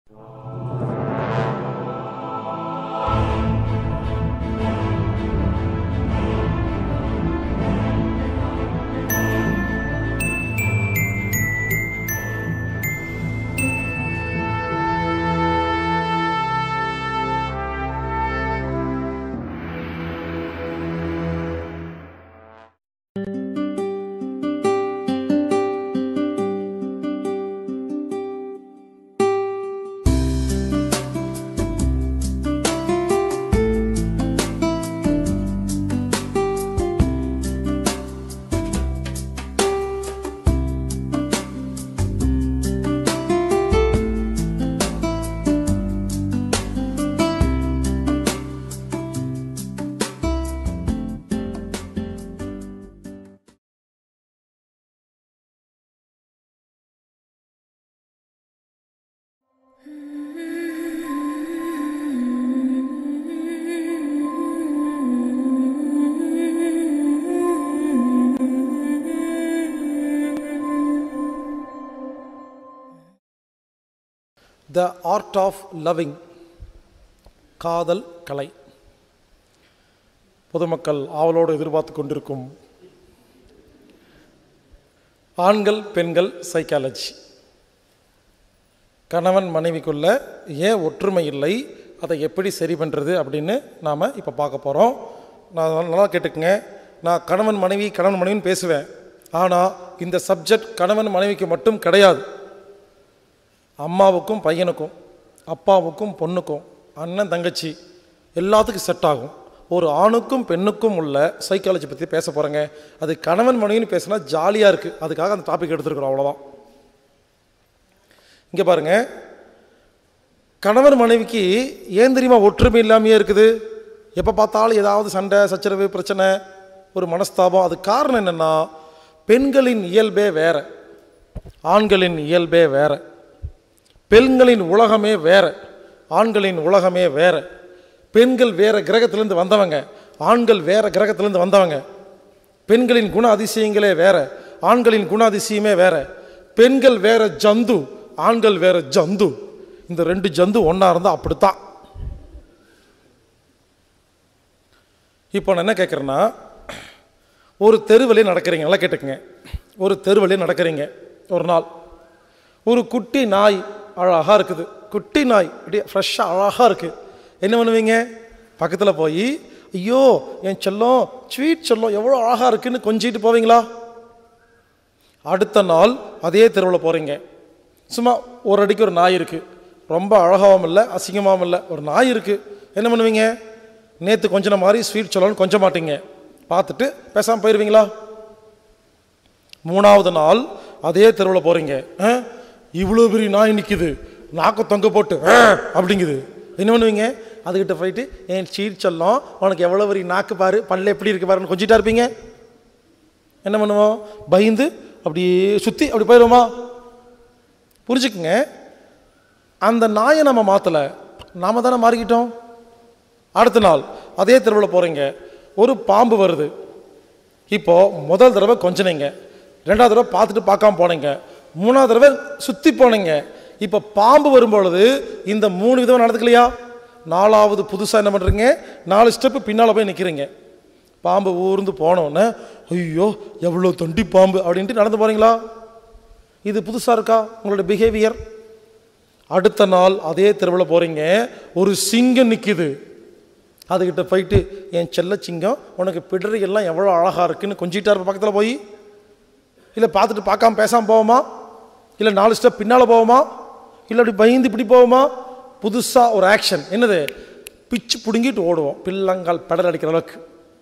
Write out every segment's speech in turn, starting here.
The art of loving காதல் கலை பொதுமக்கள் ஆவலோடு எதிர்பார்த்து கொண்டிருக்கும் ஆண்கள் பெண்கள் சைக்காலஜி கணவன் மனைவிக்குள்ள ஏன் ஒற்றுமை இல்லை அதை எப்படி சரி பண்ணுறது அப்படின்னு நாம் இப்போ பார்க்க போகிறோம் நான் நல்லா கேட்டுக்குங்க நான் கணவன் மனைவி கணவன் மனைவின்னு பேசுவேன் ஆனால் இந்த சப்ஜெக்ட் கணவன் மனைவிக்கு மட்டும் கிடையாது அம்மாவுக்கும் பையனுக்கும் அப்பாவுக்கும் பொண்ணுக்கும் அண்ணன் தங்கச்சி எல்லாத்துக்கும் செட் ஆகும் ஒரு ஆணுக்கும் பெண்ணுக்கும் உள்ள சைக்காலஜி பற்றி பேச போகிறேங்க அது கணவன் மனைவின்னு பேசினா ஜாலியாக இருக்குது அதுக்காக அந்த டாபிக் எடுத்துருக்குறோம் அவ்வளோதான் இங்கே பாருங்க கணவன் மனைவிக்கு ஏன் தெரியுமா ஒற்றுமை இல்லாமையே இருக்குது எப்போ பார்த்தாலும் ஏதாவது சண்டை சச்சரவு பிரச்சனை ஒரு மனஸ்தாபம் அது காரணம் என்னென்னா பெண்களின் இயல்பே வேற ஆண்களின் இயல்பே வேற பெண்களின் உலகமே வேற ஆண்களின் உலகமே வேற பெண்கள் வேற கிரகத்திலேருந்து வந்தவங்க ஆண்கள் வேற கிரகத்திலேருந்து வந்தவங்க பெண்களின் குண அதிசயங்களே வேற ஆண்களின் குண அதிசயமே வேற பெண்கள் வேற ஜந்து ஆண்கள் வேற ஜந்து இந்த ரெண்டு ஜந்து ஒன்றா இருந்தால் அப்படித்தான் இப்போ நான் என்ன கேட்குறேன்னா ஒரு தெருவழியே நடக்கிறீங்க நல்லா கேட்டுக்கங்க ஒரு தெருவழியே நடக்கிறீங்க ஒரு நாள் ஒரு குட்டி நாய் அழகாக இருக்குது குட்டி நாய் அப்படியே ஃப்ரெஷ்ஷாக அழகாக இருக்குது என்ன பண்ணுவீங்க பக்கத்தில் போய் ஐயோ என் செல்லம் ஸ்வீட் செல்லம் எவ்வளோ அழகாக இருக்குன்னு கொஞ்சிட்டு போவீங்களா அடுத்த நாள் அதே தெருவில் போகிறீங்க சும்மா ஒரு அடிக்கு ஒரு நாய் இருக்குது ரொம்ப அழகாகவும் இல்லை அசிங்கமாகவும் இல்லை ஒரு நாய் இருக்குது என்ன பண்ணுவீங்க நேற்று கொஞ்சம் மாதிரி ஸ்வீட் சொல்லணும்னு கொஞ்சம் மாட்டீங்க பார்த்துட்டு பேசாமல் போயிடுவீங்களா மூணாவது நாள் அதே தெருவில் போகிறீங்க இவ்வளோ பெரிய நாய் நிற்கிது நாக்க தொங்க போட்டு "ஆ" அப்படிங்குது என்ன பண்ணுவீங்க அதுக்கிட்ட போயிட்டு என் சீட் சொல்லும் உனக்கு எவ்வளோ பெரிய நாக்கு பாரு பல்ல எப்படி இருக்கு பாருன்னு கொஞ்சிட்டா இருப்பீங்க என்ன பண்ணுவோம் பயந்து அப்படியே சுற்றி அப்படி போயிடுவோமா புரிஞ்சுக்குங்க அந்த நாயை நம்ம மாற்றலை நாம தானே மாறிக்கிட்டோம் அடுத்த நாள் அதே தெருவில் போகிறீங்க ஒரு பாம்பு வருது இப்போது முதல் தடவை கொஞ்சனீங்க ரெண்டாவது தடவை பார்த்துட்டு பார்க்காம போனீங்க மூணாவது தடவை சுற்றி போனீங்க இப்போ பாம்பு வரும்பொழுது இந்த மூணு விதம் நடந்துக்கலையா நாலாவது புதுசாக என்ன பண்ணுறீங்க நாலு ஸ்டெப்பு பின்னால் போய் நிற்கிறீங்க பாம்பு ஊர்ந்து போனோன்னே ஐயோ எவ்வளோ தொண்டி பாம்பு அப்படின்ட்டு நடந்து போகிறீங்களா இது புதுசாக இருக்கா உங்களோட பிஹேவியர் அடுத்த நாள் அதே தெருவில் போகிறீங்க ஒரு சிங்கம் நிற்கிது அதுக்கிட்ட போயிட்டு என் செல்ல சிங்கம் உனக்கு பிடரி எல்லாம் எவ்வளோ அழகாக இருக்குன்னு கொஞ்சிட்டா இருப்ப பக்கத்தில் போய் இல்லை பார்த்துட்டு பார்க்காம பேசாமல் போவோமா இல்லை நாலு ஸ்டெப் பின்னால் போவோமா இல்லை அப்படி பயந்து இப்படி போவோமா புதுசாக ஒரு ஆக்ஷன் என்னது பிச்சு பிடுங்கிட்டு ஓடுவோம் பிள்ளங்கால் பெடல் அடிக்கிற அளவுக்கு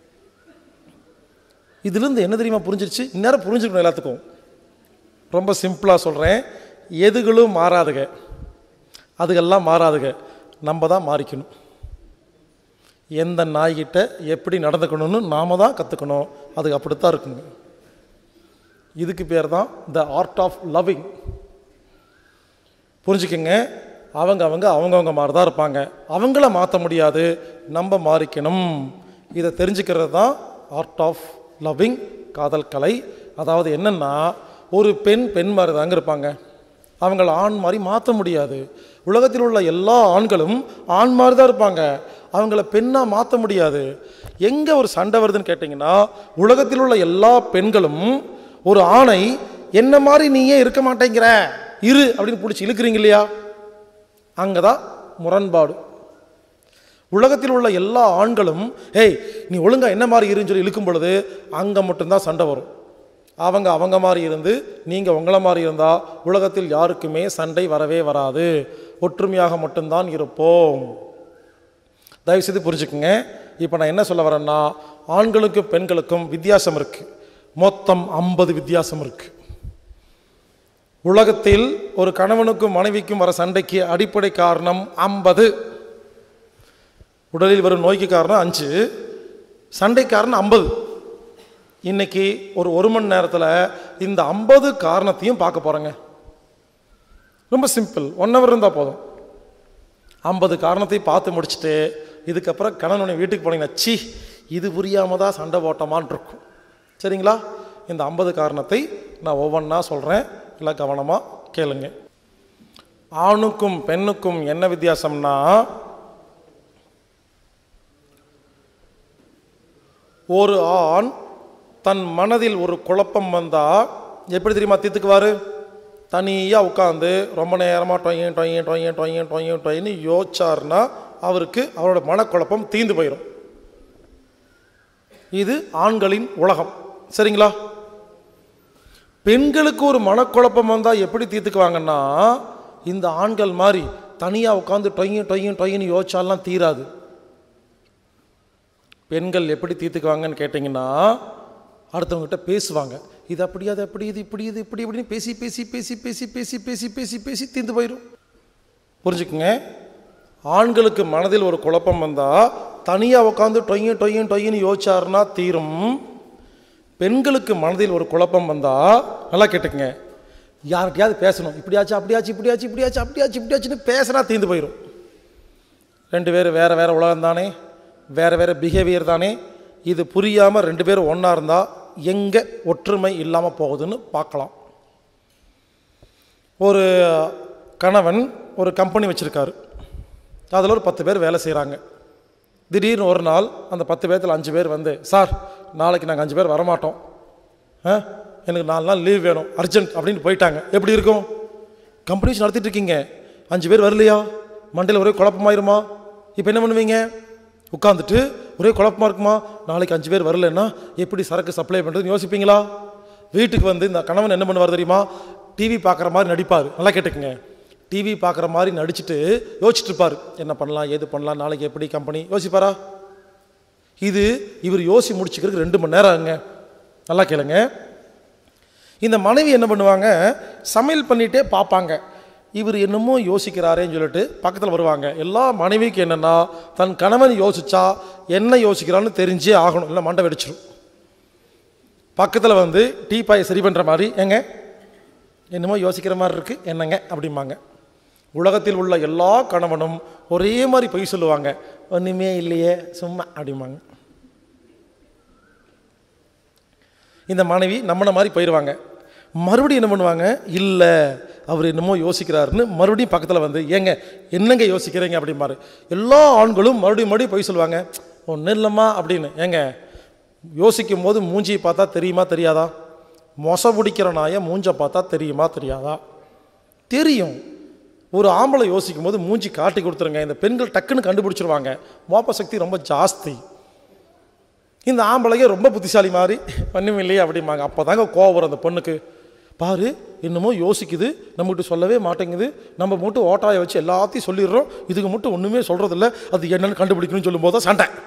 இதுலேருந்து என்ன தெரியுமா புரிஞ்சிருச்சு இந்நேரம் புரிஞ்சுக்கணும் எல்லாத்துக்கும் ரொம்ப சிம்பிளாக சொல்கிறேன் எதுகளும் மாறாதுங்க அதுகெல்லாம் மாறாதுங்க நம்ம தான் மாறிக்கணும் எந்த நாய்கிட்ட எப்படி நடந்துக்கணும்னு நாம தான் கற்றுக்கணும் அது அப்படித்தான் இருக்குங்க இதுக்கு பேர் தான் த ஆர்ட் ஆஃப் லவ்விங் புரிஞ்சுக்கங்க அவங்க அவங்க அவங்கவுங்க மாதிரி தான் இருப்பாங்க அவங்கள மாற்ற முடியாது நம்ம மாறிக்கணும் இதை தெரிஞ்சுக்கிறது தான் ஆர்ட் ஆஃப் லவ்விங் காதல் கலை அதாவது என்னென்னா ஒரு பெண் பெண் மாதிரி தாங்க இருப்பாங்க அவங்கள ஆண் மாதிரி மாற்ற முடியாது உலகத்தில் உள்ள எல்லா ஆண்களும் ஆண் மாதிரி தான் இருப்பாங்க அவங்கள பெண்ணாக மாற்ற முடியாது எங்கே ஒரு சண்டை வருதுன்னு கேட்டிங்கன்னா உலகத்தில் உள்ள எல்லா பெண்களும் ஒரு ஆணை என்ன மாதிரி நீ ஏன் இருக்க மாட்டேங்கிற இரு அப்படின்னு பிடிச்சி இழுக்கிறீங்க இல்லையா அங்கே தான் முரண்பாடு உலகத்தில் உள்ள எல்லா ஆண்களும் ஏய் நீ ஒழுங்கா என்ன மாதிரி இருன்னு சொல்லி இழுக்கும் பொழுது அங்கே மட்டும்தான் சண்டை வரும் அவங்க அவங்க மாதிரி இருந்து நீங்கள் உங்களை மாதிரி இருந்தால் உலகத்தில் யாருக்குமே சண்டை வரவே வராது ஒற்றுமையாக மட்டும்தான் இருப்போம் தயவுசெய்து புரிஞ்சுக்குங்க இப்போ நான் என்ன சொல்ல வரேன்னா ஆண்களுக்கும் பெண்களுக்கும் வித்தியாசம் இருக்குது மொத்தம் ஐம்பது வித்தியாசம் இருக்குது உலகத்தில் ஒரு கணவனுக்கும் மனைவிக்கும் வர சண்டைக்கு அடிப்படை காரணம் ஐம்பது உடலில் வரும் நோய்க்கு காரணம் அஞ்சு சண்டை காரணம் ஐம்பது இன்னைக்கு ஒரு ஒரு மணி நேரத்தில் இந்த ஐம்பது காரணத்தையும் பார்க்க போகிறேங்க ரொம்ப சிம்பிள் ஒன் ஹவர் இருந்தால் போதும் ஐம்பது காரணத்தை பார்த்து முடிச்சுட்டு இதுக்கப்புறம் கணவனுடைய வீட்டுக்கு போனீங்கன்னா சி இது புரியாம தான் சண்டை போட்டோமான் இருக்கும் சரிங்களா இந்த ஐம்பது காரணத்தை நான் ஒவ்வொன்றா சொல்கிறேன் எல்லாம் கவனமாக கேளுங்க ஆணுக்கும் பெண்ணுக்கும் என்ன வித்தியாசம்னா ஒரு ஆண் தன் மனதில் ஒரு குழப்பம் வந்தால் எப்படி தெரியுமா தீர்த்துக்குவாரு தனியாக உட்காந்து ரொம்ப நேரமாக டொய்யன் டொய்யன் டொய்யன் டொய்யன் டொய்யன் டொய்யன்னு யோசிச்சாருன்னா அவருக்கு அவரோட மனக்குழப்பம் தீந்து போயிடும் இது ஆண்களின் உலகம் சரிங்களா பெண்களுக்கு ஒரு மனக்குழப்பம் வந்தால் எப்படி தீர்த்துக்குவாங்கன்னா இந்த ஆண்கள் மாதிரி தனியாக உட்காந்து டொய்யும் டொய்யும் டொய்யின்னு யோசிச்சாலாம் தீராது பெண்கள் எப்படி தீர்த்துக்குவாங்கன்னு கேட்டிங்கன்னா அடுத்தவங்ககிட்ட பேசுவாங்க இது அப்படி அது அப்படி இது இப்படி இது இப்படி இப்படின்னு பேசி பேசி பேசி பேசி பேசி பேசி பேசி பேசி தீர்ந்து போயிடும் புரிஞ்சுக்குங்க ஆண்களுக்கு மனதில் ஒரு குழப்பம் வந்தால் தனியாக உட்காந்து டொய்யும் டொய்யும் டொய்யின்னு யோசிச்சாருன்னா தீரும் பெண்களுக்கு மனதில் ஒரு குழப்பம் வந்தால் நல்லா கேட்டுக்குங்க யார்கிட்டயாவது பேசணும் இப்படியாச்சு அப்படியாச்சு இப்படியாச்சு இப்படியாச்சு அப்படியாச்சு இப்படியாச்சுன்னு பேசினா தீர்ந்து போயிடும் ரெண்டு பேரும் வேறு வேறு உலகம் தானே வேறு வேறு பிஹேவியர் தானே இது புரியாமல் ரெண்டு பேரும் ஒன்றா இருந்தால் எங்கே ஒற்றுமை இல்லாமல் போகுதுன்னு பார்க்கலாம் ஒரு கணவன் ஒரு கம்பெனி வச்சுருக்காரு அதில் ஒரு பத்து பேர் வேலை செய்கிறாங்க திடீர்னு ஒரு நாள் அந்த பத்து பேர்த்தில் அஞ்சு பேர் வந்து சார் நாளைக்கு நாங்கள் அஞ்சு பேர் வரமாட்டோம் ஆ எனக்கு நாலு நாள் லீவ் வேணும் அர்ஜென்ட் அப்படின்னு போயிட்டாங்க எப்படி இருக்கும் கம்பெனி வச்சு நடத்திட்டு இருக்கீங்க அஞ்சு பேர் வரலையா மண்டையில் ஒரே குழப்பமாயிருமா இப்போ என்ன பண்ணுவீங்க உட்காந்துட்டு ஒரே குழப்பமா இருக்குமா நாளைக்கு அஞ்சு பேர் வரலன்னா எப்படி சரக்கு சப்ளை பண்ணுறதுன்னு யோசிப்பீங்களா வீட்டுக்கு வந்து இந்த கணவன் என்ன பண்ணுவார் தெரியுமா டிவி பார்க்குற மாதிரி நடிப்பார் நல்லா கேட்டுக்குங்க டிவி பார்க்குற மாதிரி நடிச்சுட்டு யோசிச்சுட்டு இருப்பார் என்ன பண்ணலாம் ஏது பண்ணலாம் நாளைக்கு எப்படி கம்பெனி யோசிப்பாரா இது இவர் யோசி முடிச்சுக்கிறதுக்கு ரெண்டு மணி நேரம் ஆகுங்க நல்லா கேளுங்க இந்த மனைவி என்ன பண்ணுவாங்க சமையல் பண்ணிகிட்டே பார்ப்பாங்க இவர் என்னமோ யோசிக்கிறாரேன்னு சொல்லிட்டு பக்கத்தில் வருவாங்க எல்லா மனைவிக்கு என்னென்னா தன் கணவன் யோசிச்சா என்ன யோசிக்கிறான்னு தெரிஞ்சே ஆகணும் இல்லை மண்டை வெடிச்சிடும் பக்கத்தில் வந்து டீ பாயை சரி பண்ணுற மாதிரி ஏங்க என்னமோ யோசிக்கிற மாதிரி இருக்குது என்னங்க அப்படிம்பாங்க உலகத்தில் உள்ள எல்லா கணவனும் ஒரே மாதிரி பொய் சொல்லுவாங்க ஒன்றுமே இல்லையே சும்மா அப்படிம்பாங்க இந்த மனைவி நம்மளை மாதிரி போயிடுவாங்க மறுபடியும் என்ன பண்ணுவாங்க இல்லை அவர் என்னமோ யோசிக்கிறாருன்னு மறுபடியும் பக்கத்தில் வந்து ஏங்க என்னங்க யோசிக்கிறீங்க அப்படிம்பாரு எல்லா ஆண்களும் மறுபடியும் மறுபடியும் போய் சொல்லுவாங்க ஒன்றும் இல்லைம்மா அப்படின்னு ஏங்க யோசிக்கும் போது மூஞ்சியை பார்த்தா தெரியுமா தெரியாதா மொச பிடிக்கிற நாயை மூஞ்சை பார்த்தா தெரியுமா தெரியாதா தெரியும் ஒரு ஆம்பளை யோசிக்கும் போது மூஞ்சி காட்டி கொடுத்துருங்க இந்த பெண்கள் டக்குன்னு கண்டுபிடிச்சிருவாங்க மோப்ப சக்தி ரொம்ப ஜாஸ்தி இந்த ஆம்பளைங்க ரொம்ப புத்திசாலி மாதிரி பண்ணும் இல்லையே அப்படிம்பாங்க அப்போ தாங்க கோவம் வரும் அந்த பொண்ணுக்கு பாரு என்னமோ யோசிக்குது நம்மகிட்ட சொல்லவே மாட்டேங்குது நம்ம மட்டும் ஓட்டாயை வச்சு எல்லாத்தையும் சொல்லிடுறோம் இதுக்கு மட்டும் ஒன்றுமே சொல்கிறதில்ல அது என்னன்னு கண்டுபிடிக்கணும்னு சொல்லும்போது தான் சண்டை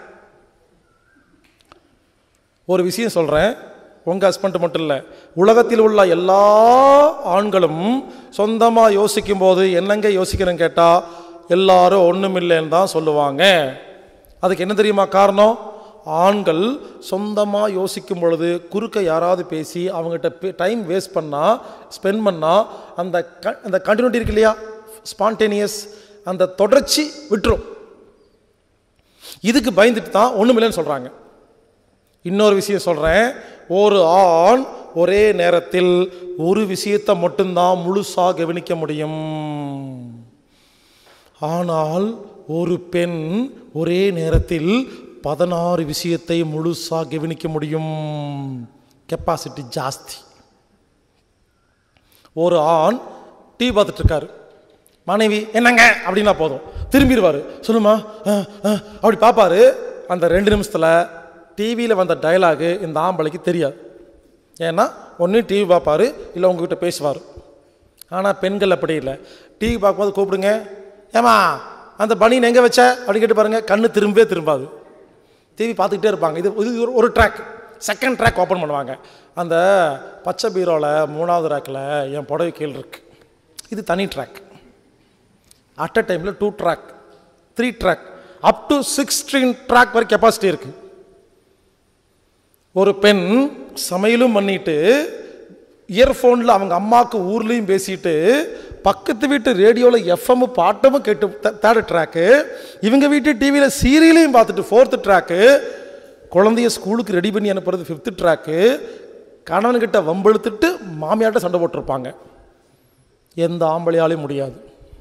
ஒரு விஷயம் சொல்கிறேன் உங்கள் ஹஸ்பண்ட் மட்டும் இல்லை உலகத்தில் உள்ள எல்லா ஆண்களும் சொந்தமாக யோசிக்கும் போது என்னங்க யோசிக்கிறேன்னு கேட்டால் எல்லாரும் ஒன்றுமில்லைன்னு தான் சொல்லுவாங்க அதுக்கு என்ன தெரியுமா காரணம் ஆண்கள் சொந்தமாக யோசிக்கும் பொழுது குறுக்க யாராவது பேசி அவங்ககிட்ட டைம் வேஸ்ட் பண்ணால் ஸ்பெண்ட் பண்ணால் அந்த க அந்த கண்டினியூட்டி இருக்கு இல்லையா ஸ்பான்டேனியஸ் அந்த தொடர்ச்சி விட்டுரும் இதுக்கு பயந்துட்டு தான் ஒன்றுமில்லைன்னு சொல்கிறாங்க இன்னொரு விஷயம் சொல்கிறேன் ஒரு ஆண் ஒரே நேரத்தில் ஒரு விஷயத்தை மட்டும்தான் முழுசாக கவனிக்க முடியும் ஆனால் ஒரு பெண் ஒரே நேரத்தில் பதினாறு விஷயத்தை முழுசா கவனிக்க முடியும் கெப்பாசிட்டி ஜாஸ்தி ஒரு ஆண் டிவி பார்த்துட்டு இருக்காரு மனைவி என்னங்க அப்படின்னா போதும் திரும்பிடுவார் சொல்லுமா அஹ், அஹ், அப்படி பார்ப்பாரு அந்த ரெண்டு நிமிஷத்தில் டிவியில் வந்த டயலாகு இந்த ஆம்பளைக்கு தெரியாது ஏன்னா ஒன்று டிவி பார்ப்பாரு இல்லை உங்ககிட்ட பேசுவார் ஆனால் பெண்கள் அப்படி இல்லை டிவி பார்க்கும்போது கூப்பிடுங்க ஏமா அந்த பனியன் எங்கே வச்ச அப்படி கேட்டு பாருங்க கண்ணு திரும்பவே திரும்பாது டிவி பார்த்துக்கிட்டே இருப்பாங்க இது இது ஒரு- ஒரு ட்ராக் செகண்ட் ட்ராக் ஓப்பன் பண்ணுவாங்க அந்த பச்சை பீரோவில் மூணாவது ரேக்கில் என் புடவை கீழ் இருக்கு இது தனி ட்ராக் அட் அ டைமில் two track three track up to sixteen track வரை கெப்பாசிட்டி இருக்கு ஒரு பெண் சமையலும் பண்ணிட்டு இயர்ஃபோனில் அவங்க அம்மாவுக்கு ஊர்லேயும் பேசிட்டு பக்கத்து வீட்டு ரேடியோவில் எஃப்எம் பாட்டமும் கேட்டு தேர்ட் ட்ராக்கு இவங்க வீட்டு டிவியில் சீரியலையும் பார்த்துட்டு ஃபோர்த்து ட்ராக்கு குழந்தைய ஸ்கூலுக்கு ரெடி பண்ணி அனுப்புறது ஃபிஃப்த்து ட்ராக்கு கணவன்கிட்ட வம்பெழுத்துட்டு மாமியார்ட்ட சண்டை போட்டிருப்பாங்க எந்த ஆம்பளையாலையும் முடியாது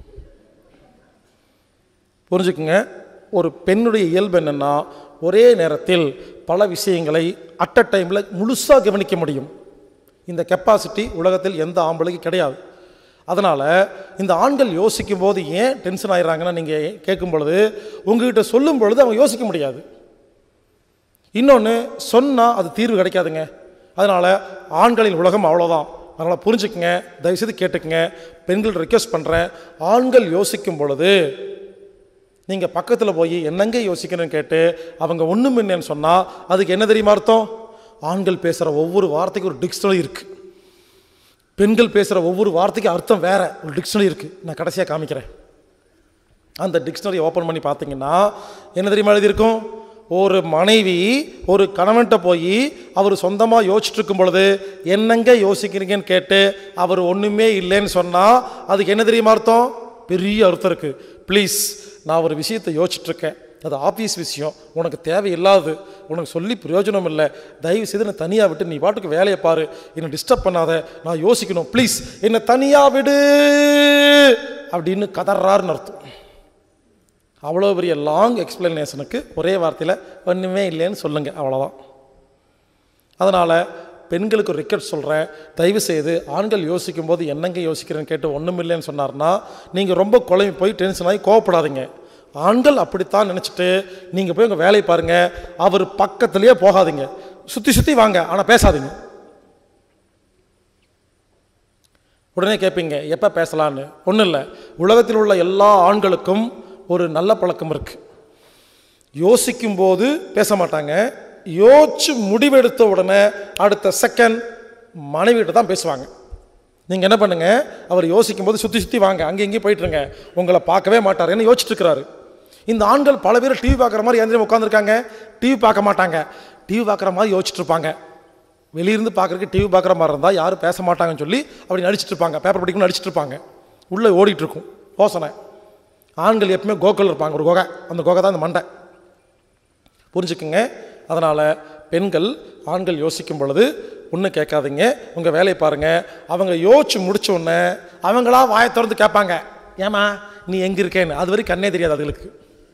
புரிஞ்சுக்குங்க ஒரு பெண்ணுடைய இயல்பு என்னன்னா ஒரே நேரத்தில் பல விஷயங்களை அட் அ டைமில் முழுசாக கவனிக்க முடியும் இந்த கெப்பாசிட்டி உலகத்தில் எந்த ஆம்பளைக்கு கிடையாது அதனால் இந்த ஆண்கள் யோசிக்கும் போது ஏன் டென்ஷன் ஆயிடுறாங்கன்னா நீங்கள் கேட்கும் பொழுது உங்ககிட்ட சொல்லும் பொழுது அவங்க யோசிக்க முடியாது இன்னொன்று சொன்னால் அது தீர்வு கிடைக்காதுங்க அதனால் ஆண்களின் உலகம் அவ்வளோதான் அதனால் புரிஞ்சுக்குங்க தயவுசெய்து கேட்டுக்குங்க பெண்கள் ரெக்வஸ்ட் பண்ணுறேன் ஆண்கள் யோசிக்கும் பொழுது நீங்கள் பக்கத்தில் போய் என்னங்க யோசிக்கணும்னு கேட்டு அவங்க ஒன்றும் இல்லைன்னு சொன்னால் அதுக்கு என்ன தெரியுமா அர்த்தம் ஆண்கள் பேசுகிற ஒவ்வொரு வார்த்தைக்கும் ஒரு டிக்ஷனரி இருக்குது பெண்கள் பேசுகிற ஒவ்வொரு வார்த்தைக்கும் அர்த்தம் வேற ஒரு டிக்ஷனரி இருக்குது நான் கடைசியாக காமிக்கிறேன் அந்த டிக்ஷனரி ஓப்பன் பண்ணி பார்த்தீங்கன்னா என்ன தெரியுமா எழுதியிருக்கும் ஒரு மனைவி ஒரு கணவன்கிட்ட போய் அவர் சொந்தமாக யோசிச்சுட்டு இருக்கும் பொழுது என்னங்க யோசிக்கிறீங்கன்னு கேட்டு அவர் ஒன்றுமே இல்லைன்னு சொன்னால் அதுக்கு என்ன தெரியுமா அர்த்தம் பெரிய அர்த்தம் இருக்குது ப்ளீஸ் நான் ஒரு விஷயத்தை யோசிச்சுட்டு இருக்கேன் அது ஆஃபீஸ் விஷயம் உனக்கு தேவையில்லாதது உனக்கு சொல்லி பிரயோஜனம் இல்லை தயவு செய்து என்னை தனியாக விட்டு நீ பாட்டுக்கு வேலையை பாரு என்னை டிஸ்டர்ப் பண்ணாத நான் யோசிக்கணும் ப்ளீஸ் என்னை தனியாக விடு அப்படின்னு கதறாருன்னு அர்த்தம் அவ்வளோ பெரிய லாங் எக்ஸ்பிளனேஷனுக்கு ஒரே வார்த்தையில் ஒன்றுமே இல்லைன்னு சொல்லுங்கள் அவ்வளோதான் அதனால் பெண்களுக்கு ஒரு ரெக்கர்ட் சொல்கிறேன் தயவு செய்து ஆண்கள் யோசிக்கும் போது என்னங்க யோசிக்கிறேன்னு கேட்டு ஒன்றும் இல்லைன்னு சொன்னார்னா நீங்கள் ரொம்ப குழம்பி போய் டென்ஷன் ஆகி கோவப்படாதீங்க ஆண்கள் அப்படித்தான் நினச்சிட்டு நீங்கள் போய் உங்கள் வேலையை பாருங்கள் அவர் பக்கத்துலேயே போகாதீங்க சுற்றி சுற்றி வாங்க ஆனால் பேசாதீங்க உடனே கேட்பீங்க எப்போ பேசலான்னு ஒன்றும் இல்லை உலகத்தில் உள்ள எல்லா ஆண்களுக்கும் ஒரு நல்ல பழக்கம் இருக்குது யோசிக்கும் போது பேச மாட்டாங்க யோசிச்சு முடிவெடுத்த உடனே அடுத்த செகண்ட் மனைவிட்ட தான் பேசுவாங்க நீங்கள் என்ன பண்ணுங்க அவர் யோசிக்கும் போது சுற்றி சுற்றி வாங்க அங்கே இங்கேயும் போயிட்டுருங்க உங்களை பார்க்கவே மாட்டார் என்ன யோசிச்சுட்டு இருக்கிறாரு இந்த ஆண்கள் பல பேர் டிவி பார்க்குற மாதிரி எந்திரம் உட்காந்துருக்காங்க டிவி பார்க்க மாட்டாங்க டிவி பார்க்குற மாதிரி யோசிச்சுட்டு இருப்பாங்க வெளியிருந்து பார்க்குறதுக்கு டிவி பார்க்குற மாதிரி இருந்தால் யாரும் பேச மாட்டாங்கன்னு சொல்லி அப்படி நடிச்சிட்டு இருப்பாங்க பேப்பர் படிக்கணும் நடிச்சிட்டு இருப்பாங்க உள்ளே ஓடிட்டு இருக்கும் யோசனை ஆண்கள் எப்பவுமே கோக்கல் இருப்பாங்க ஒரு குகை அந்த குகை தான் அந்த மண்டை புரிஞ்சுக்குங்க அதனால் பெண்கள் ஆண்கள் யோசிக்கும் பொழுது ஒன்றும் கேட்காதீங்க உங்கள் வேலையை பாருங்கள் அவங்க யோசிச்சு முடிச்ச உடனே அவங்களா வாயை திறந்து கேட்பாங்க ஏமா நீ எங்கே இருக்கேன்னு அது வரைக்கும் கண்ணே தெரியாது அதுகளுக்கு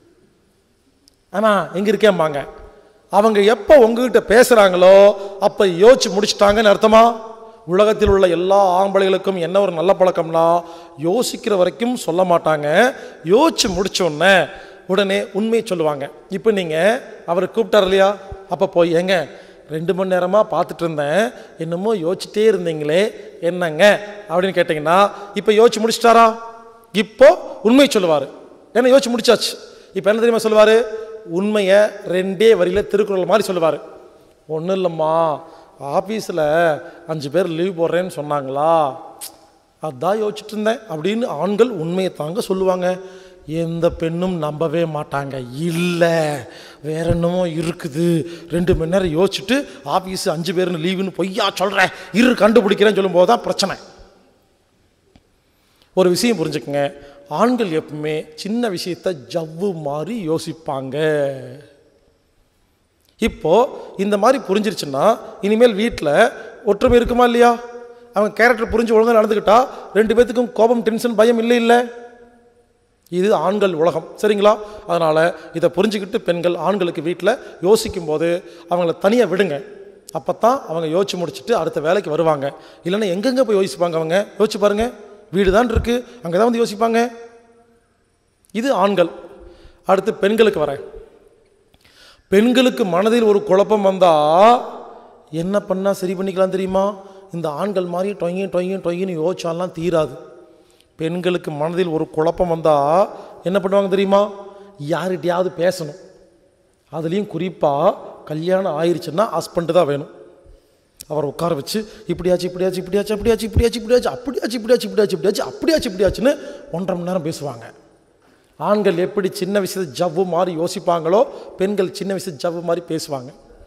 ஆமாம் எங்கே இருக்கேம்பாங்க அவங்க எப்போ உங்ககிட்ட பேசுகிறாங்களோ அப்போ யோசிச்சு முடிச்சிட்டாங்கன்னு அர்த்தமா உலகத்தில் உள்ள எல்லா ஆம்பளைகளுக்கும் என்ன ஒரு நல்ல பழக்கம்னா யோசிக்கிற வரைக்கும் சொல்ல மாட்டாங்க யோசிச்சு முடிச்ச உடனே உடனே உண்மையை சொல்லுவாங்க இப்போ நீங்கள் அவர் கூப்பிட்டார் இல்லையா அப்போ போய் ஏங்க ரெண்டு மணி நேரமாக பார்த்துட்டு இருந்தேன் என்னமோ யோசிச்சுட்டே இருந்தீங்களே என்னங்க அப்படின்னு கேட்டிங்கன்னா இப்போ யோசிச்சு முடிச்சிட்டாரா இப்போ உண்மையை சொல்லுவார் ஏன்னா யோசிச்சு முடிச்சாச்சு இப்போ என்ன தெரியுமா சொல்லுவார் உண்மையை ரெண்டே வரியில் திருக்குறள் மாதிரி சொல்லுவார் ஒன்றும் இல்லைம்மா ஆஃபீஸில் அஞ்சு பேர் லீவ் போடுறேன்னு சொன்னாங்களா அதான் யோசிச்சுட்டு இருந்தேன் அப்படின்னு ஆண்கள் உண்மையை தாங்க சொல்லுவாங்க எந்த பெண்ணும் நம்பவே மாட்டாங்க இல்லை வேற என்னமோ இருக்குது ரெண்டு மணி நேரம் யோசிச்சுட்டு ஆஃபீஸ் அஞ்சு பேர்னு லீவுன்னு பொய்யா சொல்கிறேன் இரு கண்டுபிடிக்கிறேன்னு சொல்லும்போது தான் பிரச்சனை ஒரு விஷயம் புரிஞ்சுக்கங்க ஆண்கள் எப்பவுமே சின்ன விஷயத்த ஜவ்வு மாதிரி யோசிப்பாங்க இப்போ இந்த மாதிரி புரிஞ்சிருச்சுன்னா இனிமேல் வீட்டில் ஒற்றுமை இருக்குமா இல்லையா அவங்க கேரக்டர் புரிஞ்சு ஒழுங்காக நடந்துக்கிட்டா ரெண்டு பேத்துக்கும் கோபம் டென்ஷன் பயம் இல்லை இல்லை இது ஆண்கள் உலகம் சரிங்களா அதனால் இதை புரிஞ்சுக்கிட்டு பெண்கள் ஆண்களுக்கு வீட்டில் யோசிக்கும் போது அவங்கள தனியாக விடுங்க அப்போ தான் அவங்க யோசிச்சு முடிச்சுட்டு அடுத்த வேலைக்கு வருவாங்க இல்லைன்னா எங்கெங்கே போய் யோசிப்பாங்க அவங்க யோசிச்சு பாருங்க வீடு தான் இருக்குது அங்கே தான் வந்து யோசிப்பாங்க இது ஆண்கள் அடுத்து பெண்களுக்கு வரேன் பெண்களுக்கு மனதில் ஒரு குழப்பம் வந்தால் என்ன பண்ணால் சரி பண்ணிக்கலாம் தெரியுமா இந்த ஆண்கள் மாதிரி டொய்யும் டொய்யும் டொய்யின்னு யோசிச்சாலாம் தீராது பெண்களுக்கு மனதில் ஒரு குழப்பம் வந்தால் என்ன பண்ணுவாங்க தெரியுமா யார்கிட்டயாவது பேசணும் அதுலேயும் குறிப்பாக கல்யாணம் ஆயிருச்சுன்னா ஹஸ்பண்டு தான் வேணும் அவரை உட்கார வச்சு இப்படியாச்சு இப்படியாச்சு இப்படியாச்சு அப்படியாச்சு இப்படியாச்சு இப்படியாச்சு அப்படியாச்சு இப்படியாச்சு இப்படியாச்சு இப்படியாச்சு அப்படியாச்சு இப்படியாச்சுன்னு ஒன்றரை மணி நேரம் பேசுவாங்க ஆண்கள் எப்படி சின்ன விஷயத்தை ஜவ்வு மாதிரி யோசிப்பாங்களோ பெண்கள் சின்ன விஷயத்தை ஜவ்வு மாதிரி பேசுவாங்க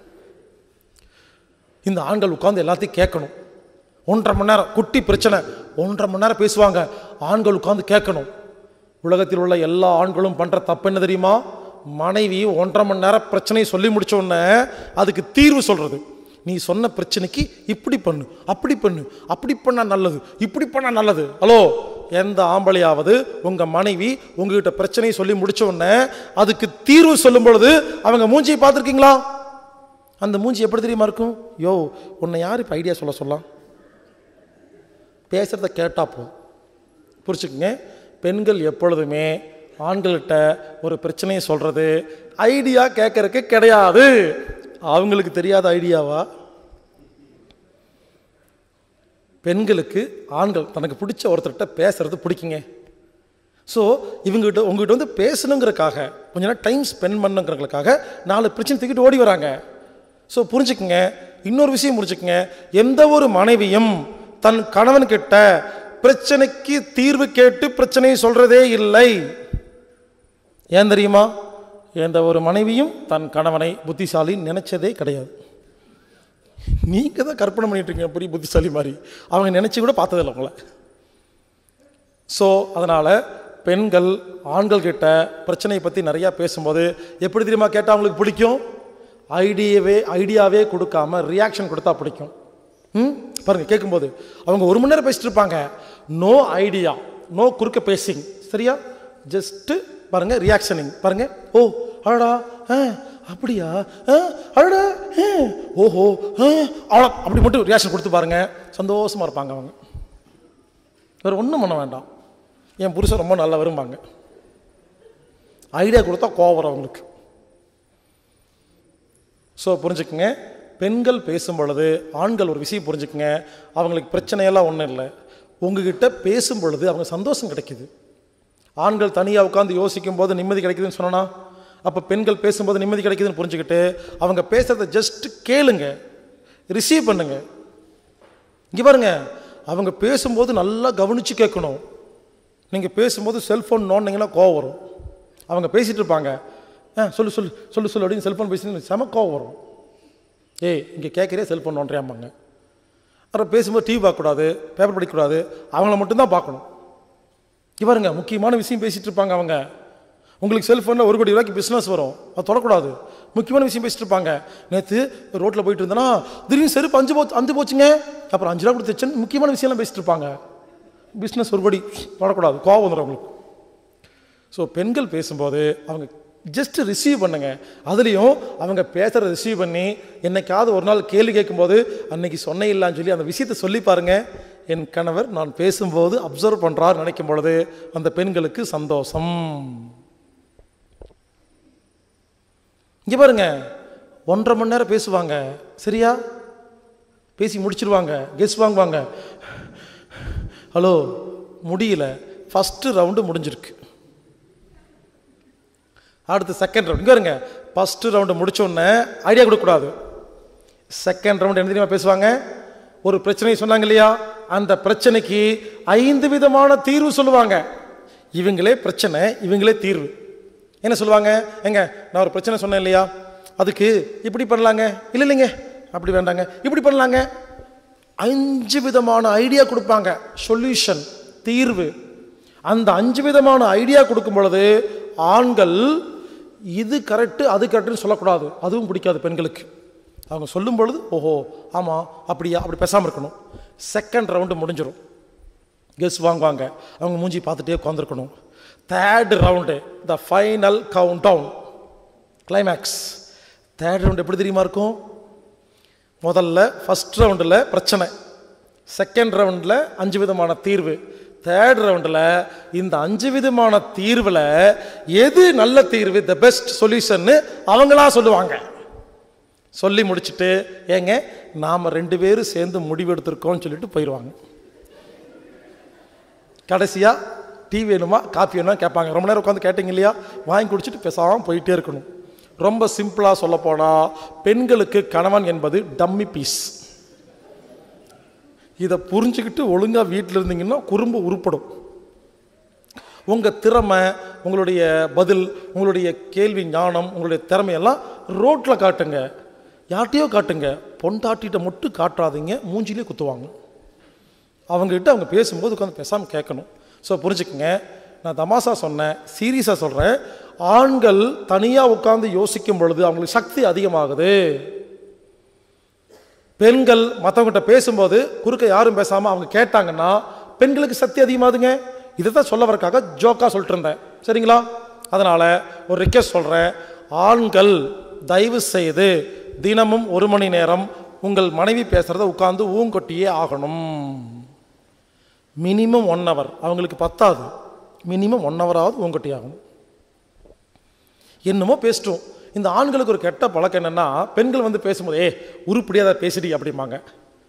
இந்த ஆண்கள் உட்காந்து எல்லாத்தையும் கேட்கணும் ஒன்றரை மணி நேரம் குட்டி பிரச்சனை ஒன்றரை மணி நேரம் பேசுவாங்க ஆண்கள் உட்காந்து கேட்கணும் உலகத்தில் உள்ள எல்லா ஆண்களும் பண்ணுற தப்பு என்ன தெரியுமா மனைவி ஒன்றரை மணி நேரம் பிரச்சனையை சொல்லி முடிச்ச உடனே அதுக்கு தீர்வு சொல்கிறது நீ சொன்ன பிரச்சனைக்கு இப்படி பண்ணு அப்படி பண்ணு அப்படி பண்ணா நல்லது இப்படி பண்ணா நல்லது ஹலோ எந்த ஆம்பளையாவது உங்கள் மனைவி உங்ககிட்ட பிரச்சனையை சொல்லி முடிச்ச உடனே அதுக்கு தீர்வு சொல்லும் பொழுது அவங்க மூஞ்சியை பார்த்துருக்கீங்களா அந்த மூஞ்சி எப்படி தெரியுமா இருக்கும் யோ உன்னை யார் இப்போ ஐடியா சொல்ல சொல்லலாம் பேசுகிறத கேட்டால் போதும் புரிச்சுக்குங்க பெண்கள் எப்பொழுதுமே ஆண்கள்கிட்ட ஒரு பிரச்சனையை சொல்கிறது ஐடியா கேட்கறதுக்கு கிடையாது அவங்களுக்கு தெரியாத ஐடியாவா பெண்களுக்கு ஆண்கள் தனக்கு பிடிச்ச ஒருத்தர்கிட்ட பேசுறது பிடிக்குங்க ஸோ இவங்ககிட்ட உங்ககிட்ட வந்து பேசணுங்கிறக்காக கொஞ்ச நேரம் டைம் ஸ்பெண்ட் பண்ணுங்கிறதுக்காக நாலு பிரச்சனை தூக்கிட்டு ஓடி வராங்க ஸோ புரிஞ்சுக்குங்க இன்னொரு விஷயம் புரிஞ்சுக்குங்க எந்த ஒரு மனைவியும் தன் கணவன்கிட்ட பிரச்சனைக்கு தீர்வு கேட்டு பிரச்சனையை சொல்றதே இல்லை ஏன் தெரியுமா எந்த ஒரு மனைவியும் தன் கணவனை புத்திசாலின்னு நினைச்சதே கிடையாது நீங்க தான் கற்பனை பண்ணிட்டு இருக்கீங்க பெரிய புத்திசாலி மாதிரி அவங்க நினைச்சு கூட பார்த்ததில்லை உங்களை ஸோ அதனால் பெண்கள் ஆண்கள் கிட்ட பிரச்சனையை பற்றி நிறையா பேசும்போது எப்படி தெரியுமா கேட்டால் அவங்களுக்கு பிடிக்கும் ஐடியாவே ஐடியாவே கொடுக்காம ரியாக்ஷன் கொடுத்தா பிடிக்கும் ம் பாருங்கள் கேட்கும்போது அவங்க ஒரு மணி நேரம் பேசிட்டு இருப்பாங்க நோ ஐடியா நோ குறுக்க பேசிங் சரியா ஜஸ்ட்டு பாருங்க ரியாக்ஷனிங் பாருங்க ஓ அடடா ஆ அப்படியா ஆ அடடா ஆ, ஓஹோ ஆ, அவ்வளோ அப்படி மட்டும் ரியாக்ஷன் கொடுத்து பாருங்க சந்தோஷமா இருப்பாங்க அவங்க வேறு ஒன்றும் பண்ண வேண்டாம் என் புருஷன் ரொம்ப நல்லா வரும்பாங்க ஐடியா கொடுத்தா கோவம் வரும் அவங்களுக்கு ஸோ புரிஞ்சுக்குங்க பெண்கள் பேசும் பொழுது ஆண்கள் ஒரு விஷயம் புரிஞ்சுக்குங்க அவங்களுக்கு பிரச்சனையெல்லாம் ஒன்றும் இல்லை உங்ககிட்ட பேசும் பொழுது அவங்க சந்தோஷம் கிடைக்குது ஆண்கள் தனியாக உட்காந்து யோசிக்கும் போது நிம்மதி கிடைக்குதுன்னு சொன்னா அப்போ பெண்கள் பேசும்போது நிம்மதி கிடைக்குதுன்னு புரிஞ்சுக்கிட்டு அவங்க பேசுறத ஜஸ்ட் கேளுங்க ரிசீவ் பண்ணுங்க இங்கே பாருங்க அவங்க பேசும்போது நல்லா கவனித்து கேட்கணும் நீங்கள் பேசும்போது செல்ஃபோன் நோண்டிங்கன்னா கோவம் வரும் அவங்க பேசிகிட்டு இருப்பாங்க ஆ சொல்லு சொல்லு சொல்லு சொல்லு அப்படின்னு செல்ஃபோன் பேசி செம கோவம் வரும் ஏய் இங்கே கேட்குறே செல்ஃபோன் நோண்டுறியாம்பாங்க அப்புறம் பேசும்போது டிவி பார்க்கக்கூடாது பேப்பர் படிக்கக்கூடாது அவங்கள மட்டும்தான் பார்க்கணும் இங்க பாருங்க முக்கியமான விஷயம் பேசிகிட்டு இருப்பாங்க அவங்க உங்களுக்கு செல்ஃபோனில் ஒரு கோடி ரூபாய்க்கு பிஸ்னஸ் வரும் அது தொடக்கூடாது முக்கியமான விஷயம் பேசிட்டு இருப்பாங்க நேற்று ரோட்டில் போயிட்டு இருந்தேன்னா திடீர்னு செருப்பு அஞ்சு போச்சு அஞ்சு போச்சுங்க அப்புறம் அஞ்சு ரூபா கொடுத்துச்சுன்னு முக்கியமான விஷயம்லாம் பேசிட்டு இருப்பாங்க பிஸ்னஸ் ஒரு கோடி தொடக்கூடாது கோவம் வந்துடும் அவங்களுக்கு ஸோ பெண்கள் பேசும்போது அவங்க ஜஸ்ட் ரிசீவ் பண்ணுங்க அதுலேயும் அவங்க பேசுகிறத ரிசீவ் பண்ணி என்னைக்காவது ஒரு நாள் கேள்வி கேட்கும்போது அன்னைக்கு சொன்ன இல்லான்னு சொல்லி அந்த விஷயத்தை சொல்லி பாருங்க என் கணவர் நான் பேசும்போது அப்சர்வ் பண்ணுறார் நினைக்கும் பொழுது அந்த பெண்களுக்கு சந்தோஷம் இங்கே பாருங்க ஒன்றரை மணி நேரம் பேசுவாங்க சரியா பேசி முடிச்சிருவாங்க கெஸ் வாங்குவாங்க ஹலோ முடியல ஃபஸ்ட்டு ரவுண்டு முடிஞ்சிருக்கு அடுத்து செகண்ட் ரவுண்ட் இங்கே இருங்க ஃபஸ்ட்டு ரவுண்டு முடிச்ச உடனே ஐடியா கொடுக்கக்கூடாது செகண்ட் ரவுண்ட் என்ன தெரியுமா பேசுவாங்க ஒரு பிரச்சனையை சொன்னாங்க இல்லையா அந்த பிரச்சனைக்கு ஐந்து விதமான தீர்வு சொல்லுவாங்க இவங்களே பிரச்சனை இவங்களே தீர்வு என்ன சொல்லுவாங்க எங்க நான் ஒரு பிரச்சனை சொன்னேன் இல்லையா அதுக்கு இப்படி பண்ணலாங்க இல்லை இல்லைங்க அப்படி வேண்டாங்க இப்படி பண்ணலாங்க அஞ்சு விதமான ஐடியா கொடுப்பாங்க சொல்யூஷன் தீர்வு அந்த அஞ்சு விதமான ஐடியா கொடுக்கும் பொழுது ஆண்கள் இது கரெக்டு அது கரெக்டுன்னு சொல்லக்கூடாது அதுவும் பிடிக்காது பெண்களுக்கு அவங்க சொல்லும் பொழுது ஓஹோ ஆமாம் அப்படியா அப்படி பேசாமல் இருக்கணும் செகண்ட் ரவுண்டு முடிஞ்சிடும் கெஸ் வாங்குவாங்க அவங்க மூஞ்சி பார்த்துட்டே உட்காந்துருக்கணும் third round the final count down climax third round எப்படி தெரியுமா இருக்கும் முதல்ல ஃபஸ்ட் ரவுண்டில் பிரச்சனை செகண்ட் ரவுண்டில் அஞ்சு விதமான தீர்வு தேர்ட் ரவுண்டில் இந்த அஞ்சு விதமான தீர்வில் எது நல்ல தீர்வு த பெஸ்ட் சொல்யூஷன்னு அவங்களா சொல்லுவாங்க சொல்லி முடிச்சுட்டு ஏங்க நாம் ரெண்டு பேரும் சேர்ந்து முடிவெடுத்திருக்கோம்னு சொல்லிட்டு போயிடுவாங்க கடைசியாக டீ வேணுமா காஃபி வேணுமா கேட்பாங்க ரொம்ப நேரம் உட்காந்து கேட்டிங்க இல்லையா வாங்கி குடிச்சிட்டு பேசாமல் போயிட்டே இருக்கணும் ரொம்ப சிம்பிளாக சொல்லப்போனால் பெண்களுக்கு கணவன் என்பது டம்மி பீஸ் இதை புரிஞ்சுக்கிட்டு ஒழுங்காக வீட்டில் இருந்தீங்கன்னா குறும்பு உருப்படும் உங்கள் திறமை உங்களுடைய பதில் உங்களுடைய கேள்வி ஞானம் உங்களுடைய திறமையெல்லாம் ரோட்டில் காட்டுங்க யார்ட்டையோ காட்டுங்க பொண்டாட்டிகிட்ட மட்டும் காட்டாதீங்க மூஞ்சிலே குத்துவாங்க அவங்ககிட்ட அவங்க பேசும்போது உட்காந்து பேசாமல் கேட்கணும் ஸோ புரிஞ்சுக்கங்க நான் தமாசா சொன்னேன் சீரியஸாக சொல்கிறேன் ஆண்கள் தனியாக உட்காந்து யோசிக்கும் பொழுது அவங்களுக்கு சக்தி அதிகமாகுது பெண்கள் மற்றவங்ககிட்ட பேசும்போது குறுக்க யாரும் பேசாமல் அவங்க கேட்டாங்கன்னா பெண்களுக்கு சக்தி அதிகமாகுதுங்க இதை தான் சொல்ல வரக்காக ஜோக்காக சொல்லிட்டு இருந்தேன் சரிங்களா அதனால் ஒரு ரிக்வெஸ்ட் சொல்கிறேன் ஆண்கள் தயவு செய்து தினமும் ஒரு மணி நேரம் உங்கள் மனைவி பேசுகிறத உட்காந்து ஊங்கொட்டியே ஆகணும் மினிமம் ஒன் ஹவர் அவங்களுக்கு பத்தாது மினிமம் ஒன் ஹவராவது ஊங்கொட்டி ஆகணும் என்னமோ பேசிட்டோம் இந்த ஆண்களுக்கு ஒரு கெட்ட பழக்கம் என்னன்னா பெண்கள் வந்து பேசும்போது ஏ உருப்படியாக அதை பேசிடி அப்படிம்பாங்க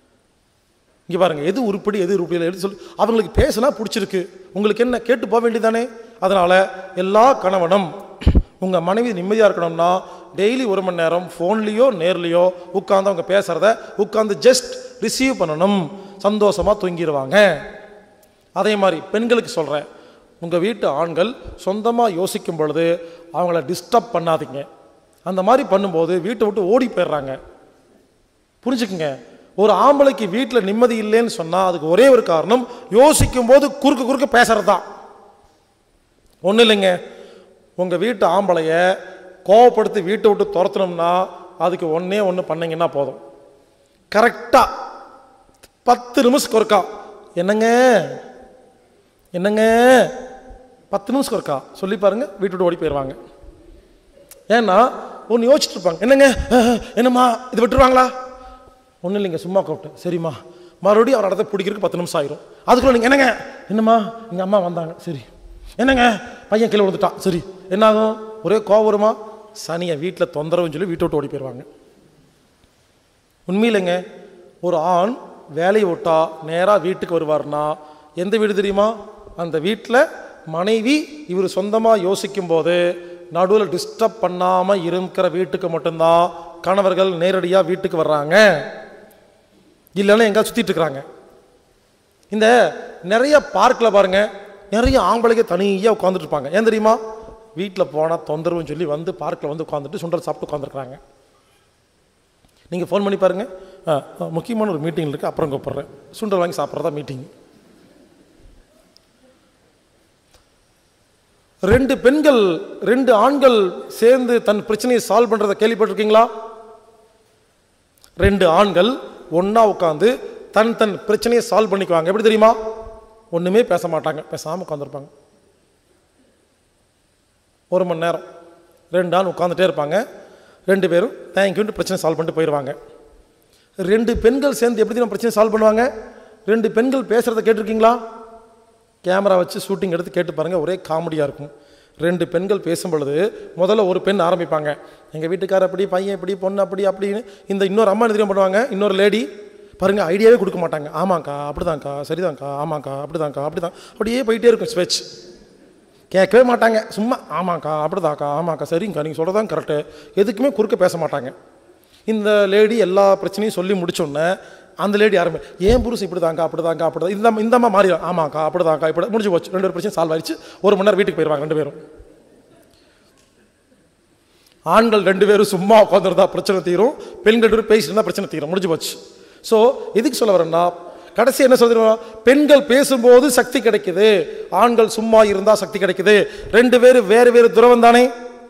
இங்கே பாருங்க எது உருப்படி எது உருப்படி இல்லை, எது சொல்லி அவங்களுக்கு பேசினா பிடிச்சிருக்கு உங்களுக்கு என்ன கேட்டு போக வேண்டியதானே அதனால எல்லா கணவனும் உங்கள் மனைவி நிம்மதியாக இருக்கணும்னா டெய்லி ஒரு மணி நேரம் ஃபோன்லேயோ நேர்லேயோ உட்காந்து அவங்க பேசுகிறத உட்காந்து ஜஸ்ட் ரிசீவ் பண்ணணும் சந்தோஷமாக தூங்கிடுவாங்க அதே மாதிரி பெண்களுக்கு சொல்கிறேன் உங்கள் வீட்டு ஆண்கள் சொந்தமாக யோசிக்கும் பொழுது அவங்கள டிஸ்டர்ப் பண்ணாதீங்க அந்த மாதிரி பண்ணும்போது வீட்டை விட்டு ஓடி போயிடுறாங்க புரிஞ்சுக்குங்க ஒரு ஆம்பளைக்கு வீட்டில் நிம்மதி இல்லைன்னு சொன்னால் அதுக்கு ஒரே ஒரு காரணம் யோசிக்கும் போது குறுக்க குறுக்க பேசுறது தான் ஒன்றும் இல்லைங்க உங்கள் வீட்டு ஆம்பளைய கோவப்படுத்தி வீட்டை விட்டு துரத்தணும்னா அதுக்கு ஒன்றே ஒன்று பண்ணீங்கன்னா போதும் கரெக்டாக பத்து நிமிஷத்துக்கு ஒருக்கா என்னங்க என்னங்க பத்து நிமிஷத்துக்கு ஒருக்கா சொல்லி பாருங்க வீட்டு விட்டு ஓடி போயிடுவாங்க ஏன்னா ஒன்று யோசிச்சுட்டு இருப்பாங்க என்னங்க அஹ், என்னம்மா இது விட்டுருவாங்களா ஒன்றும் இல்லைங்க சும்மா கூப்பிட்டேன் சரிம்மா மறுபடியும் அவர் இடத்த பிடிக்கிறதுக்கு பத்து நிமிஷம் ஆயிரும் அதுக்குள்ள நீங்கள் என்னங்க என்னம்மா எங்கள் அம்மா வந்தாங்க சரி என்னங்க பையன் கீழே விழுந்துட்டான் சரி என்னாகும் ஒரே கோவம் வருமா சனியை வீட்டில் தொந்தரவுன்னு சொல்லி வீட்டை விட்டு ஓடி போயிடுவாங்க உண்மையிலைங்க ஒரு ஆண் வேலையை விட்டா நேராக வீட்டுக்கு வருவார்னா எந்த வீடு தெரியுமா அந்த வீட்டில் மனைவி இவர் சொந்தமாக யோசிக்கும் போது நடுவில் டிஸ்டர்ப் பண்ணாமல் இருக்கிற வீட்டுக்கு மட்டும்தான் கணவர்கள் நேரடியாக வீட்டுக்கு வர்றாங்க இல்லைன்னா எங்கேயாவது சுற்றிட்டு இருக்கிறாங்க இந்த நிறைய பார்க்கில் பாருங்க நிறைய ஆம்பளைங்க தனியாக உட்காந்துட்டு இருப்பாங்க ஏன் தெரியுமா வீட்டில் போனால் தொந்தரவுன்னு சொல்லி வந்து பார்க்கில் வந்து உட்காந்துட்டு சுண்டல் சாப்பிட்டு உட்காந்துருக்குறாங்க நீங்கள் ஃபோன் பண்ணி பாருங்கள் ஆ, ஆ, முக்கியமான ஒரு மீட்டிங் இருக்குது அப்புறம் கூப்பிட்றேன் சுண்டல் வாங்கி சாப்பிட்றதா மீட்டிங் ரெண்டு பெண்கள் ரெண்டு ஆண்கள் சேர்ந்து தன் பிரச்சனையை சால்வ் பண்ணுறதை கேள்விப்பட்டிருக்கீங்களா ரெண்டு ஆண்கள் ஒன்றா உட்காந்து தன் தன் பிரச்சனையை சால்வ் பண்ணிக்குவாங்க எப்படி தெரியுமா ஒன்றுமே பேச மாட்டாங்க பேசாமல் உட்காந்துருப்பாங்க ஒரு மணி நேரம் ரெண்டு ஆள் உட்காந்துட்டே இருப்பாங்க ரெண்டு பேரும் தேங்க்யூன்ட்டு பிரச்சனை சால்வ் பண்ணிட்டு போயிடுவாங்க ரெண்டு பெண்கள் சேர்ந்து எப்படி நம்ம பிரச்சனை சால்வ் பண்ணுவாங்க ரெண்டு பெண்கள் பேசுகிறத கேட்டிருக்கீங்களா கேமரா வச்சு ஷூட்டிங் எடுத்து கேட்டு பாருங்கள் ஒரே காமெடியாக இருக்கும் ரெண்டு பெண்கள் பேசும் பொழுது முதல்ல ஒரு பெண் ஆரம்பிப்பாங்க எங்கள் வீட்டுக்கார அப்படி பையன் இப்படி பொண்ணு அப்படி அப்படின்னு இந்த இன்னொரு அம்மா என்ன தெரியுமா பண்ணுவாங்க இன்னொரு லேடி பாருங்க ஐடியாவே கொடுக்க மாட்டாங்க ஆமாங்க்கா அப்படிதான்க்கா சரிதான்க்கா ஆமாங்க்கா அப்படிதான்க்கா அப்படிதான் அப்படியே போயிட்டே இருக்கும் ஸ்பெச் கேட்கவே மாட்டாங்க சும்மா ஆமாக்கா அப்படிதாக்கா ஆமாக்கா சரிங்கக்கா நீங்கள் சொல்கிறதான் கரெக்டு எதுக்குமே குறுக்க பேச மாட்டாங்க இந்த லேடி எல்லா பிரச்சனையும் சொல்லி முடிச்சோடனே அந்த லேடி யாருமே ஏன் புருஷன் இப்படி தாங்க அப்படி தாங்க அப்படி தான் இந்த இந்த அம்மா மாறி ஆமாக்கா அப்படி தாங்க இப்படி முடிஞ்சு போச்சு ரெண்டு பேரும் பிரச்சனை சால்வ் ஆயிடுச்சு ஒரு மணி நேரம் வீட்டுக்கு போயிடுவாங்க ரெண்டு பேரும் ஆண்கள் ரெண்டு பேரும் சும்மா உட்காந்துருந்தா பிரச்சனை தீரும் பெண்கள் ரெண்டு பேரும் பேசிட்டு இருந்தா பிரச்சனை தீரும் முடிஞ்சு போச்சு ஸோ எதுக்கு சொல்ல வரேன்னா கடைசி என்ன சொல்றோம் பெண்கள் பேசும்போது சக்தி கிடைக்குது ஆண்கள் சும்மா இருந்தா சக்தி கிடைக்குது ரெண்டு பேரும் வேறு வேறு துறவம் தானே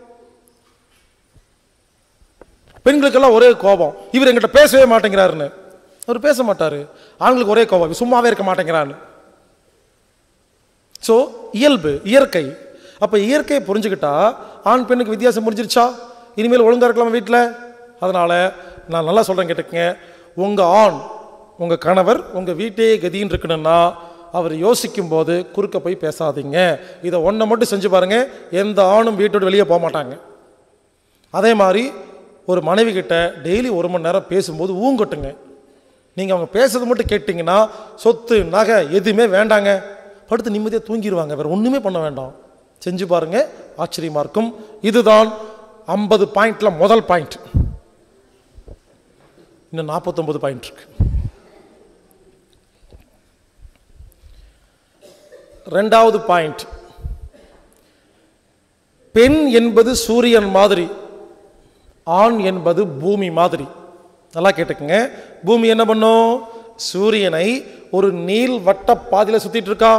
பெண்களுக்கெல்லாம் ஒரே கோபம் இவர் எங்கிட்ட பேசவே மாட்டேங்கிறாருன்னு அவர் பேச மாட்டாரு ஆண்களுக்கு ஒரே கோபம் இவர் சும்மாவே இருக்க மாட்டேங்கிறான்னு ஸோ இயல்பு இயற்கை அப்போ இயற்கையை புரிஞ்சுக்கிட்டா ஆண் பெண்ணுக்கு வித்தியாசம் புரிஞ்சிருச்சா இனிமேல் ஒழுங்கா இருக்கலாமா வீட்டில் அதனால் நான் நல்லா சொல்கிறேன் கேட்டுக்கங்க உங்கள் ஆண் உங்கள் கணவர் உங்கள் வீட்டே கதின்னு இருக்கணும்னா அவர் யோசிக்கும் போது குறுக்க போய் பேசாதீங்க இதை ஒன்றை மட்டும் செஞ்சு பாருங்க எந்த ஆணும் வீட்டோட வெளியே போக மாட்டாங்க அதே மாதிரி ஒரு மனைவி கிட்ட டெய்லி ஒரு மணி நேரம் பேசும்போது ஊங்கட்டுங்க நீங்கள் அவங்க பேசுறது மட்டும் கேட்டிங்கன்னா சொத்து நகை எதுவுமே வேண்டாங்க படுத்து நிம்மதியாக தூங்கிடுவாங்க வேறு ஒன்றுமே பண்ண வேண்டாம் செஞ்சு பாருங்க ஆச்சரியமாக இருக்கும் இதுதான் ஐம்பது பாயிண்ட்ல முதல் பாயிண்ட் இன்னும் நாற்பத்தொம்பது பாயிண்ட் இருக்கு ரெண்டாவது பாயிண்ட் பெண் என்பது சூரியன் மாதிரி ஆண் என்பது பூமி மாதிரி நல்லா கேட்டுக்கங்க பூமி என்ன பண்ணும் சூரியனை ஒரு நீள் வட்ட பாதையில் சுத்திட்டு இருக்கா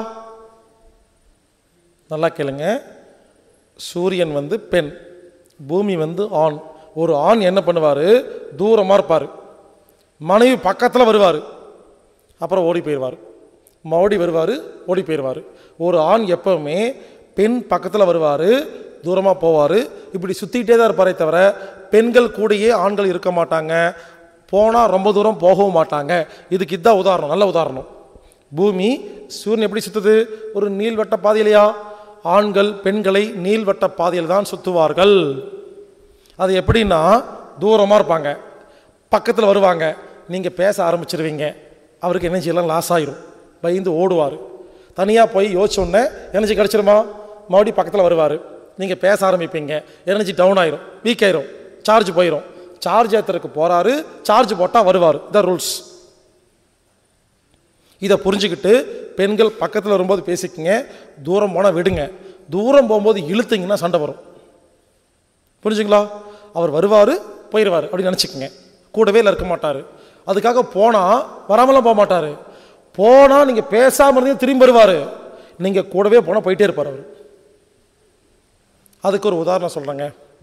நல்லா கேளுங்க சூரியன் வந்து பெண் பூமி வந்து ஆண் ஒரு ஆண் என்ன பண்ணுவார் தூரமாக இருப்பார் மனைவி பக்கத்தில் வருவார் அப்புறம் ஓடி போயிடுவார் ஓடி வருவார் ஓடி போயிடுவார் ஒரு ஆண் எப்பவுமே பெண் பக்கத்தில் வருவார் தூரமாக போவார் இப்படி சுற்றிக்கிட்டே தான் இருப்பாரே தவிர பெண்கள் கூடயே ஆண்கள் இருக்க மாட்டாங்க போனால் ரொம்ப தூரம் போகவும் மாட்டாங்க இதுக்கு இதுதான் உதாரணம் நல்ல உதாரணம் பூமி சூரியன் எப்படி சுற்றுது ஒரு நீள்வட்ட பாதையிலையா ஆண்கள் பெண்களை நீள்வட்ட பாதையில் தான் சுற்றுவார்கள் அது எப்படின்னா தூரமாக இருப்பாங்க பக்கத்தில் வருவாங்க நீங்கள் பேச ஆரம்பிச்சிருவீங்க அவருக்கு எனர்ஜி எல்லாம் லாஸ் ஆயிரும் பயந்து ஓடுவார் தனியாக போய் யோசிச்ச உடனே எனர்ஜி கிடச்சிருமா மறுபடியும் பக்கத்தில் வருவார் நீங்கள் பேச ஆரம்பிப்பீங்க எனர்ஜி டவுன் ஆயிரும் வீக் ஆயிரும் சார்ஜ் போயிடும் சார்ஜ் ஏற்றுறதுக்கு போகிறாரு சார்ஜ் போட்டால் வருவார் இதான் ரூல்ஸ் இதை புரிஞ்சுக்கிட்டு பெண்கள் பக்கத்தில் வரும்போது பேசிக்கங்க தூரம் போனால் விடுங்க தூரம் போகும்போது இழுத்தீங்கன்னா சண்டை வரும் புரிஞ்சுங்களா அவர் வருவார் போயிடுவார் அப்படின்னு நினச்சிக்கங்க கூடவே இருக்க மாட்டார் அதுக்காக போனால் வராமலாம் போக மாட்டார் போனால் நீங்கள் பேசாமல் இருந்தீங்க திரும்பி வருவார் நீங்கள் கூடவே போனால் போயிட்டே இருப்பார் அவர் அதுக்கு ஒரு உதாரணம் சொல்கிறேங்க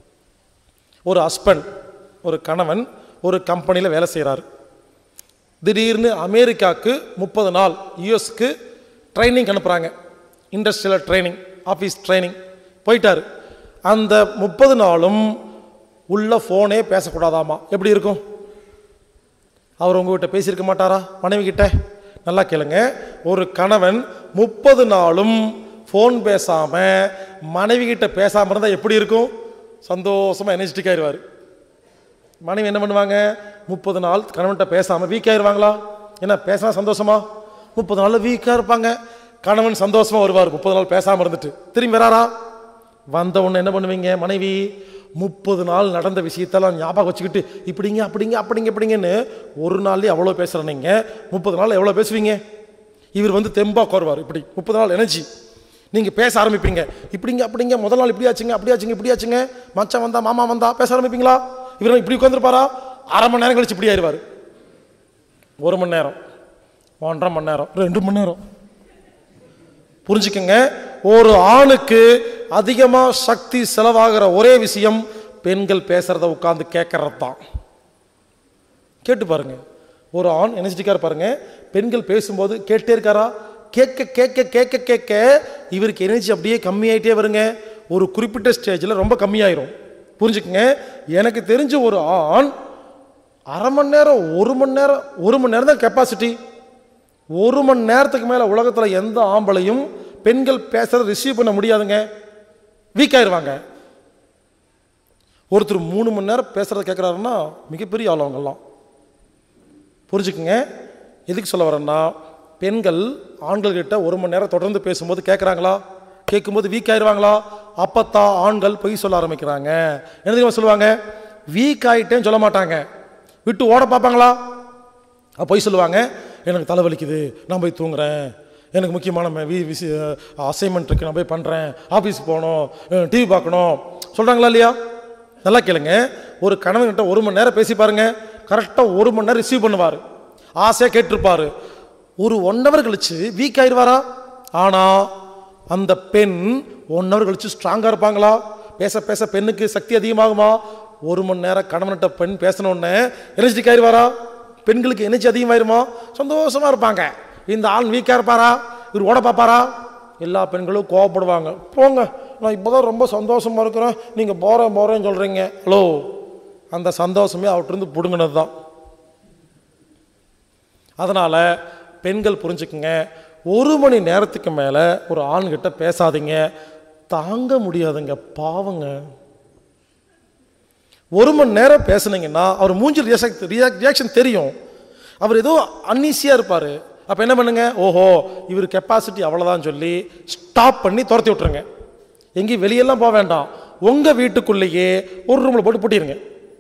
ஒரு ஹஸ்பண்ட் ஒரு கணவன் ஒரு கம்பெனியில் வேலை செய்கிறார் திடீர்னு அமெரிக்காவுக்கு முப்பது நாள் யூஎஸ்க்கு ட்ரைனிங் அனுப்புகிறாங்க இண்டஸ்ட்ரியல் ட்ரைனிங் ஆஃபீஸ் ட்ரைனிங் போயிட்டார் அந்த முப்பது நாளும் உள்ள ஃபோனே பேசக்கூடாதாமா எப்படி இருக்கும் அவர் உங்ககிட்ட பேசியிருக்க மாட்டாரா மனைவி கிட்ட நல்லா கேளுங்க ஒரு கணவன் முப்பது நாளும் ஃபோன் பேசாமல் மனைவி கிட்ட பேசாமல் இருந்தால் எப்படி இருக்கும் சந்தோஷமாக எனர்ஜெட்டிக் ஆயிடுவார் மனைவி என்ன பண்ணுவாங்க முப்பது நாள் கணவன்கிட்ட பேசாமல் வீக் ஆயிடுவாங்களா என்ன பேசினா சந்தோஷமா முப்பது நாளில் வீக்காக இருப்பாங்க கணவன் சந்தோஷமா வருவார் முப்பது நாள் பேசாமல் இருந்துட்டு திரும்பி வராரா வந்த உடனே என்ன பண்ணுவீங்க மனைவி முப்பது நாள் நடந்த விஷயத்தெல்லாம் ஞாபகம் வச்சுக்கிட்டு இப்படிங்க அப்படிங்க அப்படிங்க இப்படிங்கன்னு ஒரு நாள்லயே அவ்வளோ பேசுகிற நீங்கள் முப்பது நாள் எவ்வளோ பேசுவீங்க இவர் வந்து தெம்பா கோருவார் இப்படி முப்பது நாள் எனர்ஜி நீங்கள் பேச ஆரம்பிப்பீங்க இப்படிங்க அப்படிங்க முதல் நாள் இப்படி ஆச்சுங்க அப்படி ஆச்சுங்க இப்படி ஆச்சுங்க மச்சான் வந்தா மாமா வந்தா பேச ஆரம்பிப்பீங்களா இவர் இப்படி உட்காந்துருப்பாரா அரை மணி நேரம் கழிச்சு இப்படி ஆயிடுவார் ஒரு மணி நேரம் ஒன்றரை மணி நேரம் ரெண்டு மணி நேரம் புரிஞ்சுக்கங்க ஒரு ஆணுக்கு அதிகமாக சக்தி செலவாகிற ஒரே விஷயம் பெண்கள் பேசுறத உட்காந்து கேட்கறது தான் கேட்டு பாருங்க ஒரு ஆண் எனர்ஜெட்டிக்காக பாருங்க பெண்கள் பேசும்போது கேட்டே இருக்காரா கேட்க கேட்க கேட்க கேட்க இவருக்கு எனர்ஜி அப்படியே கம்மியாயிட்டே வருங்க ஒரு குறிப்பிட்ட ஸ்டேஜில் ரொம்ப கம்மியாயிரும் புரிஞ்சுக்கங்க எனக்கு தெரிஞ்ச ஒரு ஆண் அரை மணி நேரம் ஒரு மணி நேரம் ஒரு மணி நேரம் தான் கெப்பாசிட்டி ஒரு மணி நேரத்துக்கு மேலே உலகத்தில் எந்த ஆம்பளையும் பெண்கள் பேசுகிறத ரிசீவ் பண்ண முடியாதுங்க வீக் ஆயிடுவாங்க ஒருத்தர் மூணு மணி நேரம் பேசுகிறத கேட்குறாருன்னா மிகப்பெரிய ஆள் அவங்கெல்லாம் புரிஞ்சுக்குங்க எதுக்கு சொல்ல வரேன்னா பெண்கள் ஆண்கள்கிட்ட ஒரு மணி நேரம் தொடர்ந்து பேசும்போது கேட்குறாங்களா கேட்கும்போது வீக் ஆயிடுவாங்களா அப்பத்தான் ஆண்கள் பொய் சொல்ல ஆரம்பிக்கிறாங்க என்ன தெரியுமா சொல்லுவாங்க வீக் ஆயிட்டேன்னு சொல்ல மாட்டாங்க விட்டு ஓட பார்ப்பாங்களா அப்ப பொய் சொல்லுவாங்க எனக்கு தலைவலிக்குது நான் போய் தூங்குறேன் எனக்கு முக்கியமான ம- வி விசி அசைன்மெண்ட் இருக்குது நான் போய் பண்ணுறேன் ஆஃபீஸ் போகணும் டிவி பார்க்கணும் சொல்கிறாங்களா இல்லையா நல்லா கேளுங்க ஒரு கணவன்கிட்ட ஒரு மணி நேரம் பேசி பாருங்க கரெக்டாக ஒரு மணி நேரம் ரிசீவ் பண்ணுவார் ஆசையாக கேட்டிருப்பாரு ஒரு ஒன் ஹவர் கழிச்சு வீக் ஆயிடுவாரா ஆனால் அந்த பெண் ஒன் ஹவர் கழிச்சு ஸ்ட்ராங்காக இருப்பாங்களா பேச பேச பெண்ணுக்கு சக்தி அதிகமாகுமா ஒரு மணி நேரம் கணவன்கிட்ட பெண் பேசின உடனே எனர்ஜிக் ஆயிடுவாரா பெண்களுக்கு எனர்ஜி அதிகமாயிருமா சந்தோஷமா இருப்பாங்க இந்த ஆண் வீக்காக இருப்பாரா இவர் ஓட பார்ப்பாரா எல்லா பெண்களும் கோவப்படுவாங்க போங்க நான் இப்போ தான் ரொம்ப சந்தோஷமாக இருக்கிறேன் நீங்கள் போகிறேன் போகிறேன்னு சொல்கிறீங்க ஹலோ அந்த சந்தோஷமே அவர்கிட்டருந்து பிடுங்கினது தான் அதனால் பெண்கள் புரிஞ்சுக்குங்க ஒரு மணி நேரத்துக்கு மேலே ஒரு ஆண்கிட்ட பேசாதீங்க தாங்க முடியாதுங்க பாவங்க ஒரு மணி நேரம் பேசுனீங்கன்னா அவர் மூஞ்சில் ரியாக்ட் ரியாக்ஷன் தெரியும் அவர் ஏதோ அன்னீசியாக இருப்பார் அப்போ என்ன பண்ணுங்க ஓஹோ இவர் கெப்பாசிட்டி அவ்வளோதான் சொல்லி ஸ்டாப் பண்ணி துரத்தி விட்டுருங்க எங்கேயும் வெளியெல்லாம் போக வேண்டாம் உங்கள் வீட்டுக்குள்ளேயே ஒரு ரூமில் போட்டு பூட்டிடுங்க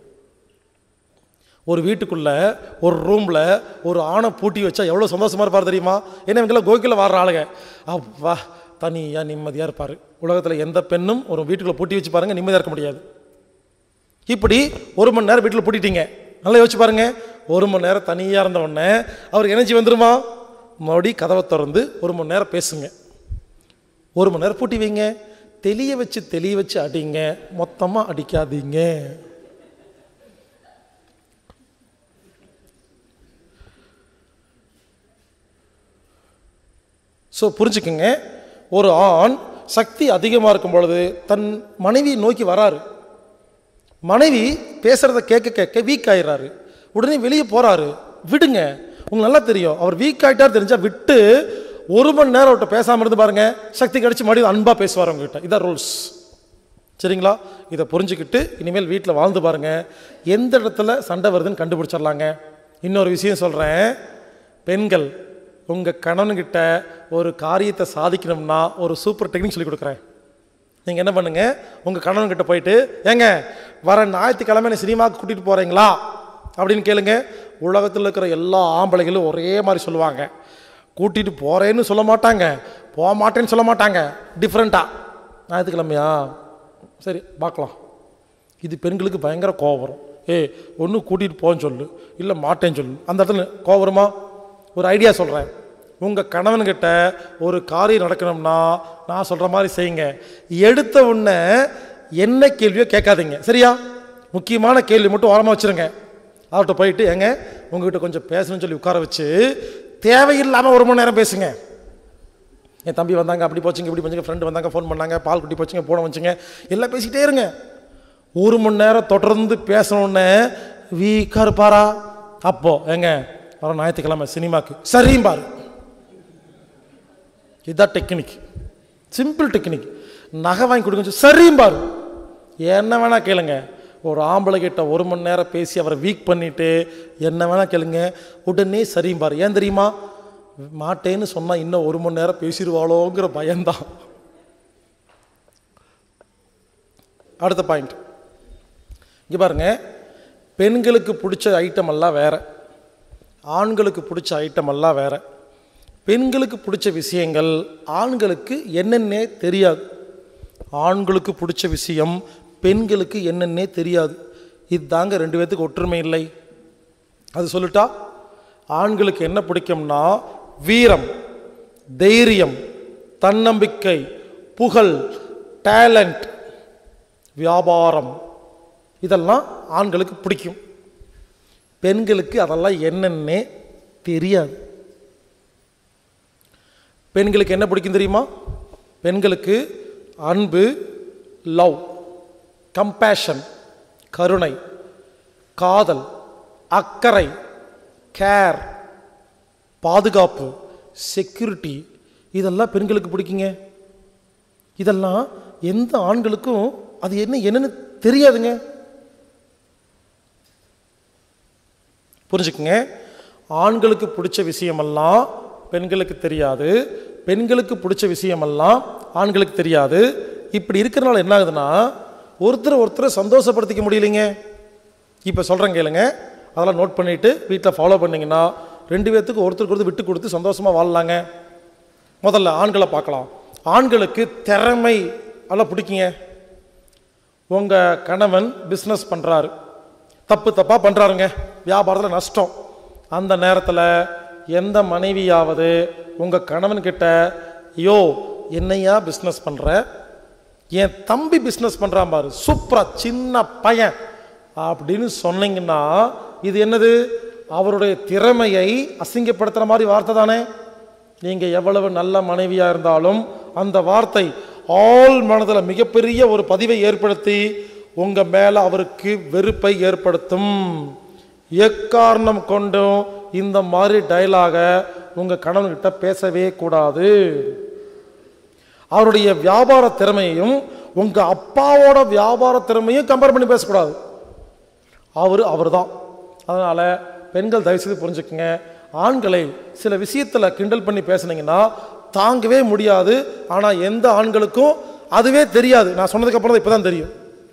ஒரு வீட்டுக்குள்ள ஒரு ரூமில் ஒரு ஆணை பூட்டி வச்சா எவ்வளோ சந்தோஷமா இருப்பார் தெரியுமா ஏன்னா இவங்கெல்லாம் கோகில வாடுற ஆளுங்க அப்பா தனியாக நிம்மதியாக இருப்பார் உலகத்தில் எந்த பெண்ணும் ஒரு வீட்டுக்குள்ளே பூட்டி வச்சு பாருங்க நிம்மதியாக இருக்க முடியாது இப்படி ஒரு மணி நேரம் வீட்டில் பூட்டிட்டீங்க நல்லா யோசிச்சு பாருங்க ஒரு மணி நேரம் தனியாக இருந்த உடனே அவருக்கு எனர்ஜி வந்துருமா மறுபடியும் கதவை திறந்து ஒரு மணி நேரம் பேசுங்க ஒரு மணி நேரம் பூட்டி வைங்க தெளிய வச்சு தெளிய வச்சு அடிங்க மொத்தமாக அடிக்காதீங்க ஸோ புரிஞ்சுக்குங்க ஒரு ஆண் சக்தி அதிகமாக இருக்கும் பொழுது தன் மனைவியை நோக்கி வராரு மனைவி பேசுகிறத கேட்க கேட்க வீக் ஆயிடுறாரு உடனே வெளியே போகிறாரு விடுங்க உங்களுக்கு நல்லா தெரியும் அவர் வீக் ஆகிட்டார் தெரிஞ்சா விட்டு ஒரு மணி நேரம் அவர்கிட்ட பேசாமல் இருந்து பாருங்க சக்தி கிடச்சி மறுபடியும் அன்பாக பேசுவார் உங்ககிட்ட இதான் ரூல்ஸ் சரிங்களா இதை புரிஞ்சுக்கிட்டு இனிமேல் வீட்டில் வாழ்ந்து பாருங்க எந்த இடத்துல சண்டை வருதுன்னு கண்டுபிடிச்சிடலாங்க இன்னொரு விஷயம் சொல்கிறேன் பெண்கள் உங்கள் கணவன்கிட்ட ஒரு காரியத்தை சாதிக்கணும்னா ஒரு சூப்பர் டெக்னிக் சொல்லி கொடுக்குறேன் நீங்கள் என்ன பண்ணுங்க உங்கள் கணவன்கிட்ட போயிட்டு ஏங்க வர ஞாயிற்றுக்கிழமை என்னை சினிமாவுக்கு கூட்டிகிட்டு போகிறீங்களா அப்படின்னு கேளுங்க உலகத்தில் இருக்கிற எல்லா ஆம்பளைகளும் ஒரே மாதிரி சொல்லுவாங்க கூட்டிகிட்டு போகிறேன்னு சொல்ல மாட்டாங்க போக மாட்டேன்னு சொல்ல மாட்டாங்க டிஃப்ரெண்ட்டாக ஞாயிற்றுக்கிழமையா சரி பார்க்கலாம் இது பெண்களுக்கு பயங்கர கோவம் வரும் ஏய் ஒன்று கூட்டிகிட்டு போன்னு சொல்லு இல்லை மாட்டேன்னு சொல்லு அந்த இடத்துல கோவம் வருமா ஒரு ஐடியா சொல்கிறேன் உங்கள் கணவன்கிட்ட ஒரு காரியம் நடக்கணும்னா நான் சொல்கிற மாதிரி செய்யுங்க எடுத்த உடனே என்ன கேள்வியோ கேட்காதீங்க சரியா முக்கியமான கேள்வி மட்டும் ஓரமாக வச்சுருங்க அவர்கிட்ட போயிட்டு ஏங்க உங்ககிட்ட கொஞ்சம் பேசணும்னு சொல்லி உட்கார வச்சு தேவையில்லாமல் ஒரு மணி நேரம் பேசுங்க என் தம்பி வந்தாங்க அப்படி போச்சுங்க இப்படி போச்சுங்க ஃப்ரெண்டு வந்தாங்க ஃபோன் பண்ணாங்க பால் குட்டி போச்சுங்க போன வச்சுங்க எல்லாம் பேசிக்கிட்டே இருங்க ஒரு மணி நேரம் தொடர்ந்து பேசணுன்னே வீக்காக இருப்பாரா அப்போ ஏங்க வர ஞாயிற்றுக்கிழமை சினிமாக்கு சரியும் பாரு இதுதான் டெக்னிக் சிம்பிள் டெக்னிக் நகை வாங்கி கொடுங்க சொல்லி, சரியும் பாரு என்ன வேணா கேளுங்க ஒரு ஆம்பளை கிட்ட ஒரு மணி நேரம் பேசி அவரை வீக் பண்ணிட்டு என்ன வேணா கேளுங்க உடனே சரியும் பாரு ஏன் தெரியுமா மாட்டேன்னு சொன்னா இன்னும் ஒரு மணி நேரம் பேசிடுவாளோங்கிற பயம்தான் அடுத்த பாயிண்ட் இங்கே பாருங்க பெண்களுக்கு பிடிச்ச ஐட்டம் எல்லாம் வேற ஆண்களுக்கு பிடிச்ச ஐட்டம் எல்லாம் வேற பெண்களுக்கு பிடிச்ச விஷயங்கள் ஆண்களுக்கு என்னென்னே தெரியாது ஆண்களுக்கு பிடிச்ச விஷயம் பெண்களுக்கு என்னென்னே தெரியாது இதுதாங்க ரெண்டு பேத்துக்கு ஒற்றுமை இல்லை அது சொல்லிட்டா ஆண்களுக்கு என்ன பிடிக்கும்னா வீரம் தைரியம் தன்னம்பிக்கை புகழ் டேலண்ட் வியாபாரம் இதெல்லாம் ஆண்களுக்கு பிடிக்கும் பெண்களுக்கு அதெல்லாம் என்னன்னே தெரியாது பெண்களுக்கு என்ன பிடிக்கும் தெரியுமா பெண்களுக்கு அன்பு லவ் கம்பேஷன் கருணை காதல் அக்கறை கேர் பாதுகாப்பு செக்யூரிட்டி இதெல்லாம் பெண்களுக்கு பிடிக்குங்க இதெல்லாம் எந்த ஆண்களுக்கும் அது என்ன என்னன்னு தெரியாதுங்க புரிஞ்சுக்குங்க ஆண்களுக்கு பிடிச்ச விஷயமெல்லாம் பெண்களுக்கு தெரியாது பெண்களுக்கு பிடிச்ச விஷயமெல்லாம் ஆண்களுக்கு தெரியாது இப்படி இருக்கிறனால என்ன ஆகுதுன்னா ஒருத்தர் ஒருத்தரை சந்தோஷப்படுத்திக்க முடியலைங்க இப்போ சொல்கிறேன் கேளுங்க அதெல்லாம் நோட் பண்ணிவிட்டு வீட்டில் ஃபாலோ பண்ணிங்கன்னா ரெண்டு பேர்த்துக்கு ஒருத்தருக்கு ஒருத்தர் விட்டு கொடுத்து சந்தோஷமாக வாழலாங்க முதல்ல ஆண்களை பார்க்கலாம் ஆண்களுக்கு திறமை எல்லாம் பிடிக்குங்க உங்கள் கணவன் பிஸ்னஸ் பண்ணுறாரு தப்பு தப்பாக பண்ணுறாருங்க வியாபாரத்தில் நஷ்டம் அந்த நேரத்தில் எந்த மனைவியாவது உங்கள் கணவன்கிட்ட யோ என்னையா பிஸ்னஸ் பண்ணுற என் தம்பி பிஸ்னஸ் பண்ணுறான் பாரு சூப்பராக சின்ன பையன் அப்படின்னு சொன்னீங்கன்னா இது என்னது அவருடைய திறமையை அசிங்கப்படுத்துகிற மாதிரி வார்த்தை தானே நீங்கள் எவ்வளவு நல்ல மனைவியாக இருந்தாலும் அந்த வார்த்தை ஆள் மனதில் மிகப்பெரிய ஒரு பதிவை ஏற்படுத்தி உங்க மேல அவருக்கு வெறுப்பை ஏற்படுத்தும் எக்காரணம் கொண்டும் இந்த மாதிரி டயலாக உங்க கணவன்கிட்ட பேசவே கூடாது அவருடைய வியாபார திறமையையும் உங்க அப்பாவோட வியாபார திறமையும் கம்பேர் பண்ணி பேசக்கூடாது அவர் அவர்தான் அதனால பெண்கள் தயவுசெய்து புரிஞ்சுக்குங்க ஆண்களை சில விஷயத்துல கிண்டல் பண்ணி பேசுனீங்கன்னா தாங்கவே முடியாது ஆனா எந்த ஆண்களுக்கும் அதுவே தெரியாது நான் சொன்னதுக்கு அப்புறம் தான் இப்பதான் தெரியும்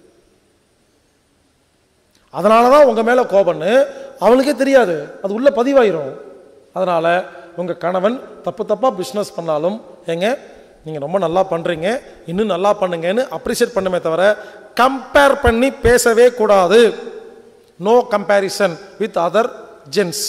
அதனால தான் உங்க மேல கோபம்னு அவனுக்கே தெரியாது அது உள்ள பதிவாயிரும் அதனால உங்க கணவன் தப்பு தப்பா பிஸ்னஸ் பண்ணாலும் ஏங்க நீங்க ரொம்ப நல்லா பண்றீங்க இன்னும் நல்லா பண்ணுங்கன்னு அப்ரிஷியேட் பண்ணுமே தவிர கம்பேர் பண்ணி பேசவே கூடாது no comparison with other gents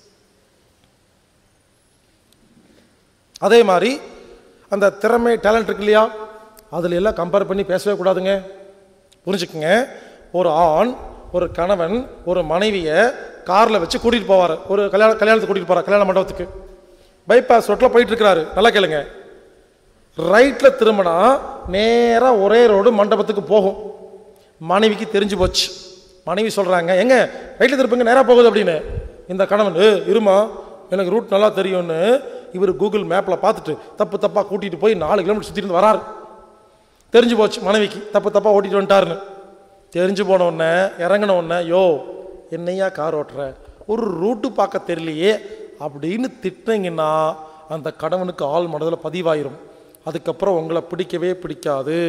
அதே மாதிரி அந்த திறமை டேலண்ட் இருக்கு இல்லையா அதுல எல்லாம் கம்பேர் பண்ணி பேசவே கூடாதுங்க புரிஞ்சுக்குங்க ஒரு ஆண் ஒரு கணவன் ஒரு மனைவியை காரில் வச்சு கூட்டிகிட்டு போவார் ஒரு கல்யாண கல்யாணத்துக்கு கூட்டிகிட்டு போகிறார் கல்யாண மண்டபத்துக்கு பைபாஸ் ரோட்டில் போயிட்டு இருக்கிறாரு நல்லா கேளுங்க ரைட்டில் திரும்பினா நேராக ஒரே ரோடு மண்டபத்துக்கு போகும் மனைவிக்கு தெரிஞ்சு போச்சு மனைவி சொல்கிறாங்க எங்க ரைட்டில் திருப்புங்க நேராக போகுது அப்படின்னு இந்த கணவன் "ஏய், இருமா எனக்கு ரூட் நல்லா தெரியும்னு இவர் கூகுள் மேப்பில் பார்த்துட்டு தப்பு தப்பாக கூட்டிகிட்டு போய் நாலு கிலோமீட்டர் சுற்றிட்டு வராரு தெரிஞ்சு போச்சு மனைவிக்கு தப்பு தப்பாக ஓட்டிட்டு வந்துட்டாருன்னு தெரிஞ்சு போன உடனே இறங்கின உடனே யோ என்னையா கார் ஓட்டுற ஒரு ரூட்டு பார்க்க தெரியலையே அப்படின்னு திட்டினீங்கன்னா அந்த கணவனுக்கு ஆள் மனதில் பதிவாயிரும் அதுக்கப்புறம் உங்களை பிடிக்கவே பிடிக்காது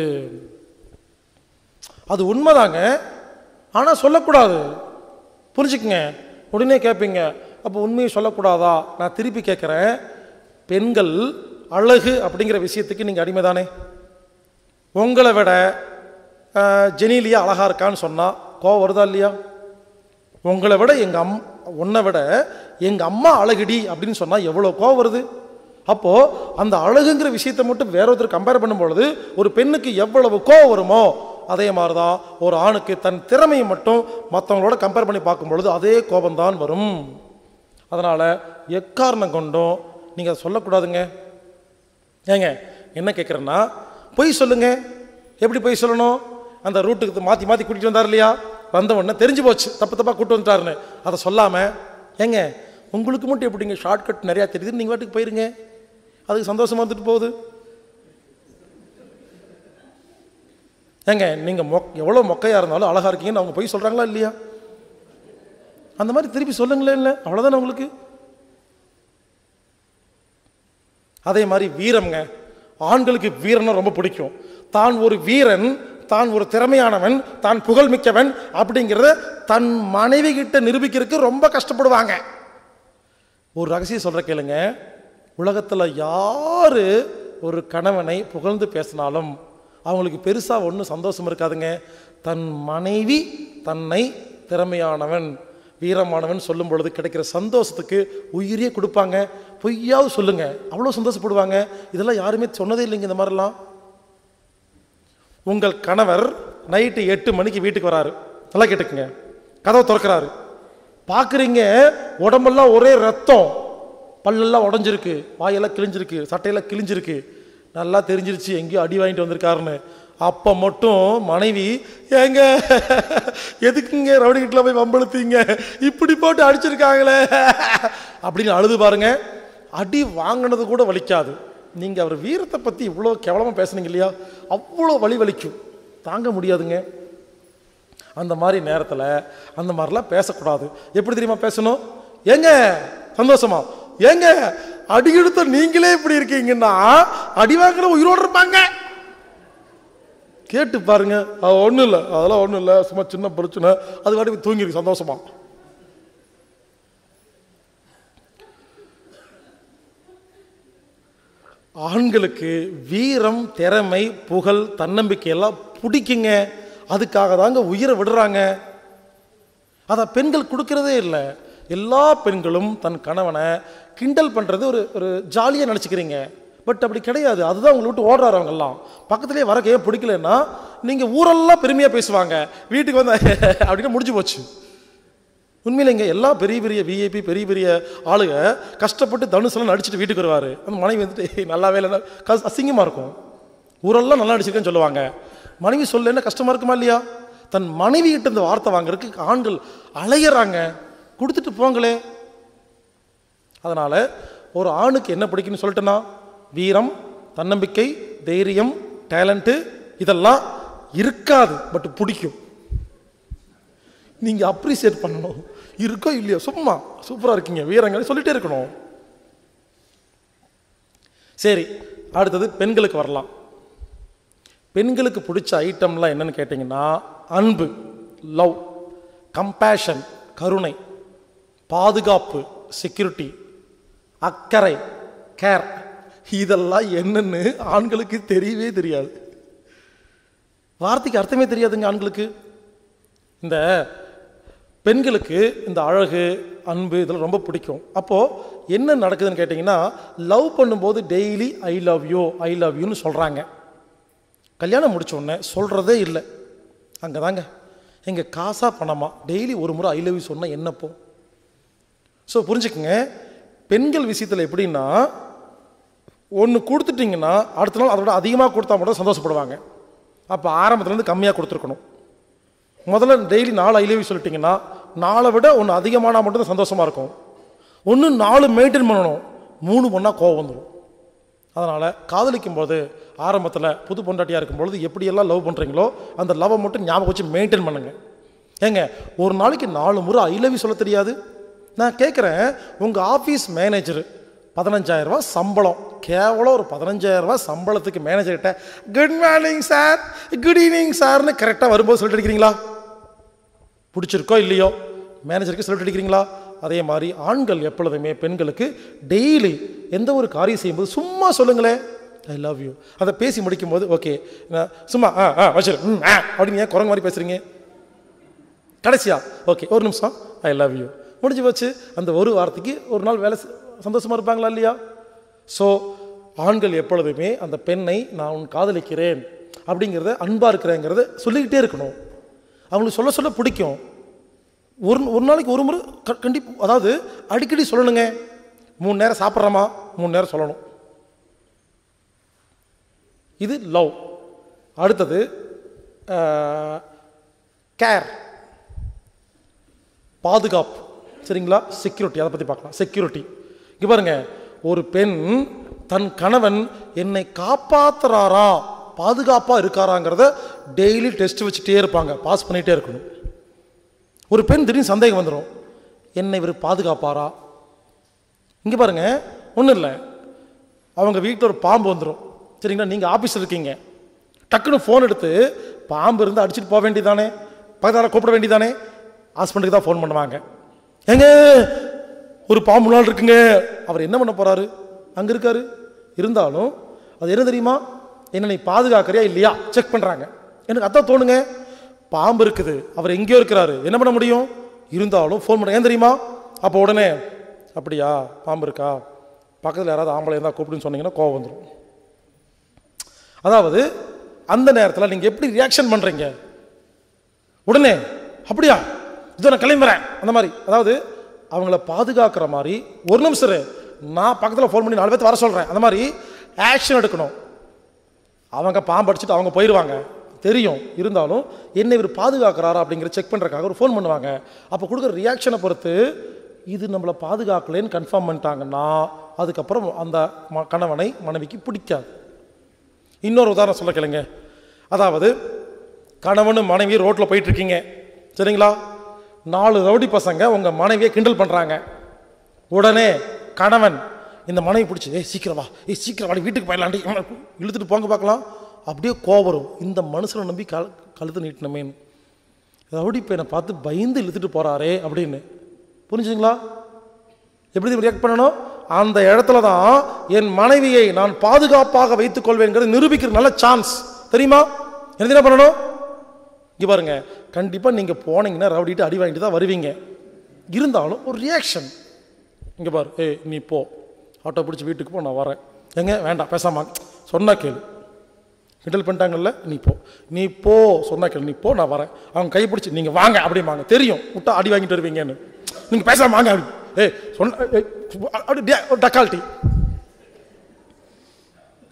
அது உண்மைதாங்க ஆனால் சொல்லக்கூடாது புரிஞ்சுக்குங்க உடனே கேட்பீங்க அப்போ உண்மையை சொல்லக்கூடாதா நான் திருப்பி கேட்குறேன் பெண்கள் அழகு அப்படிங்கிற விஷயத்துக்கு நீங்கள் அடிமை தானே உங்களை விட அஹ், ஜெனிலியா அழகா இருக்கான்னு சொன்னால் கோவம் வருதா இல்லையா உங்களை விட எங்கள் அம் உன்னை விட எங்கள் அம்மா அழகுடி அப்படின்னு சொன்னால் எவ்வளோ கோவம் வருது அப்போது அந்த அழகுங்கிற விஷயத்தை மட்டும் வேற ஒருத்தர் கம்பேர் பண்ணும்பொழுது ஒரு பெண்ணுக்கு எவ்வளவு கோவம் வருமோ அதே மாதிரி தான் ஒரு ஆணுக்கு தன் திறமையை மட்டும் மற்றவங்களோட கம்பேர் பண்ணி பார்க்கும் பொழுது அதே கோபம்தான் வரும் அதனால் எக்காரணம் கொண்டும் நீங்கள் அதை சொல்லக்கூடாதுங்க ஏங்க என்ன கேட்குறேன்னா பொய் சொல்லுங்க எப்படி பொய் சொல்லணும் அந்த ரூட்டுக்கு மாற்றி மாற்றி கூட்டிகிட்டு வந்தார் இல்லையா வந்த உடனே தெரிஞ்சு போச்சு தப்பு தப்பாக கூட்டு வந்துட்டாருன்னு அதை சொல்லாமல் ஏங்க உங்களுக்கு மட்டும் எப்படிங்க ஷார்ட்கட் நிறையா தெரியுது நீங்கள் வாட்டுக்கு போயிருங்க அதுக்கு சந்தோஷமா இருந்துட்டு போகுது ஏங்க நீங்கள் மொக் எவ்வளோ மொக்கையாக இருந்தாலும் அழகாக இருக்கீங்கன்னு அவங்க பொய் சொல்கிறாங்களா இல்லையா அந்த மாதிரி திருப்பி சொல்லுங்களேன் இல்லை அவ்வளோதானே உங்களுக்கு அதே மாதிரி வீரம்ங்க ஆண்களுக்கு வீரனை ரொம்ப பிடிக்கும் தான் ஒரு வீரன் தான் ஒரு திறமையானவன் தான் புகழ்மிக்கவன் அப்படிங்கிறத தன் மனைவி கிட்ட நிரூபிக்கிறதுக்கு ரொம்ப கஷ்டப்படுவாங்க ஒரு ரகசியம் சொல்ற கேளுங்க உலகத்துல யாரு ஒரு கணவனை புகழ்ந்து பேசினாலும் அவங்களுக்கு பெருசா ஒன்றும் சந்தோஷம் இருக்காதுங்க தன் மனைவி தன்னை திறமையானவன் வீரமானவன் சொல்லும் பொழுது கிடைக்கிற சந்தோஷத்துக்கு உயிரியே கொடுப்பாங்க பொய்யாவது சொல்லுங்க அவ்வளோ சந்தோஷப்படுவாங்க இதெல்லாம் யாருமே சொன்னதே இல்லைங்க இந்த மாதிரிலாம் உங்கள் கணவர் நைட்டு எட்டு மணிக்கு வீட்டுக்கு வராரு நல்லா கேட்டுக்குங்க கதவை திறக்கிறாரு பார்க்குறீங்க உடம்பெல்லாம் ஒரே ரத்தம் பல்லெல்லாம் உடஞ்சிருக்கு வாயெல்லாம் கிழிஞ்சிருக்கு சட்டையெல்லாம் கிழிஞ்சிருக்கு நல்லா தெரிஞ்சிருச்சு எங்கேயோ அடி வாங்கிட்டு வந்திருக்காருன்னு அப்போ மட்டும் மனைவி ஏங்க எதுக்குங்க ரவுடி கிட்ட போய் வம்பளுத்தீங்க இப்படி போட்டு அடிச்சிருக்காங்களே அப்படின்னு அழுது பாருங்க அடி வாங்கினது கூட வலிக்காது நீங்கள் அவர் வீரத்தை பற்றி இவ்வளோ கேவலமாக பேசுனீங்க இல்லையா அவ்வளோ வலி வலிக்கும் தாங்க முடியாதுங்க அந்த மாதிரி நேரத்தில் அந்த மாதிரிலாம் பேசக்கூடாது எப்படி தெரியுமா பேசணும் ஏங்க சந்தோஷமா ஏங்க அடி எடுத்த நீங்களே இப்படி இருக்கீங்கன்னா அடி வாங்குற உயிரோடு இருப்பாங்க கேட்டு பாருங்க அது ஒன்றும் இல்லை அதெல்லாம் ஒன்றும் இல்லை சும்மா சின்ன பிரச்சனை அது வாட்டி தூங்கிருக்கு சந்தோஷமா ஆண்களுக்கு வீரம் திறமை புகழ் தன்னம்பிக்கை எல்லாம் பிடிக்குங்க அதுக்காக தாங்க உயிரை விடுறாங்க அதை பெண்கள் கொடுக்கறதே இல்லை எல்லா பெண்களும் தன் கணவனை கிண்டல் பண்ணுறது ஒரு ஒரு ஜாலியாக நினச்சிக்கிறீங்க பட் அப்படி கிடையாது அதுதான் உங்களை விட்டு ஓடுறாரு அவங்கெல்லாம் பக்கத்துலேயே வரக்கு ஏன் பிடிக்கலன்னா நீங்கள் ஊரெல்லாம் பெருமையாக பேசுவாங்க வீட்டுக்கு வந்து அப்படின்னு முடிஞ்சு போச்சு உண்மையிலேங்க எல்லா பெரிய பெரிய விஐபி பெரிய பெரிய ஆளுங்க கஷ்டப்பட்டு தனுசெல்லாம் நடிச்சுட்டு வீட்டுக்கு வருவார் அந்த மனைவி வந்துட்டு "ஏய், நல்லாவே இல்லை கஸ் அசிங்கமாக இருக்கும் ஊரெல்லாம் நல்லா அடிச்சிருக்கேன்னு சொல்லுவாங்க மனைவி சொல்ல என்ன கஷ்டமா இருக்குமா இல்லையா தன் மனைவி கிட்ட இந்த வார்த்தை வாங்குறதுக்கு ஆண்கள் அலையறாங்க கொடுத்துட்டு போங்களே அதனால ஒரு ஆணுக்கு என்ன பிடிக்குன்னு சொல்லிட்டேன்னா வீரம் தன்னம்பிக்கை தைரியம் டேலண்ட்டு இதெல்லாம் இருக்காது பட் பிடிக்கும் நீங்க அப்ரிசியேட் பண்ணணும் இருக்கோ இல்லையோ சும்மா சூப்பரா இருக்கீங்க வீரங்க சொல்லிட்டே இருக்கணும் சரி அடுத்தது பெண்களுக்கு வரலாம் பெண்களுக்கு பிடிச்ச ஐட்டம்லாம் என்னன்னு கேட்டிங்கன்னா அன்பு லவ் கம்பேஷன் கருணை பாதுகாப்பு செக்யூரிட்டி அக்கறை கேர் இதெல்லாம் என்னன்னு ஆண்களுக்கு தெரியவே தெரியாது வார்த்தைக்கு அர்த்தமே தெரியாதுங்க ஆண்களுக்கு இந்த பெண்களுக்கு இந்த அழகு அன்பு இதெல்லாம் ரொம்ப பிடிக்கும் அப்போது என்ன நடக்குதுன்னு கேட்டிங்கன்னா லவ் பண்ணும்போது daily I love you I love யூன்னு சொல்கிறாங்க கல்யாணம் முடிச்ச உடனே சொல்கிறதே இல்லை அங்கே தாங்க எங்கள் காசாக பணமா டெய்லி ஒரு முறை ஐ லவ் யூ சொன்னால் என்னப்போ ஸோ புரிஞ்சுக்கங்க பெண்கள் விஷயத்தில் எப்படின்னா ஒன்று கொடுத்துட்டிங்கன்னா அடுத்த நாள் அதோட அதிகமாக கொடுத்தா மட்டும் சந்தோஷப்படுவாங்க அப்போ ஆரம்பத்துலேருந்து கம்மியாக கொடுத்துருக்கணும் முதல்ல டெய்லி நாலு ஐ லவ் யூ சொல்லிட்டீங்கன்னா நாளை விட ஒன்று அதிகமானா மட்டும் தான் சந்தோஷமாக இருக்கும் ஒன்று நாலு மெயின்டைன் பண்ணணும் மூணு பண்ணால் கோவம் வந்துடும் அதனால் காதலிக்கும் போது ஆரம்பத்தில் புது பொண்டாட்டியாக இருக்கும்பொழுது எப்படியெல்லாம் லவ் பண்ணுறீங்களோ அந்த லவ்வை மட்டும் ஞாபகம் வச்சு மெயின்டைன் பண்ணுங்க ஏங்க ஒரு நாளைக்கு நாலு முறை ஐ லவ் யூ சொல்ல தெரியாது நான் கேட்குறேன் உங்கள் ஆஃபீஸ் மேனேஜர் பதினஞ்சாயிரம் ரூபாய் சம்பளம் கேவலம் ஒரு பதினஞ்சாயிரம் ரூபாய் சம்பளத்துக்கு மேனேஜர்கிட்ட good morning sir good evening சார்னு கரெக்டாக வரும்போது சொல்லிட்டு இருக்கிறீங்களா பிடிச்சிருக்கோ இல்லையோ மேனேஜருக்கு சொல்லிட்டு அடிக்கிறீங்களா அதே மாதிரி ஆண்கள் எப்பொழுதுமே பெண்களுக்கு டெய்லி எந்த ஒரு காரியம் செய்யும்போது சும்மா சொல்லுங்களேன் ஐ லவ் யூ அதை பேசி முடிக்கும்போது ஓகே சும்மா ஆ ஆ வச்சிரு ம் ஆ அப்படின்னு ஏன் குரங்கு மாதிரி பேசுகிறீங்க கடைசியா ஓகே ஒரு நிமிஷம் ஐ லவ் யூ முடிஞ்சு போச்சு அந்த ஒரு வார்த்தைக்கு ஒரு நாள் வேலை செ- சந்தோஷமா இருப்பாங்களா இல்லையா ஸோ ஆண்கள் எப்பொழுதுமே அந்த பெண்ணை நான் உன் காதலிக்கிறேன் அப்படிங்கிறத அன்பாக இருக்கிறேங்கிறத சொல்லிக்கிட்டே இருக்கணும் அவங்களுக்கு சொல்ல சொல்ல பிடிக்கும் ஒரு ஒரு நாளைக்கு ஒரு முறை க- கண்டிப்பா அதாவது அடிக்கடி சொல்லணுங்க மூணு நேரம் சாப்பிட்றோமா மூணு நேரம் சொல்லணும் இது லவ் அடுத்தது கேர் பாதுகாப்பு சரிங்களா செக்யூரிட்டி அதை பற்றி பார்க்கலாம் செக்யூரிட்டி இங்கே பாருங்க ஒரு பெண் தன் கணவன் என்னை காப்பாத்துறாரா பாதுகாப்பாக இருக்காராங்கிறத டெய்லி டெஸ்ட் வச்சுட்டே இருப்பாங்க பாஸ் பண்ணிகிட்டே இருக்கணும் ஒரு பெண் திடீர்னு சந்தேகம் வந்துடும் என்னை இவர் பாதுகாப்பாரா இங்கே பாருங்க ஒன்றும் இல்லை அவங்க வீட்டில் ஒரு பாம்பு வந்துடும் சரிங்களா நீங்கள் ஆஃபீஸில் இருக்கீங்க டக்குன்னு ஃபோன் எடுத்து பாம்பு இருந்து அடிச்சுட்டு போக வேண்டியதானே பக்கத்தால் கூப்பிட வேண்டியதானே ஹஸ்பண்டுக்கு தான் ஃபோன் பண்ணுவாங்க ஏங்க ஒரு பாம்பு நாள் இருக்குங்க அவர் என்ன பண்ண போறாரு அங்கே இருக்காரு இருந்தாலும் அது என்ன தெரியுமா என்ன நீ பாதுகாக்கிறியா இல்லையா செக் பண்ணுறாங்க எனக்கு அதான் தோணுங்க பாம்பு இருக்குது அவர் எங்கேயோ இருக்கிறாரு என்ன பண்ண முடியும் இருந்தாலும் ஃபோன் பண்ண ஏன் தெரியுமா அப்போ உடனே அப்படியா பாம்பு இருக்கா பக்கத்தில் யாராவது ஆம்பளை இருந்தால் கூப்பிடுன்னு சொன்னீங்கன்னா கோவம் வந்துடும் அதாவது அந்த நேரத்தில் நீங்கள் எப்படி ரியாக்ஷன் பண்ணுறீங்க உடனே அப்படியா இதோ நான் கிளம்புறேன் அந்த மாதிரி அதாவது அவங்கள பாதுகாக்கிற மாதிரி ஒரு நிமிஷம் இரு. நான் பக்கத்தில் ஃபோன் பண்ணி நாலு பேர்த்து வர சொல்கிறேன் அந்த மாதிரி ஆக்ஷன் எடுக்கணும் அவங்க பாம்பு அடிச்சுட்டு அவங்க போயிடுவாங்க தெரியும் இருந்தாலும் என்ன இவர் பாதுகாக்கிறாரா அப்படிங்கிற செக் பண்ணுறக்காக ஒரு ஃபோன் பண்ணுவாங்க அப்போ கொடுக்குற ரியாக்ஷனை பொறுத்து இது நம்மளை பாதுகாக்கலைன்னு கன்ஃபார்ம் பண்ணிட்டாங்கன்னா அதுக்கப்புறம் அந்த ம- கணவனை மனைவிக்கு பிடிக்காது இன்னொரு உதாரணம் சொல்ல கேளுங்க அதாவது கணவனும் மனைவி ரோட்டில் போயிட்டு இருக்கீங்க சரிங்களா நாலு ரவுடி பசங்க உங்கள் மனைவியை கிண்டல் பண்ணுறாங்க உடனே கணவன் இந்த மனைவி பிடிச்சி ஏய் சீக்கிரம் வா ஏய் சீக்கிரம் வாடி வீட்டுக்கு போயிடலாண்டி இழுத்துட்டு போங்க பார்க்கலாம் அப்படியே கோவம் வரும் இந்த மனுஷனை நம்பி கழு கழுத்து நீட்டினமேன்னு ரவுடி பையனை பார்த்து பயந்து இழுத்துட்டு போறாரே அப்படின்னு புரிஞ்சுங்களா எப்படி ரியாக்ட் பண்ணணும் அந்த இடத்துல தான் என் மனைவியை நான் பாதுகாப்பாக வைத்துக் கொள்வேங்கிறது நிரூபிக்கிற நல்ல சான்ஸ் தெரியுமா என்ன தெரியுமா பண்ணணும் இங்க பாருங்க கண்டிப்பா நீங்க போனீங்கன்னா ரவுடிட்டு அடி வாங்கிட்டு தான் வருவீங்க இருந்தாலும் ஒரு ரியாக்ஷன் இங்க பாரு ஏய் நீ போ ஆட்டோ பிடிச்சி வீட்டுக்கு போ நான் வரேன் எங்க வேண்டாம் பேசாம சொன்னா கேளு கிண்டல் பண்ணிட்டாங்கல்ல நீ போ நீ போ சொன்னா கேளு நீ போ நான் வரேன் அவங்க கை பிடிச்சி நீங்க வாங்க அப்படிம்பாங்க தெரியும் விட்டா அடி வாங்கிட்டு வருவீங்கன்னு நீங்க பேசாம வாங்க அப்படி ஏய் சொன்ன ஏய், அப்படி டே- ஒரு டக்கால்ட்டி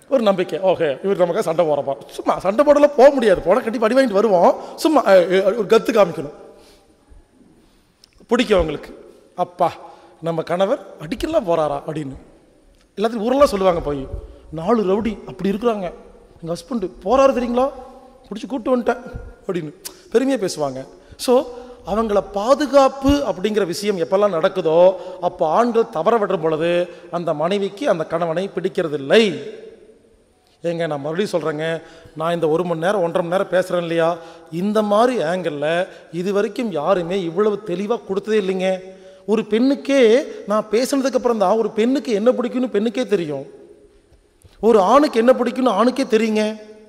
ஒரு நம்பிக்கை ஓகே இவர் நமக்கு சண்டை போகிறப்பா சும்மா சண்டை போடலாம் போக முடியாது போனால் கண்டிப்பாக அடி வாங்கிட்டு வருவோம் சும்மா அஹ், அஹ், ஒரு கத்து காமிக்கணும் பிடிக்கும் அவங்களுக்கு அப்பா நம்ம கணவர் அடிக்கலாம் போறாரா அப்படின்னு எல்லாத்தையும் ஊரெல்லாம் சொல்லுவாங்க போய் நாலு ரவுடி அப்படி இருக்கிறாங்க எங்கள் ஹஸ்பண்டு போறாரு தெரியுங்களா பிடிச்சி கூட்டு வந்துட்டேன் அப்படின்னு பெருமையாக பேசுவாங்க ஸோ அவங்கள பாதுகாப்பு அப்படிங்கிற விஷயம் எப்பெல்லாம் நடக்குதோ அப்போ ஆண்கள் தவற விடுற பொழுது அந்த மனைவிக்கு அந்த கணவனை பிடிக்கிறதில்லை ஏங்க நான் மறுபடியும் சொல்கிறேங்க நான் இந்த ஒரு மணி நேரம் ஒன்றரை மணி நேரம் பேசுகிறேன் இல்லையா இந்த மாதிரி ஆங்கிளில் இது வரைக்கும் யாருமே இவ்வளவு தெளிவாக கொடுத்ததே இல்லைங்க ஒரு பெண்ணுக்கே நான் பேசுனதுக்கு அப்புறம் தான் ஒரு பெண்ணுக்கு என்ன பிடிக்கும்னு பெண்ணுக்கே தெரியும் ஒரு ஆணுக்கு என்ன பிடிக்கும்னு ஆணுக்கே தெரியுங்க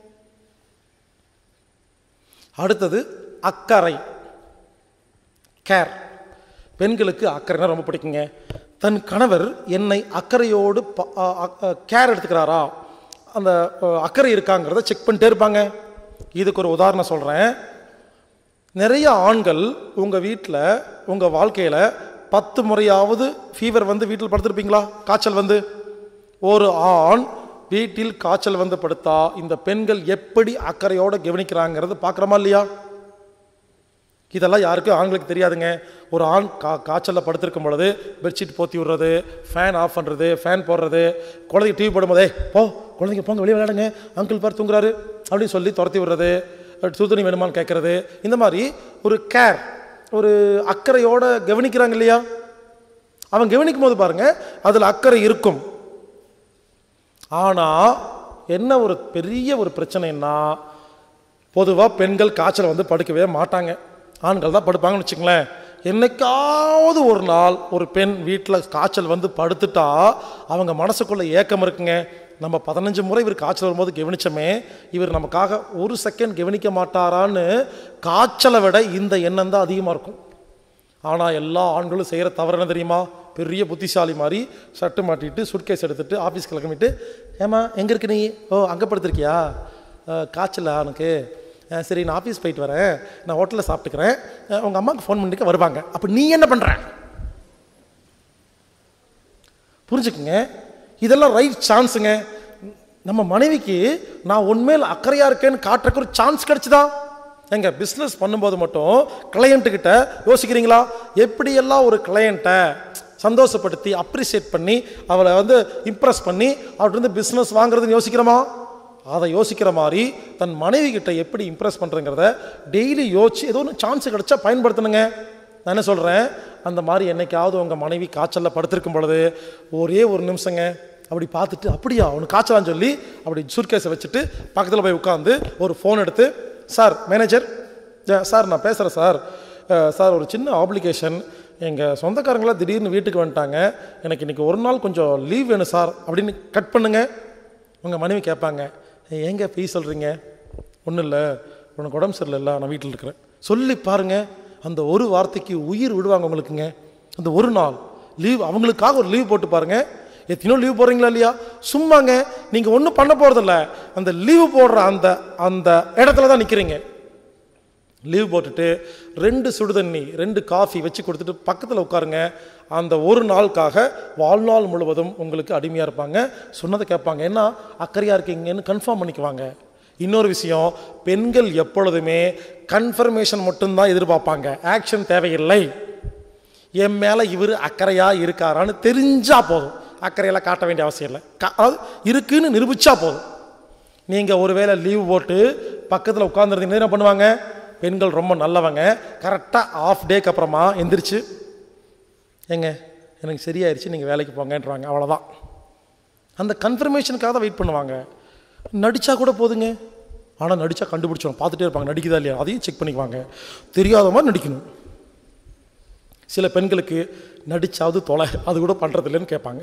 அடுத்தது அக்கறை கேர் பெண்களுக்கு அக்கறைனா ரொம்ப பிடிக்குங்க தன் கணவர் என்னை அக்கறையோடு கேர் எடுத்துக்கிறாரா அந்த அ, அக்கறை இருக்காங்கிறத செக் பண்ணிட்டே இருப்பாங்க இதுக்கு ஒரு உதாரணம் சொல்கிறேன் நிறைய ஆண்கள் உங்கள் வீட்டில் உங்கள் வாழ்க்கையில் பத்து முறையாவது ஃபீவர் வந்து வீட்டில் படுத்திருப்பீங்களா காய்ச்சல் வந்து ஒரு ஆண் வீட்டில் காய்ச்சல் வந்து படுத்தா இந்த பெண்கள் எப்படி அக்கறையோடு கவனிக்கிறாங்கிறது பார்க்குறோமா இல்லையா இதெல்லாம் யாருக்கும் ஆண்களுக்கு தெரியாதுங்க ஒரு ஆண் கா காய்ச்சலில் படுத்திருக்கும் பொழுது பெட்ஷீட் போத்தி விடுறது ஃபேன் ஆஃப் பண்ணுறது ஃபேன் போடுறது குழந்தைங்க டிவி போடும்போதே போ குழந்தைங்க போங்க வெளியே விளையாடுங்க அங்கிள் பார் தூங்குறாரு அப்படின்னு சொல்லி துரத்தி விடுறது சுடுதண்ணி வேணுமான்னு கேட்குறது இந்த மாதிரி ஒரு கேர் ஒரு அக்கறையோட கவனிக்கிறாங்க இல்லையா அவன் கவனிக்கும் போது பாருங்க அதில் அக்கறை இருக்கும் ஆனால் என்ன ஒரு பெரிய ஒரு பிரச்சனைன்னா பொதுவாக பெண்கள் காய்ச்சல் வந்து படுக்கவே மாட்டாங்க ஆண்கள் தான் படுப்பாங்கன்னு வச்சுங்களேன் என்னைக்காவது ஒரு நாள் ஒரு பெண் வீட்டில் காய்ச்சல் வந்து படுத்துட்டா அவங்க மனசுக்குள்ள ஏக்கம் இருக்குங்க நம்ம பதினஞ்சு முறை இவர் காய்ச்சல் வரும்போது கவனிச்சோமே இவர் நமக்காக ஒரு செகண்ட் கவனிக்க மாட்டாரான்னு காய்ச்சலை விட இந்த எண்ணம் தான் அதிகமாக இருக்கும் ஆனால் எல்லா ஆண்களும் செய்கிற தவறு என்ன தெரியுமா பெரிய புத்திசாலி மாதிரி ஷர்ட்டு மாட்டிட்டு சுட்கேஸ் எடுத்துட்டு ஆஃபீஸ் கிளம்பிட்டு ஏமா எங்கே இருக்கு நீ ஓ அங்கே படுத்திருக்கியா அஹ், காய்ச்சலா உனக்கு அஹ், சரி நான் ஆஃபீஸ் போயிட்டு வரேன் நான் ஹோட்டலில் சாப்பிட்டுக்கிறேன் அஹ், உங்கள் அம்மாவுக்கு ஃபோன் பண்ணிட்டு வருவாங்க அப்போ நீ என்ன பண்ணுற புரிஞ்சுக்குங்க இதெல்லாம் ரைட் சான்ஸுங்க நம்ம மனைவிக்கு நான் உண்மையில் அக்கறையாக இருக்கேன்னு காட்டுறக்கு ஒரு சான்ஸ் கிடைச்சுதா எங்க பிஸ்னஸ் பண்ணும்போது மட்டும் client கிட்ட யோசிக்கிறீங்களா எப்படியெல்லாம் ஒரு கிளையண்ட்டை சந்தோஷப்படுத்தி அப்ரிஷியேட் பண்ணி அவளை வந்து இம்ப்ரெஸ் பண்ணி அவர்கிட்ட இருந்து பிஸ்னஸ் வாங்குறதுன்னு யோசிக்கிறோமா அதை யோசிக்கிற மாதிரி தன் மனைவி கிட்ட எப்படி இம்ப்ரெஸ் பண்ணுறங்கிறத டெய்லி யோசிச்சு ஏதோ ஒன்று சான்ஸ் கிடைச்சா பயன்படுத்தணுங்க நான் என்ன சொல்கிறேன் அந்த மாதிரி என்னைக்காவது உங்கள் மனைவி காய்ச்சலில் படுத்திருக்கும் பொழுது ஒரே ஒரு நிமிஷங்க அப்படி பார்த்துட்டு அப்படியா உனக்கு காய்ச்சலான்னு சொல்லி அப்படி சுர்கேஸை வச்சுட்டு பக்கத்தில் போய் உட்காந்து ஒரு ஃபோன் எடுத்து சார் மேனேஜர் சார் நான் பேசுகிறேன் சார் அஹ், சார் ஒரு சின்ன ஆப்ளிகேஷன் எங்கள் சொந்தக்காரங்களாம் திடீர்னு வீட்டுக்கு வந்துட்டாங்க எனக்கு இன்றைக்கி ஒரு நாள் கொஞ்சம் லீவ் வேணும் சார் அப்படின்னு கட் பண்ணுங்க உங்கள் மனைவி கேட்பாங்க ஏங்க போய் சொல்கிறீங்க ஒன்றும் இல்லை உனக்கு உடம்பு சரியில்லை நான் வீட்டில் இருக்கிறேன் சொல்லி பாருங்க அந்த ஒரு வார்த்தைக்கு உயிர் விடுவாங்க உங்களுக்குங்க அந்த ஒரு நாள் லீவ் அவங்களுக்காக ஒரு லீவ் போட்டு பாருங்க எத்தனையோ லீவ் போடுறீங்களா இல்லையா சும்மாங்க நீங்கள் ஒன்றும் பண்ண போகிறதில்ல அந்த லீவ் போடுற அந்த அந்த இடத்துல தான் நிற்கிறீங்க லீவ் போட்டுட்டு ரெண்டு சுடுதண்ணி ரெண்டு காஃபி வச்சு கொடுத்துட்டு பக்கத்தில் உட்காருங்க அந்த ஒரு நாளுக்காக வாழ்நாள் முழுவதும் உங்களுக்கு அடிமையாக இருப்பாங்க சொன்னதை கேட்பாங்க ஏன்னா அக்கறையாக இருக்கீங்கன்னு கன்ஃபார்ம் பண்ணிக்குவாங்க இன்னொரு விஷயம் பெண்கள் எப்பொழுதுமே கன்ஃபர்மேஷன் மட்டும்தான் எதிர்பார்ப்பாங்க ஆக்ஷன் தேவையில்லை என் மேலே இவர் அக்கறையாக இருக்காரான்னு தெரிஞ்சா போதும் அக்கறையெல்லாம் காட்ட வேண்டிய அவசியம் இல்லை கா- அதாவது இருக்குன்னு நிரூபிச்சா போதும் நீங்கள் ஒருவேளை லீவ் போட்டு பக்கத்தில் உட்காந்துருந்தீங்கன்னா என்ன பண்ணுவாங்க பெண்கள் ரொம்ப நல்லவங்க கரெக்டாக ஆஃப் டேக்கு அப்புறமா எந்திரிச்சு ஏங்க எனக்கு சரியாயிருச்சு நீங்கள் வேலைக்கு போங்கன்றாங்க அவ்வளோதான் அந்த கன்ஃபர்மேஷனுக்காக தான் வெயிட் பண்ணுவாங்க நடிச்சா கூட போதுங்க ஆனால் நடிச்சா கண்டுபிடிச்சோம் பார்த்துட்டே இருப்பாங்க நடிக்குதா இல்லையா அதையும் செக் பண்ணிக்குவாங்க தெரியாத மாதிரி நடிக்கணும் சில பெண்களுக்கு நடிச்சாவது தொலை அது கூட பண்ணுறது இல்லைன்னு கேட்பாங்க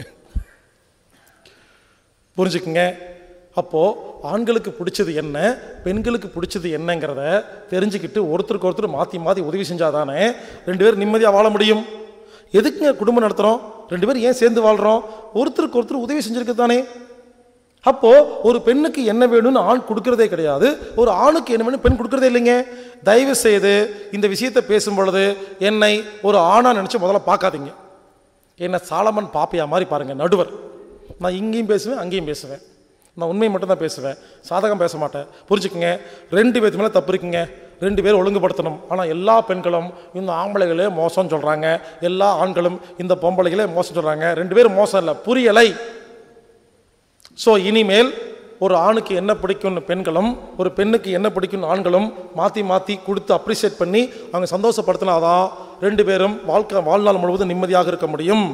புரிஞ்சுக்குங்க அப்போது ஆண்களுக்கு பிடிச்சது என்ன பெண்களுக்கு பிடிச்சது என்னங்கிறத தெரிஞ்சுக்கிட்டு ஒருத்தருக்கு ஒருத்தர் மாற்றி மாற்றி உதவி செஞ்சாதானே ரெண்டு பேரும் நிம்மதியாக வாழ முடியும் எதுக்குங்க குடும்பம் நடத்துகிறோம் ரெண்டு பேரும் ஏன் சேர்ந்து வாழ்கிறோம் ஒருத்தருக்கு ஒருத்தர் உதவி செஞ்சுருக்கு தானே அப்போது ஒரு பெண்ணுக்கு என்ன வேணும்னு ஆண் கொடுக்கறதே கிடையாது ஒரு ஆணுக்கு என்ன வேணும் பெண் கொடுக்கறதே இல்லைங்க தயவு செய்து இந்த விஷயத்தை பேசும் பொழுது என்னை ஒரு ஆணா நினச்சி முதல்ல பார்க்காதீங்க என்னை சாலமன் பாப்பையா மாதிரி பாருங்க நடுவர் நான் இங்கேயும் பேசுவேன் அங்கேயும் பேசுவேன் நான் உண்மையை மட்டும் தான் பேசுவேன் சாதகம் பேச மாட்டேன் புரிஞ்சுக்குங்க ரெண்டு பேர்த்து மேலே தப்பு இருக்குங்க ரெண்டு பேரும் ஒழுங்குபடுத்தணும் ஆனால் எல்லா பெண்களும் இந்த ஆம்பளைகளே மோசம்னு சொல்கிறாங்க எல்லா ஆண்களும் இந்த பொம்பளைகளே மோசம் சொல்கிறாங்க ரெண்டு பேரும் மோசம் இல்லை புரியலை ஸோ இனிமேல் ஒரு ஆணுக்கு என்ன பிடிக்கும்னு பெண்களும் ஒரு பெண்ணுக்கு என்ன பிடிக்கும்னு ஆண்களும் மாற்றி மாற்றி கொடுத்து அப்ரிஷியேட் பண்ணி அவங்க சந்தோஷப்படுத்தினாதான் ரெண்டு பேரும் வாழ்க்கை வாழ்நாள் முழுவதும் நிம்மதியாக இருக்க முடியும்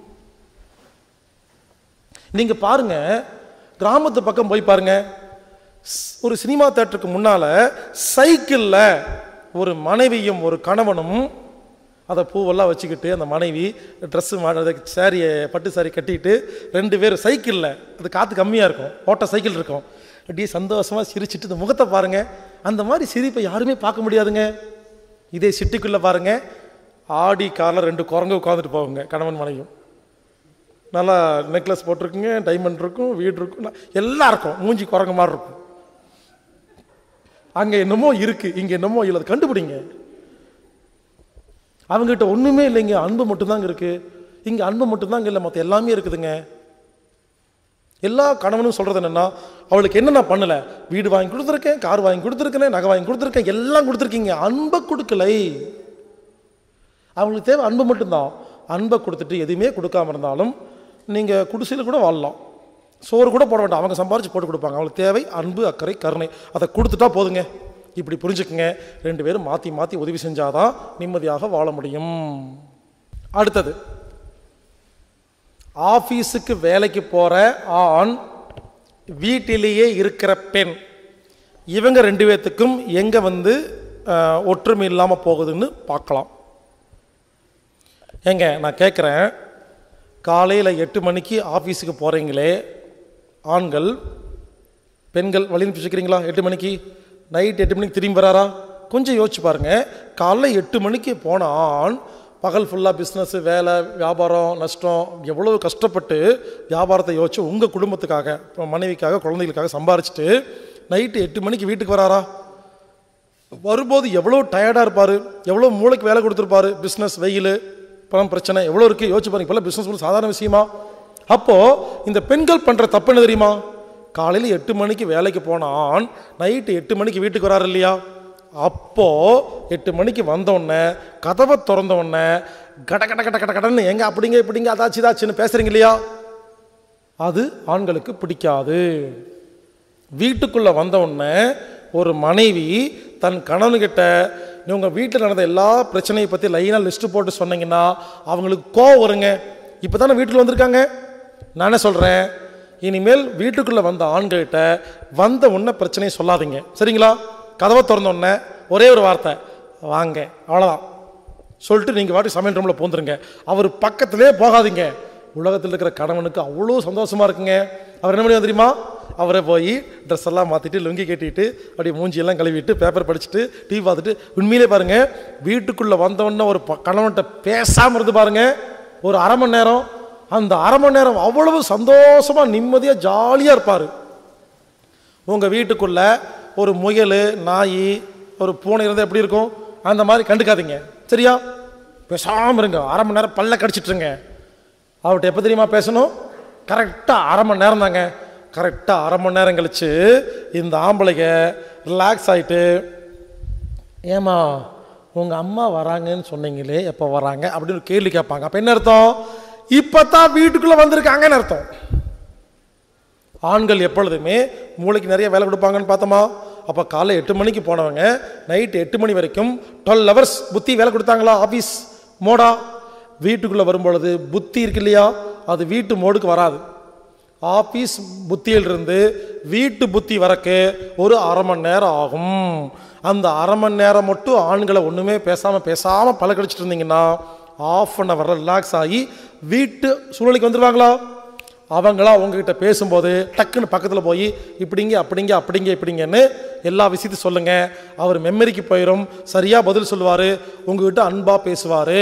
நீங்கள் பாருங்க கிராமத்து பக்கம் போய் பாருங்க ஸ்- ஒரு சினிமா தேட்டருக்கு முன்னால சைக்கிளில் ஒரு மனைவியும் ஒரு கணவனும் அதை பூவெல்லாம் வச்சுக்கிட்டு அந்த மனைவி ட்ரெஸ்ஸு மாடுறது சாரியை பட்டு சாரி கட்டிட்டு ரெண்டு பேரும் சைக்கிளில் அது காற்று கம்மியாக இருக்கும் ஓட்ட சைக்கிள் இருக்கும் அப்படியே சந்தோஷமாக சிரிச்சிட்டு இந்த முகத்தை பாருங்க அந்த மாதிரி சிரிப்பை யாருமே பார்க்க முடியாதுங்க இதே சிட்டிக்குள்ளே பாருங்க ஆடி காரில் ரெண்டு குரங்கு உட்காந்துட்டு போவாங்க கணவன் மனைவியும் நல்லா நெக்லஸ் போட்டிருக்குங்க டைமண்ட் இருக்கும் வீடு இருக்கும் ந- எல்லாம் இருக்கும் மூஞ்சி குரங்கு மாதிரி இருக்கும் அங்கே என்னமோ இருக்கு இங்கே என்னமோ இல்லை அதை கண்டுபிடிங்க அவங்ககிட்ட ஒன்றுமே இல்லைங்க அன்பு மட்டும்தாங்க இருக்கு இங்கே அன்பு மட்டும்தாங்க இல்லை மற்ற எல்லாமே இருக்குதுங்க எல்லா கணவனும் சொல்றது என்னன்னா அவளுக்கு என்ன நான் பண்ணல வீடு வாங்கி கொடுத்துருக்கேன் கார் வாங்கி கொடுத்துருக்கேன் நகை வாங்கி கொடுத்துருக்கேன் எல்லாம் கொடுத்துருக்கீங்க அன்பை கொடுக்கலை அவங்களுக்கு தேவை அன்பு மட்டும்தான் அன்பை கொடுத்துட்டு எதுவுமே கொடுக்காம இருந்தாலும் நீங்கள் குடிசையில் கூட வாழலாம் சோறு கூட போட வேண்டாம் அவங்க சம்பாரிச்சு போட்டு கொடுப்பாங்க அவங்களுக்கு தேவை அன்பு அக்கறை கருணை அதை கொடுத்துட்டா போதுங்க இப்படி புரிஞ்சுக்குங்க ரெண்டு பேரும் மாற்றி மாற்றி உதவி செஞ்சாதான் நிம்மதியாக வாழ முடியும் அடுத்தது ஆஃபீஸுக்கு வேலைக்கு போகிற ஆண் வீட்டிலேயே இருக்கிற பெண் இவங்க ரெண்டு பேர்த்துக்கும் எங்கே வந்து அஹ், ஒற்றுமை இல்லாமல் போகுதுன்னு பார்க்கலாம் ஏங்க நான் கேட்குறேன் காலையில் எட்டு மணிக்கு ஆஃபீஸுக்கு போகிறீங்களே ஆண்கள் பெண்கள் வழி அனுப்பி வச்சுக்கிறீங்களா எட்டு மணிக்கு நைட் எட்டு மணிக்கு திரும்பி வராரா கொஞ்சம் யோசிச்சு பாருங்க காலைல எட்டு மணிக்கு போன ஆண் பகல் ஃபுல்லாக பிஸ்னஸ் வேலை வியாபாரம் நஷ்டம் எவ்வளோ கஷ்டப்பட்டு வியாபாரத்தை யோசிச்சு உங்கள் குடும்பத்துக்காக இப்போ மனைவிக்காக குழந்தைகளுக்காக சம்பாரிச்சிட்டு நைட்டு எட்டு மணிக்கு வீட்டுக்கு வராரா வரும்போது எவ்வளோ டயர்டாக இருப்பார் எவ்வளோ மூளைக்கு வேலை கொடுத்துருப்பாரு பிஸ்னஸ் வெயில் பணம் பிரச்சனை எவ்வளோ இருக்குது யோசிச்சு பாருங்க இப்போல்லாம் பிஸ்னஸ் சாதாரண விஷயமா அப்போது இந்த பெண்கள் பண்ணுற தப்பு என்ன தெரியுமா காலையில் எட்டு மணிக்கு வேலைக்கு போன ஆண் நைட்டு எட்டு மணிக்கு வீட்டுக்கு வராரு இல்லையா அப்போ எட்டு மணிக்கு வந்தோடனே கதவை திறந்த உடனே கட கட கட கட கடன்னு எங்க அப்படிங்க இப்படிங்க அதாச்சு இதாச்சுன்னு பேசுறீங்க இல்லையா அது ஆண்களுக்கு பிடிக்காது வீட்டுக்குள்ள வந்த உடனே ஒரு மனைவி தன் கணவன்கிட்ட நீங்க வீட்டில் நடந்த எல்லா பிரச்சனையை பற்றி லைனாக லிஸ்ட்டு போட்டு சொன்னீங்கன்னா அவங்களுக்கு கோவம் வருங்க இப்போ தானே வீட்டில் வந்திருக்காங்க நானே சொல்கிறேன் இனிமேல் வீட்டுக்குள்ளே வந்த ஆண்கள்கிட்ட வந்த உடனே பிரச்சனையை சொல்லாதீங்க சரிங்களா கதவை திறந்த உடனே ஒரே ஒரு வார்த்தை வாங்க அவ்வளோதான் சொல்லிட்டு நீங்கள் வாட்டி சமையல் ரூமில் போந்துருங்க அவர் பக்கத்திலே போகாதீங்க உலகத்தில் இருக்கிற கணவனுக்கு அவ்வளோ சந்தோஷமா இருக்குங்க அவர் என்ன பண்ணுவார் தெரியுமா அவரை போய் ட்ரெஸ் எல்லாம் மாற்றிட்டு லுங்கி கட்டிட்டு அப்படியே மூஞ்சியெல்லாம் கழுவிட்டு பேப்பர் படிச்சுட்டு டிவி பார்த்துட்டு உண்மையிலே பாருங்க வீட்டுக்குள்ளே வந்தவொடனே ஒரு ப- கணவன்கிட்ட பேசாமல் இருந்து பாருங்க ஒரு அரை மணி நேரம் அந்த அரை மணி நேரம் அவ்வளவு சந்தோஷமா நிம்மதியாக ஜாலியாக இருப்பார் உங்கள் வீட்டுக்குள்ள ஒரு முயல் நாய் ஒரு பூனை இருந்தால் எப்படி இருக்கும் அந்த மாதிரி கண்டுக்காதீங்க சரியா பேசாமல் இருங்க அரை மணி நேரம் பல்ல கடிச்சிட்ருங்க அவர்கிட்ட எப்போ தெரியுமா பேசணும் கரெக்டாக அரை மணி நேரம் தாங்க கரெக்டாக அரை மணி நேரம் கழிச்சு இந்த ஆம்பளைங்க ரிலாக்ஸ் ஆகிட்டு ஏமா உங்கள் அம்மா வராங்கன்னு சொன்னீங்களே எப்போ வராங்க அப்படின்னு ஒரு கேள்வி கேட்பாங்க அப்போ என்ன அர்த்தம் இப்போ தான் வீட்டுக்குள்ளே வந்திருக்காங்கன்னு அர்த்தம் ஆண்கள் எப்பொழுதுமே மூளைக்கு நிறைய வேலை கொடுப்பாங்கன்னு பார்த்தோமா அப்போ காலை எட்டு மணிக்கு போனவங்க நைட்டு எட்டு மணி வரைக்கும் டுவெல் ஹவர்ஸ் புத்தி வேலை கொடுத்தாங்களா ஆஃபீஸ் மோடா வீட்டுக்குள்ளே வரும்பொழுது புத்தி இருக்கு இல்லையா அது வீட்டு மோடுக்கு வராது ஆஃபீஸ் புத்தியிலிருந்து வீட்டு புத்தி வரக்கு ஒரு அரை மணி நேரம் ஆகும் அந்த அரை மணி நேரம் மட்டும் ஆண்களை ஒன்றுமே பேசாமல் பேசாமல் பழக்கடிச்சிட்டு இருந்தீங்கன்னா ஆஃப் அன் ஹவர் ரிலாக்ஸ் ஆகி வீட்டு சூழ்நிலைக்கு வந்துடுவாங்களா அவங்களா உங்ககிட்ட பேசும்போது டக்குன்னு பக்கத்தில் போய் இப்படிங்க அப்படிங்க அப்படிங்க இப்படிங்கன்னு எல்லா விஷயத்தையும் சொல்லுங்க அவர் மெமரிக்கு போயிடும் சரியாக பதில் சொல்லுவார் உங்ககிட்ட அன்பாக பேசுவார்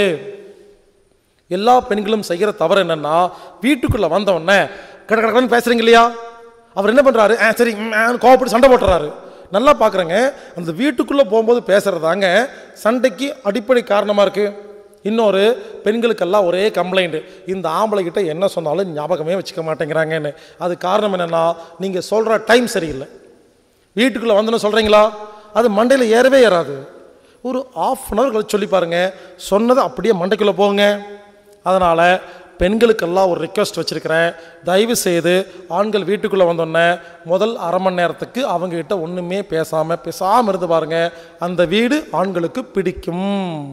எல்லா பெண்களும் செய்கிற தவறு என்னன்னா வீட்டுக்குள்ளே வந்தவொடனே கட கடன்னு பேசுறீங்க இல்லையா அவர் என்ன பண்ணுறாரு ஆ சரி ம், ஆ, கோவப்பட்டு சண்டை போட்டுறாரு நல்லா பார்க்குறேங்க அந்த வீட்டுக்குள்ளே போகும்போது பேசுகிறதாங்க சண்டைக்கு அடிப்படை காரணமாக இருக்குது இன்னொரு பெண்களுக்கெல்லாம் ஒரே கம்ப்ளைண்ட் இந்த ஆம்பளை கிட்ட என்ன சொன்னாலும் ஞாபகமே வச்சுக்க மாட்டேங்கிறாங்கன்னு அது காரணம் என்னன்னா நீங்கள் சொல்கிற டைம் சரியில்லை வீட்டுக்குள்ளே வந்தோன்னு சொல்கிறீங்களா அது மண்டையில் ஏறவே ஏறாது ஒரு ஆஃப் அன் ஹவர் கழிச்சு சொல்லி பாருங்க சொன்னதை அப்படியே மண்டைக்குள்ளே போங்க அதனால் பெண்களுக்கெல்லாம் ஒரு ரிக்வெஸ்ட் வச்சுருக்கிறேன் தயவு செய்து ஆண்கள் வீட்டுக்குள்ளே வந்தோடனே முதல் அரை மணி நேரத்துக்கு அவங்ககிட்ட ஒன்றுமே பேசாமல் பேசாமல் இருந்து பாருங்க அந்த வீடு ஆண்களுக்கு பிடிக்கும்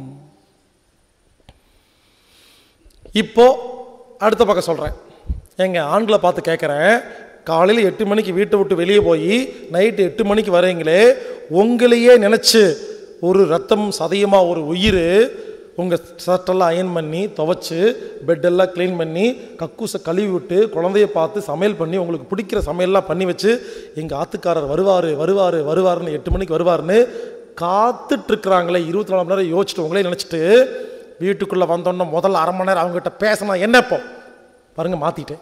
இப்போ அடுத்த பக்கம் சொல்கிறேன் எங்க ஆண்களை பார்த்து கேட்குறேன் காலையில் எட்டு மணிக்கு வீட்டை விட்டு வெளியே போய் நைட்டு எட்டு மணிக்கு வரீங்களே உங்களையே நினச்சி ஒரு ரத்தம் சதயமா ஒரு உயிர் உங்கள் ஷர்ட்டெல்லாம் அயன் பண்ணி துவைச்சு பெட்டெல்லாம் க்ளீன் பண்ணி கக்கூசை கழுவி விட்டு குழந்தைய பார்த்து சமையல் பண்ணி உங்களுக்கு பிடிக்கிற சமையல்லாம் பண்ணி வச்சு எங்கள் ஆத்துக்காரர் வருவார் வருவார் வருவாருன்னு எட்டு மணிக்கு வருவாருன்னு காத்துட்ருக்குறாங்களே இருபத்தி நாலு மணி நேரம் யோசிச்சுட்டு உங்களே நினச்சிட்டு வீட்டுக்குள்ளே வந்தோன்னே முதல்ல அரை மணி நேரம் அவங்ககிட்ட பேசினா என்ன இப்போ பாருங்க மாற்றிட்டேன்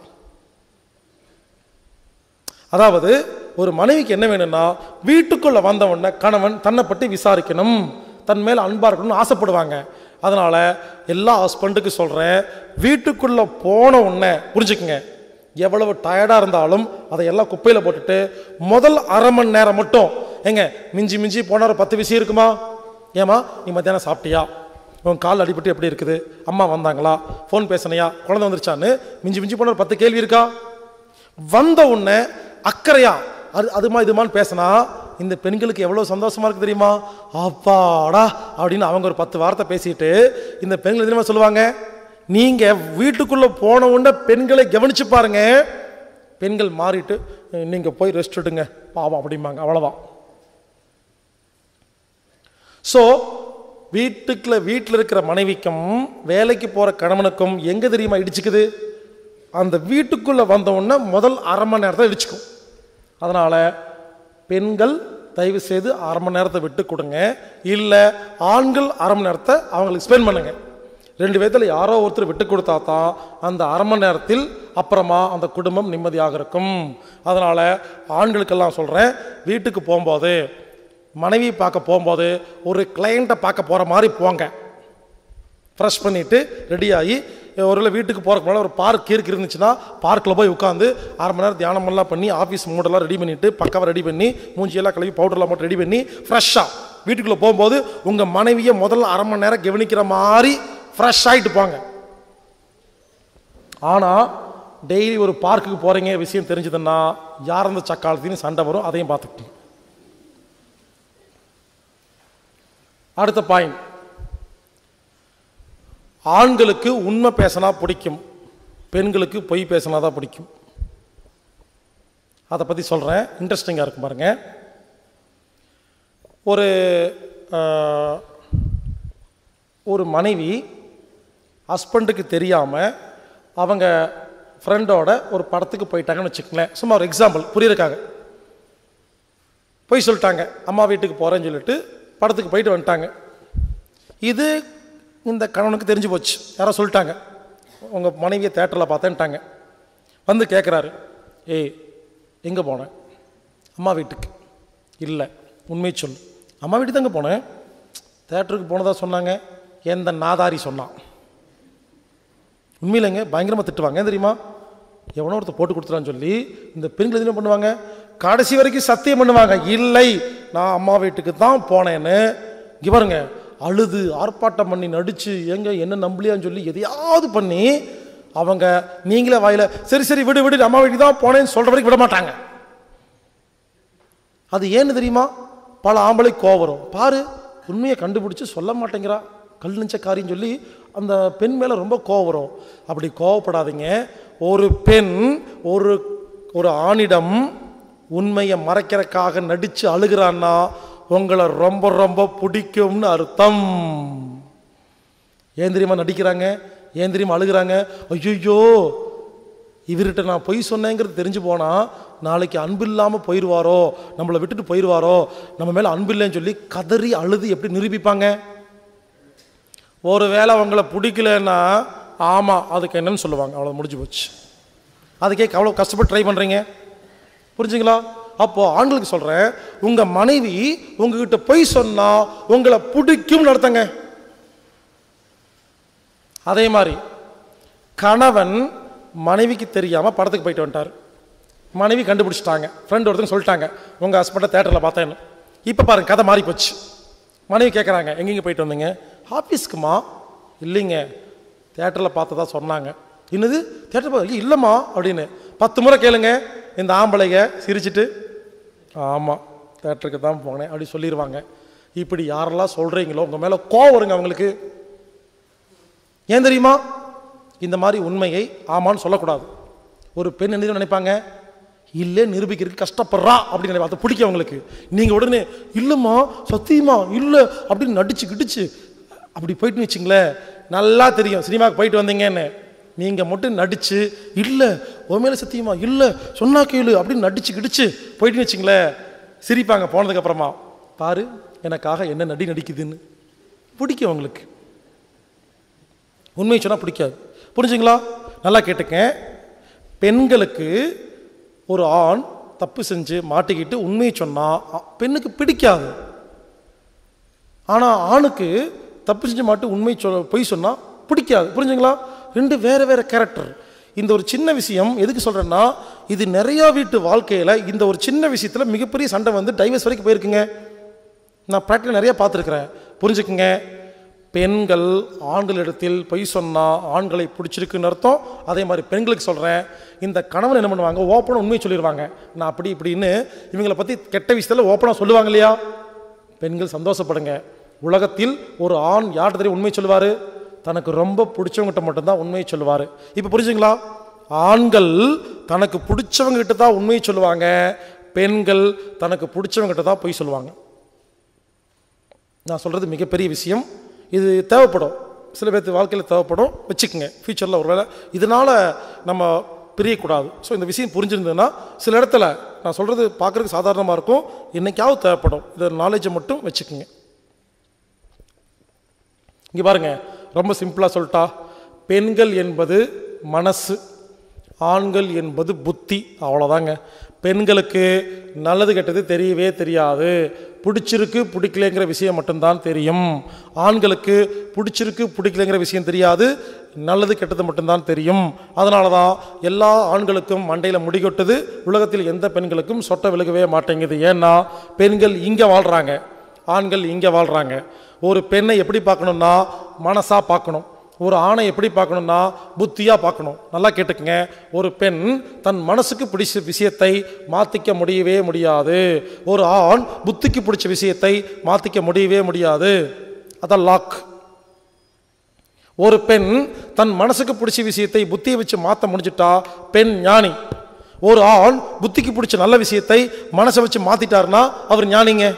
அதாவது ஒரு மனைவிக்கு என்ன வேணும்னா வீட்டுக்குள்ள வந்த உடனே கணவன் தன்னை பற்றி விசாரிக்கணும் தன் மேல அன்பா இருக்கணும்னு ஆசைப்படுவாங்க அதனால எல்லா ஹஸ்பண்டுக்கு சொல்றேன் வீட்டுக்குள்ள போன உடனே புரிஞ்சுக்குங்க எவ்வளவு டயர்டா இருந்தாலும் அதை எல்லாம் குப்பையில போட்டுட்டு முதல் அரை மணி நேரம் மட்டும் ஏங்க மிஞ்சி மிஞ்சி போன ஒரு பத்து விஷயம் இருக்குமா ஏமா நீ மத்தியானம் சாப்பிட்டியா உன் கால் அடிபட்டு எப்படி இருக்குது அம்மா வந்தாங்களா ஃபோன் பேசினியா குழந்தை வந்துருச்சான்னு மிஞ்சி மிஞ்சி போன ஒரு பத்து கேள்வி இருக்கா வந்த உடனே அக்கறையா அது அதுமா இதுமான்னு பேசினா இந்த பெண்களுக்கு எவ்வளோ சந்தோஷமா இருக்கு தெரியுமா அப்பாடா அப்படின்னு அவங்க ஒரு பத்து வார்த்தை பேசிட்டு இந்த பெண்கள் தெரியுமா சொல்லுவாங்க நீங்க வீட்டுக்குள்ள போன உடனே பெண்களை கவனிச்சு பாருங்க பெண்கள் மாறிட்டு நீங்க போய் ரெஸ்ட் எடுங்க பாவம் அப்படிம்பாங்க அவ்வளவுதான் ஸோ வீட்டுக்குள்ள வீட்டில் இருக்கிற மனைவிக்கும் வேலைக்கு போகிற கணவனுக்கும் எங்கே தெரியுமா இடிச்சுக்குது அந்த வீட்டுக்குள்ளே வந்த உடனே முதல் அரை மணி நேரத்தை இடிச்சுக்கும் அதனால் பெண்கள் தயவு செய்து அரை மணி நேரத்தை விட்டு கொடுங்க இல்லை ஆண்கள் அரை மணி நேரத்தை அவங்களுக்கு ஸ்பெண்ட் பண்ணுங்க ரெண்டு பேர்த்தில் யாரோ ஒருத்தர் விட்டு கொடுத்தா தான் அந்த அரை மணி நேரத்தில் அப்புறமா அந்த குடும்பம் நிம்மதியாக இருக்கும் அதனால் ஆண்களுக்கெல்லாம் சொல்கிறேன் வீட்டுக்கு போகும்போது மனைவி பார்க்க போகும்போது ஒரு கிளையண்ட்டை பார்க்க போகிற மாதிரி போங்க ஃப்ரெஷ் பண்ணிவிட்டு ரெடியாகி ஒருவேளை வீட்டுக்கு போகிறக்கு முன்னாடி ஒரு பார்க் கீருக்கு இருந்துச்சுன்னா பார்க்கில் போய் உட்காந்து அரை மணி நேரம் தியானமெல்லாம் பண்ணி ஆஃபீஸ் மூடெல்லாம் ரெடி பண்ணிவிட்டு பக்காவை ரெடி பண்ணி மூஞ்சியெல்லாம் கழுவி பவுடர்லாம் போட்டு ரெடி பண்ணி ஃப்ரெஷ்ஷாக வீட்டுக்குள்ளே போகும்போது உங்கள் மனைவியை முதல்ல அரை மணி நேரம் கவனிக்கிற மாதிரி ஃப்ரெஷ் ஆகிட்டு போங்க ஆனால் டெய்லி ஒரு பார்க்குக்கு போகிறீங்க விஷயம் தெரிஞ்சதுன்னா யார் அந்த சக்காலத்தின்னு சண்டை வரும் அதையும் பார்த்துக்கிட்டீங்க அடுத்த பாயிண்ட் ஆண்களுக்கு உண்மை பேசினா பிடிக்கும் பெண்களுக்கு பொய் பேசினா தான் பிடிக்கும் அதை பற்றி சொல்கிறேன் இன்ட்ரெஸ்டிங்காக இருக்கும் பாருங்க ஒரு ஆஹ், ஒரு மனைவி ஹஸ்பண்டுக்கு தெரியாமல் அவங்க ஃப்ரெண்டோட ஒரு படத்துக்கு போயிட்டாங்கன்னு வச்சுக்கங்களேன் சும்மா ஒரு எக்ஸாம்பிள் புரியறதுக்காக போய் சொல்லிட்டாங்க அம்மா வீட்டுக்கு போகிறேன்னு சொல்லிட்டு படத்துக்கு போயிட்டு வந்துட்டாங்க இது இந்த கணவனுக்கு தெரிஞ்சு போச்சு யாரோ சொல்லிட்டாங்க உங்கள் மனைவியை தேட்டரில் பார்த்தேன்ட்டாங்க வந்து கேட்குறாரு ஏய் எங்கே போனேன் அம்மா வீட்டுக்கு இல்லை உண்மை சொல் அம்மா வீட்டுக்கு தாங்க போனேன் தேட்டருக்கு போனதா சொன்னாங்க எந்த நாதாரி சொன்னான் உண்மையிலங்க பயங்கரமாக திட்டுவாங்க ஏன் தெரியுமா எவனோ ஒருத்தர் போட்டு கொடுத்துறான்னு சொல்லி இந்த பெண்கள் என்ன பண்ணுவாங்க கடைசி வரைக்கும் சத்தியம் பண்ணுவாங்க இல்லை நான் அம்மா வீட்டுக்கு தான் போனேன்னு இங்க பாருங்க அழுது ஆர்ப்பாட்டம் பண்ணி நடிச்சு எங்க என்ன நம்பலையான்னு சொல்லி எதையாவது பண்ணி அவங்க நீங்களே வாயில சரி சரி விடு விடு அம்மா வீட்டுக்கு தான் போனேன்னு சொல்ற வரைக்கும் விட மாட்டாங்க அது ஏன்னு தெரியுமா பல ஆம்பளை கோவம் வரும் பாரு உண்மையை கண்டுபிடிச்சு சொல்ல மாட்டேங்கிறா கல் நெஞ்சக்காரின்னு சொல்லி அந்த பெண் மேலே ரொம்ப கோவம் வரும் அப்படி கோவப்படாதீங்க ஒரு பெண் ஒரு ஒரு ஆணிடம் உண்மையை மறைக்கிறதுக்காக நடிச்சு அழுகிறான்னா உங்களை ரொம்ப ரொம்ப பிடிக்கும்னு அர்த்தம் ஏன் தெரியுமா நடிக்கிறாங்க ஏன் தெரியுமா அழுகிறாங்க ஐயோ இவர்கிட்ட நான் பொய் சொன்னேங்கிறது தெரிஞ்சு போனா நாளைக்கு அன்பு இல்லாமல் போயிடுவாரோ நம்மளை விட்டுட்டு போயிடுவாரோ நம்ம மேலே அன்பு இல்லைன்னு சொல்லி கதறி அழுது எப்படி நிரூபிப்பாங்க ஒருவேளை உங்களை பிடிக்கலன்னா ஆமாம் அதுக்கு என்னன்னு சொல்லுவாங்க அவ்வளோ முடிஞ்சு போச்சு அதுக்கே அவ்வளோ கஷ்டப்பட்டு ட்ரை பண்ணுறீங்க புரிஞ்சுங்களா அப்போ ஆண்களுக்கு சொல்கிறேன் உங்கள் மனைவி உங்ககிட்ட பொய் சொன்னா உங்களை பிடிக்கும் நடத்தங்க அதே மாதிரி கணவன் மனைவிக்கு தெரியாமல் படத்துக்கு போயிட்டு வந்துட்டார் மனைவி கண்டுபிடிச்சிட்டாங்க ஃப்ரெண்ட் ஒருத்தங்க சொல்லிட்டாங்க உங்கள் ஹஸ்பண்டை தேட்டரில் பார்த்தேன்னு இப்போ பாருங்க கதை மாறி போச்சு மனைவி கேட்குறாங்க எங்கெங்க போயிட்டு வந்தீங்க ஆஃபீஸ்க்குமா இல்லைங்க தேட்டரில் பார்த்ததா சொன்னாங்க என்னது தேட்டர் பார்த்து இல்லைம்மா அப்படின்னு பத்து முறை கேளுங்க இந்த ஆம்பளைங்க சிரிச்சிட்டு ஆமாம் தேட்டருக்கு தான் போனேன் அப்படி சொல்லிடுவாங்க இப்படி யாரெல்லாம் சொல்கிறீங்களோ உங்கள் மேலே கோவம் வருங்க அவங்களுக்கு ஏன் தெரியுமா இந்த மாதிரி உண்மையை ஆமான்னு சொல்லக்கூடாது ஒரு பெண் என்ன தெரியுமா நினைப்பாங்க இல்லை நிரூபிக்கிறதுக்கு கஷ்டப்படுறா அப்படின்னு நினைப்பா அதை பிடிக்கும் அவங்களுக்கு நீங்கள் உடனே இல்லைம்மா சத்தியமா இல்லை அப்படின்னு நடிச்சு கிடிச்சு அப்படி போயிட்டு வச்சுங்களேன் நல்லா தெரியும் சினிமாவுக்கு போயிட்டு வந்தீங்கன்னு நீங்கள் மட்டும் நடிச்சு இல்லை உன் மேலே சத்தியமா இல்லை சொன்னா கேளு அப்படின்னு நடிச்சு கிடிச்சு போயிட்டு வச்சுங்களேன் சிரிப்பாங்க போனதுக்கு அப்புறமா பாரு எனக்காக என்ன நடி நடிக்குதுன்னு பிடிக்கும் அவங்களுக்கு உண்மை சொன்னால் பிடிக்காது புரிஞ்சுங்களா நல்லா கேட்டுக்க பெண்களுக்கு ஒரு ஆண் தப்பு செஞ்சு மாட்டிக்கிட்டு உண்மையை சொன்னால் பெண்ணுக்கு பிடிக்காது ஆனால் ஆணுக்கு தப்பு செஞ்சு மாட்டு உண்மை சொல் பொய் சொன்னால் பிடிக்காது புரிஞ்சுங்களா ரெண்டு வேற வேற கேரக்டர் இந்த ஒரு சின்ன விஷயம் எதுக்கு சொல்கிறேன்னா இது நிறையா வீட்டு வாழ்க்கையில் இந்த ஒரு சின்ன விஷயத்தில் மிகப்பெரிய சண்டை வந்து டைவர்ஸ் வரைக்கும் போயிருக்குங்க நான் ப்ராக்டிக்கல் நிறைய பார்த்துருக்குறேன் புரிஞ்சுக்குங்க பெண்கள் ஆண்களிடத்தில் பொய் சொன்னால் ஆண்களை பிடிச்சிருக்குன்னு அர்த்தம் அதே மாதிரி பெண்களுக்கு சொல்கிறேன் இந்த கணவன் என்ன பண்ணுவாங்க ஓப்பனாக உண்மையை சொல்லிடுவாங்க நான் அப்படி இப்படின்னு இவங்களை பற்றி கெட்ட விஷயத்தில் ஓப்பனாக சொல்லுவாங்க இல்லையா பெண்கள் சந்தோஷப்படுங்க உலகத்தில் ஒரு ஆண் யார்கிட்ட தெரியும் உண்மையை சொல்லுவார் தனக்கு ரொம்ப பிடிச்சவங்ககிட்ட மட்டும்தான் உண்மையை சொல்லுவார் இப்போ புரிஞ்சுங்களா ஆண்கள் தனக்கு பிடிச்சவங்க கிட்ட தான் உண்மையை சொல்லுவாங்க பெண்கள் தனக்கு பிடிச்சவங்ககிட்ட தான் பொய் சொல்லுவாங்க நான் சொல்கிறது மிகப்பெரிய விஷயம் இது தேவைப்படும் சில பேர்த்து வாழ்க்கையில் தேவைப்படும் வச்சுக்கோங்க ஃப்யூச்சரில் ஒருவேளை இதனால் நம்ம பிரியக்கூடாது ஸோ இந்த விஷயம் புரிஞ்சிருந்ததுன்னா சில இடத்துல நான் சொல்கிறது பார்க்குறதுக்கு சாதாரணமாக இருக்கும் என்னைக்காவது தேவைப்படும் இதை நாலேஜை மட்டும் வச்சுக்கோங்க இங்கே பாருங்க ரொம்ப சிம்பிளாக சொல்லிட்டா பெண்கள் என்பது மனசு ஆண்கள் என்பது புத்தி அவ்வளோதாங்க பெண்களுக்கு நல்லது கெட்டது தெரியவே தெரியாது பிடிச்சிருக்கு பிடிக்கலைங்கிற விஷயம் மட்டும்தான் தெரியும் ஆண்களுக்கு பிடிச்சிருக்கு பிடிக்கலைங்கிற விஷயம் தெரியாது நல்லது கெட்டது மட்டும்தான் தெரியும் அதனால தான் எல்லா ஆண்களுக்கும் மண்டையில் முடிகொட்டுது உலகத்தில் எந்த பெண்களுக்கும் சொட்ட விலகவே மாட்டேங்குது ஏன்னா பெண்கள் இங்கே வாழ்கிறாங்க ஆண்கள் இங்கே வாழ்கிறாங்க ஒரு பெண்ணை எப்படி பார்க்கணும்னா மனசாக பார்க்கணும் ஒரு ஆணை எப்படி பார்க்கணும்னா புத்தியாக பார்க்கணும் நல்லா கேட்டுக்கங்க ஒரு பெண் தன் மனசுக்கு பிடிச்ச விஷயத்தை மாற்றிக்க முடியவே முடியாது ஒரு ஆண் புத்திக்கு பிடிச்ச விஷயத்தை மாற்றிக்க முடியவே முடியாது அதான் லாக் ஒரு பெண் தன் மனசுக்கு பிடிச்ச விஷயத்தை புத்தியை வச்சு மாற்ற முடிஞ்சிட்டா பெண் ஞானி ஒரு ஆண் புத்திக்கு பிடிச்ச நல்ல விஷயத்தை மனசை வச்சு மாற்றிட்டாருன்னா அவர் ஞானிங்க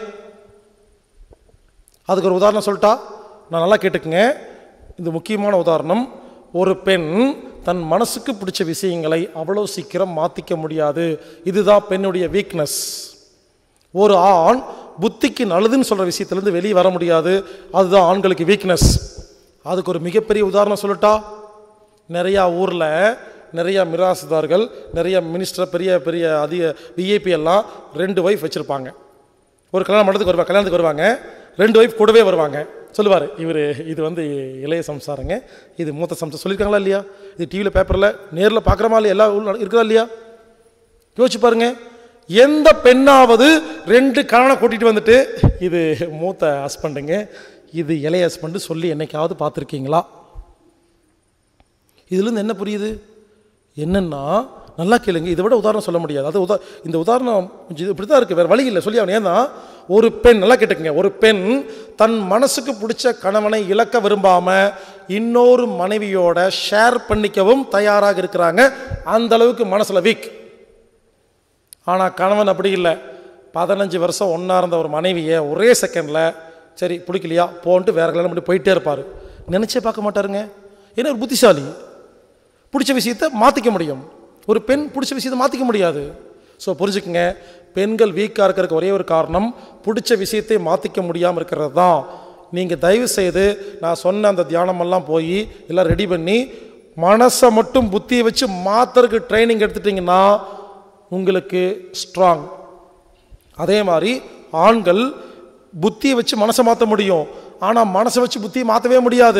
அதுக்கு ஒரு உதாரணம் சொல்லிட்டா நான் நல்லா கேட்டுக்குங்க இது முக்கியமான உதாரணம் ஒரு பெண் தன் மனசுக்கு பிடிச்ச விஷயங்களை அவ்வளோ சீக்கிரம் மாற்றிக்க முடியாது இதுதான் பெண்ணுடைய வீக்னஸ் ஒரு ஆண் புத்திக்கு நல்லதுன்னு சொல்கிற விஷயத்துலேருந்து வெளியே வர முடியாது அதுதான் ஆண்களுக்கு வீக்னஸ் அதுக்கு ஒரு மிகப்பெரிய உதாரணம் சொல்லட்டா நிறையா ஊரில் நிறையா மிராசுதார்கள் நிறைய மினிஸ்டர் பெரிய பெரிய அதிக விஐபி எல்லாம் ரெண்டு ஒய்ஃப் வச்சுருப்பாங்க ஒரு கல்யாணம் மண்டபத்துக்கு வருவாங்க கல்யாணத்துக்கு வருவாங்க ரெண்டு ஒய்ஃப் கூடவே வருவாங்க சொல்லுவார் இவர் இது வந்து இளைய சம்சாரங்க இது மூத்த சம்சாரம் சொல்லியிருக்காங்களா இல்லையா இது டிவியில் பேப்பரில் நேரில் பார்க்குறமா இல்லையா எல்லா ஊர்ல இருக்குதா இல்லையா யோசிச்சு பாருங்க எந்த பெண்ணாவது ரெண்டு கணவனை கூட்டிகிட்டு வந்துட்டு இது மூத்த ஹஸ்பண்டுங்க இது இளைய ஹஸ்பண்டு சொல்லி என்னைக்காவது பார்த்துருக்கீங்களா இதுலேருந்து என்ன புரியுது என்னன்னா நல்லா கேளுங்க இதை விட உதாரணம் சொல்ல முடியாது அது உதா இந்த உதாரணம் கொஞ்சம் இது இப்படி தான் இருக்குது வேறு வழி இல்லை சொல்லி அவன் ஏன்னா ஒரு பெண் நல்லா கேட்டுக்கங்க ஒரு பெண் தன் மனசுக்கு பிடிச்ச கணவனை இழக்க விரும்பாமல் இன்னொரு மனைவியோட ஷேர் பண்ணிக்கவும் தயாராக இருக்கிறாங்க அந்த அளவுக்கு மனசில் வீக் ஆனால் கணவன் அப்படி இல்லை பதினஞ்சு வருஷம் ஒன்றா இருந்த ஒரு மனைவியை ஒரே செகண்டில் சரி பிடிக்கலையா போன்ட்டு வேற கல்யாணம் பண்ணி போயிட்டே இருப்பார் நினச்சே பார்க்க மாட்டாருங்க ஏன்னா ஒரு புத்திசாலி பிடிச்ச விஷயத்தை மாற்றிக்க முடியும் ஒரு பெண் பிடிச்ச விஷயத்தை மாற்றிக்க முடியாது ஸோ புரிஞ்சுக்குங்க பெண்கள் வீக்காக இருக்கிறதுக்கு ஒரே ஒரு காரணம் பிடிச்ச விஷயத்தை மாற்றிக்க முடியாமல் இருக்கிறது தான் நீங்கள் தயவு செய்து நான் சொன்ன அந்த தியானமெல்லாம் போய் எல்லாம் ரெடி பண்ணி மனசை மட்டும் புத்தியை வச்சு மாற்றுறதுக்கு ட்ரைனிங் எடுத்துட்டிங்கன்னா உங்களுக்கு ஸ்ட்ராங் அதே மாதிரி ஆண்கள் புத்தியை வச்சு மனசை மாற்ற முடியும் ஆனால் மனசை வச்சு புத்தியை மாற்றவே முடியாது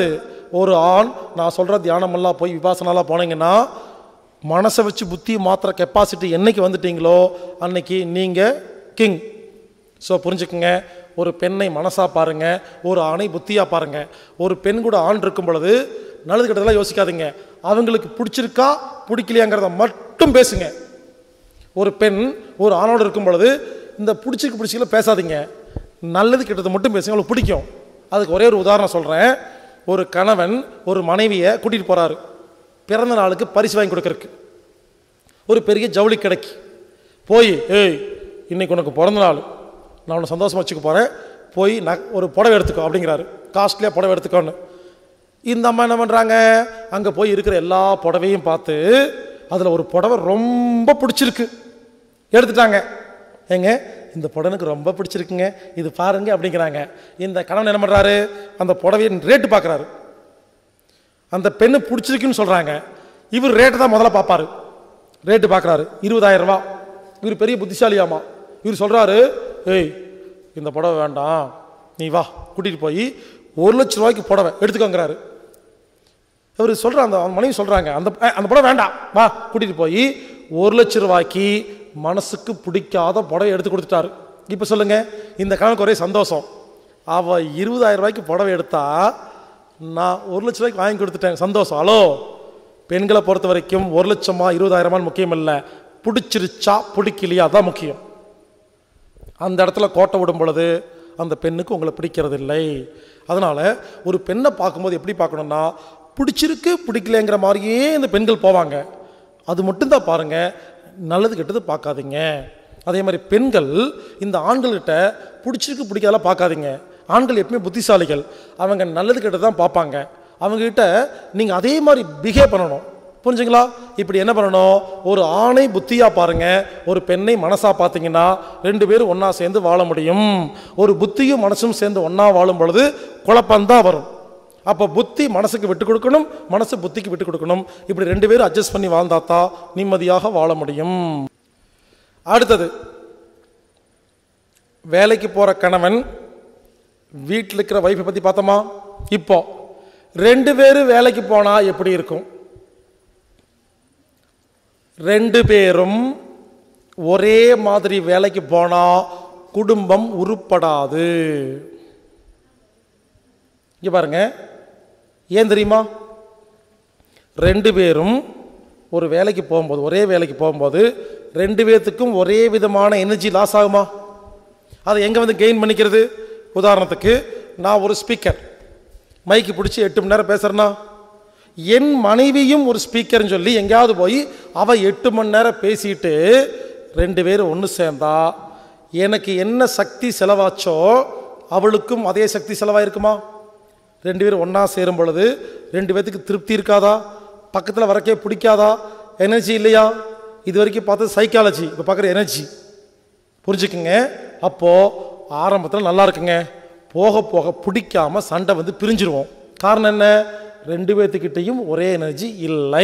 ஒரு ஆண் நான் சொல்கிற தியானமெல்லாம் போய் விபாசனாலாம் போனீங்கன்னா மனசை வச்சு புத்தி மாத்திர கெப்பாசிட்டி என்னைக்கு வந்துட்டீங்களோ அன்னைக்கு நீங்கள் கிங் ஸோ புரிஞ்சுக்குங்க ஒரு பெண்ணை மனசா பாருங்க ஒரு ஆணை புத்தியா பாருங்க ஒரு பெண் கூட ஆண் இருக்கும் பொழுது நல்லது கெட்டதெல்லாம் யோசிக்காதீங்க அவங்களுக்கு பிடிச்சிருக்கா பிடிக்கலையாங்கிறத மட்டும் பேசுங்க ஒரு பெண் ஒரு ஆணோடு இருக்கும் பொழுது இந்த பிடிச்சிருக்கு பிடிச்சிக்கல பேசாதீங்க நல்லது கெட்டது மட்டும் பேசுங்க அவங்களுக்கு பிடிக்கும் அதுக்கு ஒரே ஒரு உதாரணம் சொல்கிறேன் ஒரு கணவன் ஒரு மனைவியை கூட்டிகிட்டு போகிறாரு பிறந்த நாளுக்கு பரிசு வாங்கி கொடுக்கறக்கு ஒரு பெரிய ஜவுளி கடைக்கு போய் ஏய் இன்னைக்கு உனக்கு பிறந்த நாள் நான் உன்னை சந்தோஷமா வச்சுக்க போகிறேன் போய் ந ஒரு புடவை எடுத்துக்கோ அப்படிங்கிறாரு காஸ்ட்லியாக புடவை எடுத்துக்கோன்னு இந்த அம்மா என்ன பண்ணுறாங்க அங்கே போய் இருக்கிற எல்லா புடவையும் பார்த்து அதில் ஒரு புடவை ரொம்ப பிடிச்சிருக்கு எடுத்துட்டாங்க ஏங்க இந்த புடவை எனக்கு ரொம்ப பிடிச்சிருக்குங்க இது பாருங்க அப்படிங்கிறாங்க இந்த கணவன் என்ன பண்ணுறாரு அந்த புடவையை ரேட்டு பார்க்குறாரு அந்த பெண்ணு பிடிச்சிருக்குன்னு சொல்கிறாங்க இவர் ரேட்டை தான் முதல்ல பார்ப்பாரு ரேட்டு பார்க்குறாரு இருபதாயிரம் ரூபா இவர் பெரிய புத்திசாலியாமா இவர் சொல்கிறாரு ஏய் இந்த புடவை வேண்டாம் நீ வா கூட்டிகிட்டு போய் ஒரு லட்ச ரூபாய்க்கு புடவை எடுத்துக்கோங்கிறாரு இவர் சொல்கிற அந்த அவன் மனைவி சொல்கிறாங்க அந்த அஹ், அந்த புடவை வேண்டாம் வா கூட்டிகிட்டு போய் ஒரு லட்ச ரூபாய்க்கு மனசுக்கு பிடிக்காத புடவை எடுத்து கொடுத்துட்டாரு இப்போ சொல்லுங்க இந்த கணக்கு ஒரே சந்தோஷம் அவள் இருபதாயிரம் ரூபாய்க்கு புடவை எடுத்தா நான் ஒரு லட்ச ரூபாய்க்கு வாங்கி கொடுத்துட்டேன் சந்தோஷம் ஹலோ பெண்களை பொறுத்த வரைக்கும் ஒரு லட்சமா இருபதாயிரமா முக்கியம் இல்லை பிடிச்சிருச்சா பிடிக்கலையா அதான் முக்கியம் அந்த இடத்துல கோட்டை விடும் பொழுது அந்த பெண்ணுக்கு உங்களை பிடிக்கிறது இல்லை அதனால் ஒரு பெண்ணை பார்க்கும்போது எப்படி பார்க்கணும்னா பிடிச்சிருக்கு பிடிக்கலங்கிற மாதிரியே இந்த பெண்கள் போவாங்க அது மட்டும்தான் பாருங்கள் நல்லது கெட்டது பார்க்காதீங்க அதே மாதிரி பெண்கள் இந்த ஆண்கள்கிட்ட பிடிச்சிருக்கு பிடிக்காதெல்லாம் பார்க்காதீங்க ஆண்கள் எப்பவுமே புத்திசாலிகள் அவங்க நல்லது கெட்டது தான் பார்ப்பாங்க அவங்ககிட்ட நீங்கள் அதே மாதிரி பிஹேவ் பண்ணணும் புரிஞ்சுங்களா இப்படி என்ன பண்ணணும் ஒரு ஆணை புத்தியா பாருங்க ஒரு பெண்ணை மனசா பார்த்தீங்கன்னா ரெண்டு பேரும் ஒண்ணா சேர்ந்து வாழ முடியும் ஒரு புத்தியும் மனசும் சேர்ந்து ஒண்ணா வாழும் பொழுது குழப்பம்தான் வரும் அப்போ புத்தி மனசுக்கு விட்டு கொடுக்கணும் மனசு புத்திக்கு விட்டு கொடுக்கணும் இப்படி ரெண்டு பேரும் அட்ஜஸ்ட் பண்ணி வாழ்ந்தாத்தா நிம்மதியாக வாழ முடியும் அடுத்தது வேலைக்கு போற கணவன் வீட்டில் இருக்கிற வைஃபை பத்தி பார்த்தோமா இப்போ ரெண்டு பேரும் வேலைக்கு போனா எப்படி இருக்கும் ரெண்டு பேரும் ஒரே மாதிரி வேலைக்கு போனா குடும்பம் உருப்படாது இங்க பாருங்க ஏன் தெரியுமா ரெண்டு பேரும் ஒரு வேலைக்கு போகும்போது ஒரே வேலைக்கு போகும்போது ரெண்டு பேர்த்துக்கும் ஒரே விதமான எனர்ஜி லாஸ் ஆகுமா அதை எங்கே வந்து கெயின் பண்ணிக்கிறது உதாரணத்துக்கு நான் ஒரு ஸ்பீக்கர் மைக்கு பிடிச்சி எட்டு மணி நேரம் பேசுகிறேன்னா என் மனைவியும் ஒரு ஸ்பீக்கர்னு சொல்லி எங்கேயாவது போய் அவள் எட்டு மணி நேரம் பேசிட்டு ரெண்டு பேரும் ஒன்று சேர்ந்தா எனக்கு என்ன சக்தி செலவாச்சோ அவளுக்கும் அதே சக்தி செலவாயிருக்குமா ரெண்டு பேரும் ஒன்றா சேரும் பொழுது ரெண்டு பேர்த்துக்கு திருப்தி இருக்காதா பக்கத்தில் வரக்கே பிடிக்காதா எனர்ஜி இல்லையா இது வரைக்கும் பார்த்தது சைக்காலஜி இப்போ பார்க்குற எனர்ஜி புரிஞ்சுக்குங்க அப்போது ஆரம்பத்தில் நல்லா இருக்குங்க போக போக பிடிக்காம சண்டை வந்து பிரிஞ்சிருவோம் காரணம் என்ன ரெண்டு பேர்த்துக்கிட்டேயும் ஒரே எனர்ஜி இல்லை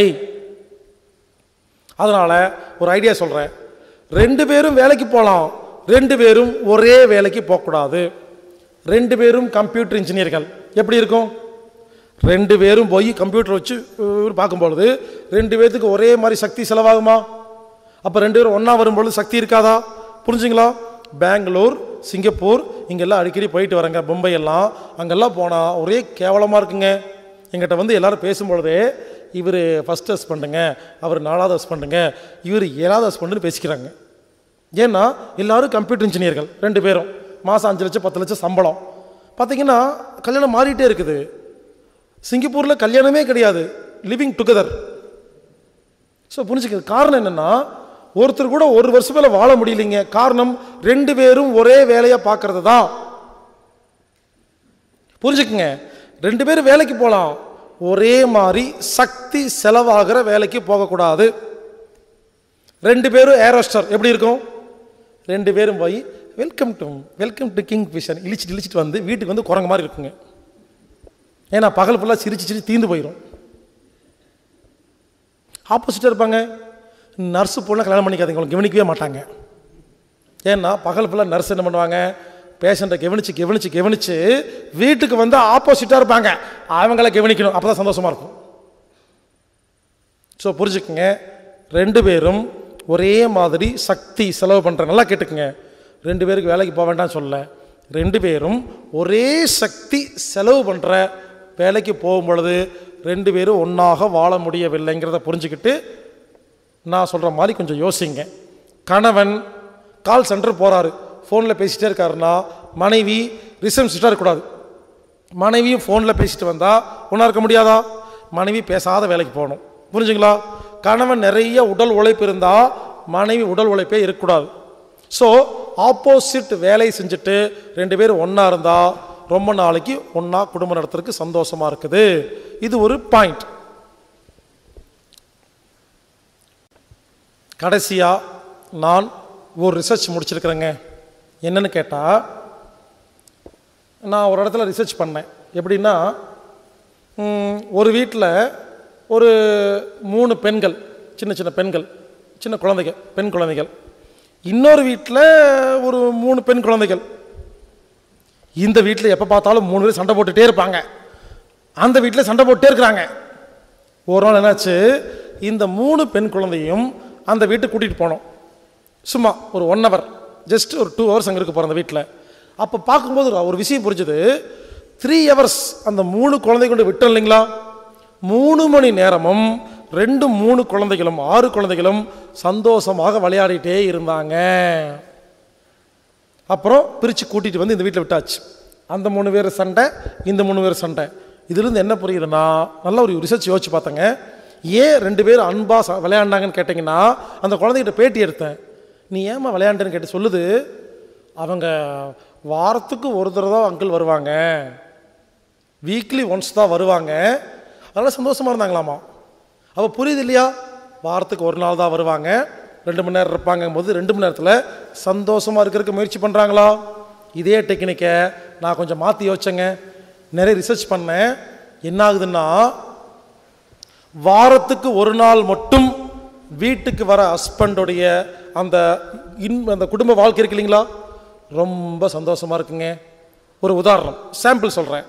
அதனால் ஒரு ஐடியா சொல்கிறேன் ரெண்டு பேரும் வேலைக்கு போகலாம் ரெண்டு பேரும் ஒரே வேலைக்கு போகக்கூடாது ரெண்டு பேரும் கம்ப்யூட்டர் இன்ஜினியர்கள் எப்படி இருக்கும் ரெண்டு பேரும் போய் கம்ப்யூட்டர் வச்சு அஹ், பார்க்கும்பொழுது ரெண்டு பேர்த்துக்கு ஒரே மாதிரி சக்தி செலவாகுமா அப்போ ரெண்டு பேரும் ஒன்றா வரும்பொழுது சக்தி இருக்காதா புரிஞ்சுங்களா பெங்களூர் சிங்கப்பூர் இங்கெல்லாம் அடிக்கடி போயிட்டு வரேங்க மும்பை எல்லாம் அங்கெல்லாம் போனால் ஒரே கேவலமாக இருக்குங்க எங்கிட்ட வந்து எல்லாரும் பேசும்பொழுதே இவர் ஃபஸ்ட் ஹஸ்பண்டுங்க அவர் நாலாவது ஹஸ்பண்டுங்க இவர் ஏழாவது ஹஸ்பண்டுன்னு பேசிக்கிறாங்க ஏன்னா எல்லாரும் கம்ப்யூட்டர் இன்ஜினியர்கள் ரெண்டு பேரும் மாதம் அஞ்சு லட்சம் பத்து லட்சம் சம்பளம் பார்த்தீங்கன்னா கல்யாணம் மாறிட்டே இருக்குது சிங்கப்பூரில் கல்யாணமே கிடையாது லிவிங் டுகெதர் ஸோ புரிஞ்சுக்க காரணம் என்னன்னா ஒருத்தர் கூட ஒரு வருஷம் மேல வாழ முடியலைங்க காரணம் ரெண்டு பேரும் ஒரே வேலையை பார்க்கறது தான் புரிஞ்சுக்குங்க ரெண்டு பேரும் வேலைக்கு போகலாம் ஒரே மாதிரி சக்தி செலவாகிற வேலைக்கு போகக்கூடாது ரெண்டு பேரும் ஏரோஸ்டர் எப்படி இருக்கும் ரெண்டு பேரும் போய் welcome to welcome to Kingfisher இழிச்சிட்டு இழிச்சிட்டு வந்து வீட்டுக்கு வந்து குரங்கு மாதிரி இருக்குங்க ஏன்னா பகல் ஃபுல்லாக சிரிச்சு சிரிச்சு தீந்து போயிடும் ஆப்போசிட்டாக இருப்பாங்க நர்ஸு பொண்ணை கல்யாணம் பண்ணிக்காதீங்க உங்களுக்கு கவனிக்கவே மாட்டாங்க ஏன்னா பகல் ஃபுல்லாக நர்ஸ் என்ன பண்ணுவாங்க பேஷண்ட்டை கவனிச்சு கவனிச்சு கவனிச்சு வீட்டுக்கு வந்து ஆப்போசிட்டாக இருப்பாங்க அவங்கள கவனிக்கணும் அப்போ தான் சந்தோஷமாக இருக்கும் ஸோ புரிஞ்சுக்குங்க ரெண்டு பேரும் ஒரே மாதிரி சக்தி செலவு பண்ணுற நல்லா கேட்டுக்குங்க ரெண்டு பேருக்கு வேலைக்கு போக வேண்டாம்னு சொல்லல ரெண்டு பேரும் ஒரே சக்தி செலவு பண்ணுற வேலைக்கு போகும் பொழுது ரெண்டு பேரும் ஒன்றாக வாழ முடியவில்லைங்கிறத புரிஞ்சுக்கிட்டு நான் சொல்கிற மாதிரி கொஞ்சம் யோசிங்க கணவன் கால் சென்டர் போகிறாரு ஃபோனில் பேசிகிட்டே இருக்காருன்னா மனைவி ரிசப்ஷனிஸ்டாக இருக்கக்கூடாது மனைவியும் ஃபோனில் பேசிட்டு வந்தால் ஒன்றா இருக்க முடியாதா மனைவி பேசாத வேலைக்கு போகணும் புரிஞ்சுங்களா கணவன் நிறைய உடல் உழைப்பு இருந்தால் மனைவி உடல் உழைப்பே இருக்கக்கூடாது ஸோ ஆப்போசிட் வேலை செஞ்சுட்டு ரெண்டு பேரும் ஒன்றா இருந்தால் ரொம்ப நாளைக்கு ஒன்றா குடும்பம் நடத்துறதுக்கு சந்தோஷமாக இருக்குது இது ஒரு பாயிண்ட் கடைசியாக நான் ஒரு ரிசர்ச் முடிச்சிருக்கிறேங்க என்னன்னு கேட்டால் நான் ஒரு இடத்துல ரிசர்ச் பண்ணேன் எப்படின்னா ம், ஒரு வீட்டில் ஒரு மூணு பெண்கள் சின்ன சின்ன பெண்கள் சின்ன குழந்தைங்க பெண் குழந்தைகள் இன்னொரு வீட்டில் ஒரு மூணு பெண் குழந்தைகள் இந்த வீட்டில் எப்போ பார்த்தாலும் மூணு பேர் சண்டை போட்டுகிட்டே இருப்பாங்க அந்த வீட்டில் சண்டை போட்டுட்டே இருக்கிறாங்க ஒரு நாள் என்னாச்சு இந்த மூணு பெண் குழந்தையும் அந்த வீட்டுக்கு கூட்டிகிட்டு போனோம் சும்மா ஒரு ஒன் ஹவர் ஜஸ்ட் ஒரு டூ ஹவர்ஸ் அங்கே இருக்க போகிறோம் அந்த வீட்டில் அப்போ பார்க்கும்போது ஒரு- ஒரு விஷயம் புரிஞ்சுது த்ரீ ஹவர்ஸ் அந்த மூணு குழந்தை கொண்டு விட்டோம் இல்லைங்களா மூணு மணி நேரமும் ரெண்டு மூணு குழந்தைகளும் ஆறு குழந்தைகளும் சந்தோஷமாக விளையாடிட்டே இருந்தாங்க அப்புறம் பிரித்து கூட்டிகிட்டு வந்து இந்த வீட்டில் விட்டாச்சு அந்த மூணு பேர் சண்டை இந்த மூணு பேர் சண்டை இதுலேருந்து என்ன புரியுதுன்னா நல்ல ஒரு ரிசர்ச் யோசிச்சு பார்த்தேங்க ஏன் ரெண்டு பேரும் அன்பா ச- விளையாண்டாங்கன்னு கேட்டிங்கன்னா அந்த குழந்தைகிட்ட பேட்டி எடுத்தேன் நீ ஏம்மா விளையாண்டேன்னு கேட்டு சொல்லுது அவங்க வாரத்துக்கு ஒரு தடவை தான் அங்கிள் வருவாங்க வீக்லி ஒன்ஸ் தான் வருவாங்க அதனால் சந்தோஷமாக இருந்தாங்களாமா அப்போ புரியுது இல்லையா வாரத்துக்கு ஒரு நாள் தான் வருவாங்க ரெண்டு மணி நேரம் இருப்பாங்கும் போது ரெண்டு மணி நேரத்தில் சந்தோஷமாக இருக்கிறதுக்கு முயற்சி பண்ணுறாங்களா இதே டெக்னிக்கை நான் கொஞ்சம் மாற்றி யோசிச்சேங்க நிறைய ரிசர்ச் பண்ணேன் என்ன ஆகுதுன்னா வாரத்துக்கு ஒரு நாள் மட்டும் வீட்டுக்கு வர ஹஸ்பண்டுடைய அந்த இன் அந்த குடும்ப வாழ்க்கை இருக்கு இல்லைங்களா ரொம்ப சந்தோஷமாக இருக்குங்க ஒரு உதாரணம் சாம்பிள் சொல்கிறேன்